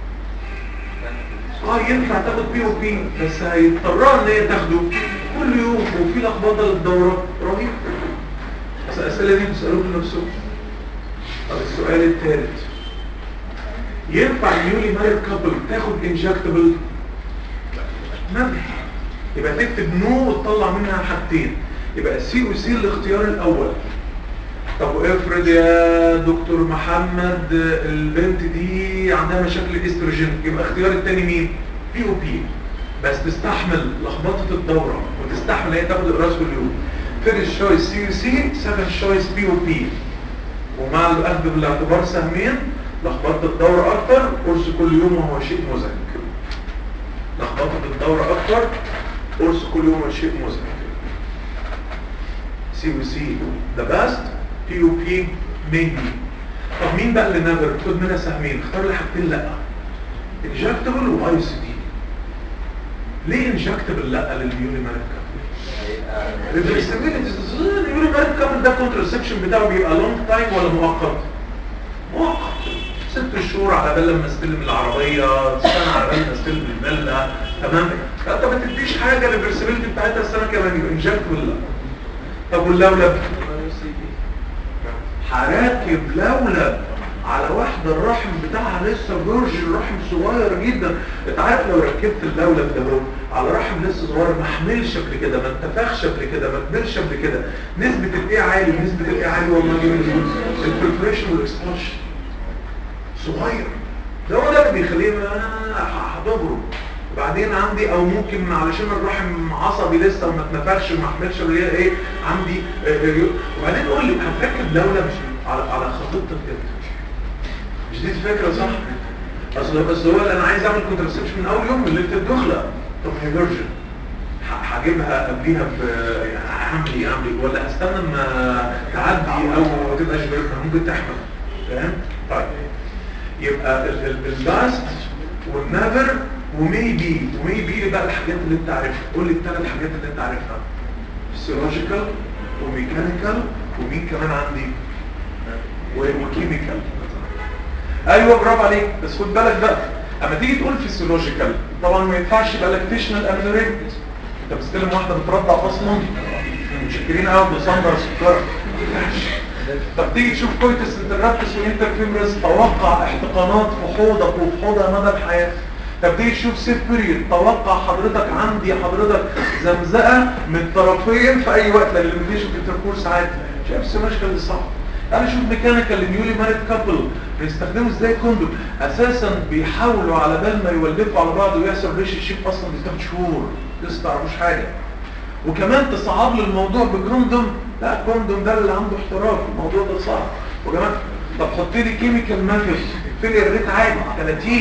Speaker 1: اه ينفع تاخد بي او بي بس هيضطرها ان هي تاخده كل يوم وفي لخبطه للدوره رهيب بس الاسئله دي بتسالوها لنفسكم طب السؤال الثالث ينفع النيولي مارد كابل تاخد انجكتبل نبي يبقى تكتب نو وتطلع منها حاجتين يبقى سي او سي الاختيار الاول طب وافرض يا دكتور محمد البنت دي عندها مشاكل استروجين يبقى اختيار التاني مين بي او بي بس تستحمل لخبطه الدوره وتستحمل هي تاخد اقراص كل يوم فيرست شويس سي او سي سكند شويس بي او بي ومع الاخذ بالاعتبار سهمين لخبطه الدوره اكتر قرص كل يوم وهو شيء مزعج لخبطه الدوره اكتر قرص كل يوم وهو شيء مزعج سي و سي ذا بيست بي او بي ميبي طب مين بقى اللي نذر خد منها سهمين اختار لي حاجتين لا انجكتبل واي سي دي ليه انجكتبل لا لليوني ماركا الريفرسبيلتي اليوني ماركا ده كونترسبشن بتاعه بيبقى لونج تايم ولا مؤقت مؤقت ست شهور على بال لما استلم العربية سنة على بال ما استلم الملة تمام فانت ما تديش حاجة الريفرسبيلتي بتاعتها السنة كمان يبقى انجكتبل لا طب واللولب هركب لولب على واحدة الرحم بتاعها لسه فيرجن رحم صغير جدا انت عارف لو ركبت اللولب ده اهو على رحم لسه صغير ما حملش قبل كده ما انتفخش قبل كده ما كبرش قبل كده نسبة الايه عالي نسبة الايه عالي والله البرفريشن والاكسبانشن صغير ده هو ده اللي بيخليه هتبرد وبعدين عندي او ممكن علشان الرحم عصبي لسه وما اتنفخش وما حملش اللي هي ايه عندي آه، وبعدين قول لي هتركب لولب على على خطيبتك كده مش دي الفكره صح اصل بس هو انا عايز اعمل كونترسبشن من اول يوم من ليله الدخله طب هي فيرجن هجيبها قبليها ب يعني اعمل ايه اعمل ايه ولا استنى اما تعدي او ما تبقاش فيرجن ممكن تحمل فاهم طيب يبقى اللاست والنيفر وميبي وميبي بقى الحاجات اللي انت عارفها قول لي الثلاث حاجات اللي انت عارفها فيسيولوجيكال وميكانيكال ومين كمان عندي وكيميكال ايوه برافو عليك بس خد بالك بقى اما تيجي تقول فيسيولوجيكال طبعا ما ينفعش يبقى لاكتيشنال امينوريت انت بتستلم واحده بترضع اصلا متشكرين قوي بصندر سكر طب تيجي تشوف كويتس انترابتس وانترفيمرس توقع احتقانات في حوضك وفي حوضها مدى الحياه طب تيجي تشوف سيف بيريد توقع حضرتك عندي حضرتك زمزقه من طرفين في اي وقت لان الليميتيشن انتركورس عادي شايف السيماشكال اللي صعب تعالى شوف ميكانيكال النيولي ماريد كابل بيستخدموا ازاي كوندوم اساسا بيحاولوا على بال ما يولفوا على بعض ويحصل ريشن شيب اصلا بتاخد شهور لسه تعرفوش حاجه وكمان تصعب لي الموضوع بكوندوم لا كوندوم ده اللي عنده احتراف الموضوع ده صعب وكمان طب حط لي كيميكال ماثود فيلير ريت عالي 30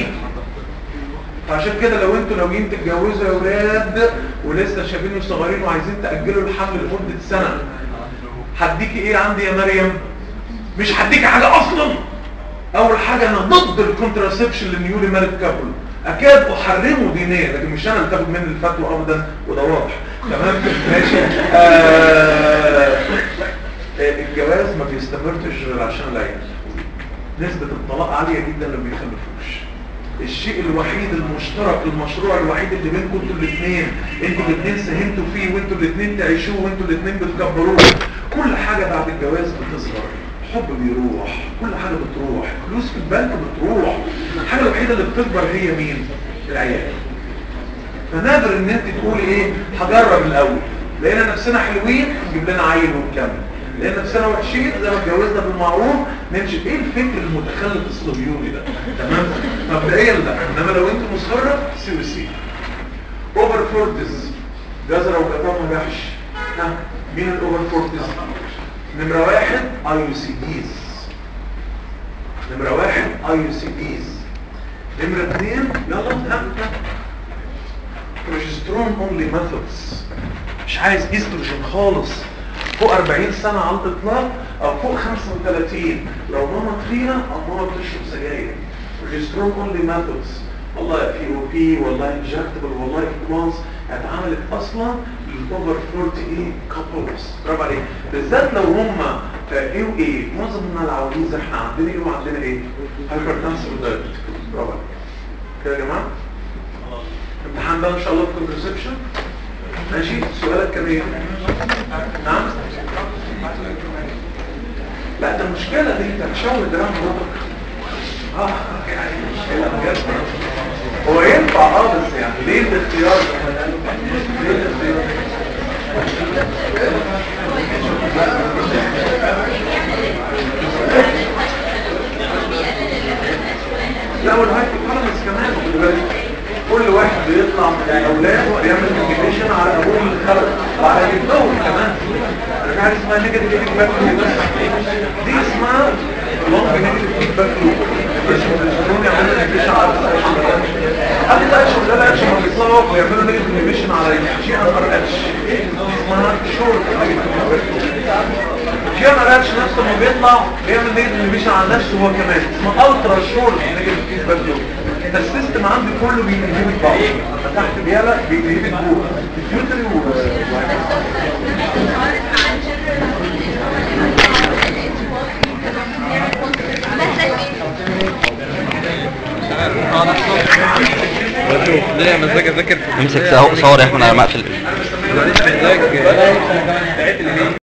Speaker 1: فعشان كده لو انتوا ناويين تتجوزوا يا ولاد ولسه شايفينه صغيرين وعايزين تاجلوا الحمل لمده سنه هديكي ايه عندي يا مريم مش هديكي حاجه اصلا اول حاجه انا ضد الكونتراسبشن للنيولي مارد كابل اكاد احرمه دينيا لكن مش انا اللي تاخد مني الفتوى ابدا وده واضح تمام ماشي آه الجواز ما بيستمرش غير عشان العيال نسبة الطلاق عالية جدا لما بيخلفوش الشيء الوحيد المشترك المشروع الوحيد اللي بينكم انتوا الاثنين انتوا الاثنين ساهمتوا فيه وانتوا الاثنين تعيشوه وانتوا الاثنين بتكبروه كل حاجة بعد الجواز بتصغر الحب بيروح كل حاجة بتروح فلوس في البنك بتروح الحاجة الوحيدة اللي بتكبر هي مين العيال فنادر ان انت تقولي ايه هجرب الاول لقينا نفسنا حلوين نجيب لنا عيل ونكمل لقينا نفسنا وحشين زي ما اتجوزنا بالمعروف نمشي ايه الفكر المتخلف الصهيوني ده تمام مبدئيا لا انما لو انت مصره سي وسي اوفر فورتز جزره وقطار ما جاش ها مين الاوفر فورتز نمره واحد اي يو سي ديز نمره واحد اي يو سي ديز نمره اثنين يلا ها بروجسترون اونلي ميثودز مش عايز استروجين خالص فوق 40 سنة على الاطلاق او فوق 35 لو ماما تخينة او ماما بتشرب سجاير بروجسترون اونلي ميثودز والله في او بي والله انجكتبل والله كومانس اتعملت اصلا للاوفر 40 ايه كابلز برافو عليك بالذات لو هم ايه وايه معظم من العواجيز احنا عندنا ايه وعندنا ايه هايبر تنسل دايبيتيك برافو عليك كده يا جماعه امتحان بقى ان شاء الله في كونترسبشن ماشي سؤالك كان ايه نعم لا ده المشكلة دي انت مشاور الدرام بروتك اه يعني مشكلة بجد هو ينفع اه بس يعني ليه الاختيار ده ليه الاختيار لا والهايبوثالامس كمان خد بالك كل واحد بيطلع من الاولاد ويعمل كومبيتيشن على ابوه اللي خلق وعلى جدهم كمان انا عارف اسمها نيجاتيف فيدباك لوب دي اسمها لونج نيجاتيف فيدباك لوب الشغلون يعملوا كومبيتيشن على قبل بقى الشغل ده اكشن بيصاب ويعملوا نيجاتيف كومبيتيشن على جي ان ار اتش اسمها شورت نيجاتيف فيدباك لوب جي ان ار اتش نفسه لما بيطلع بيعمل نيجاتيف كومبيتيشن على نفسه هو كمان اسمها الترا شورت نيجاتيف فيدباك لوب ده السيستم عندي كله بينهبت بعض اما تحت بيالا بينهبت جوه الفيوتري و
Speaker 2: ليه مزاج اذاكر
Speaker 3: امسك صور يا احمد على مقفل
Speaker 2: ماليش مزاج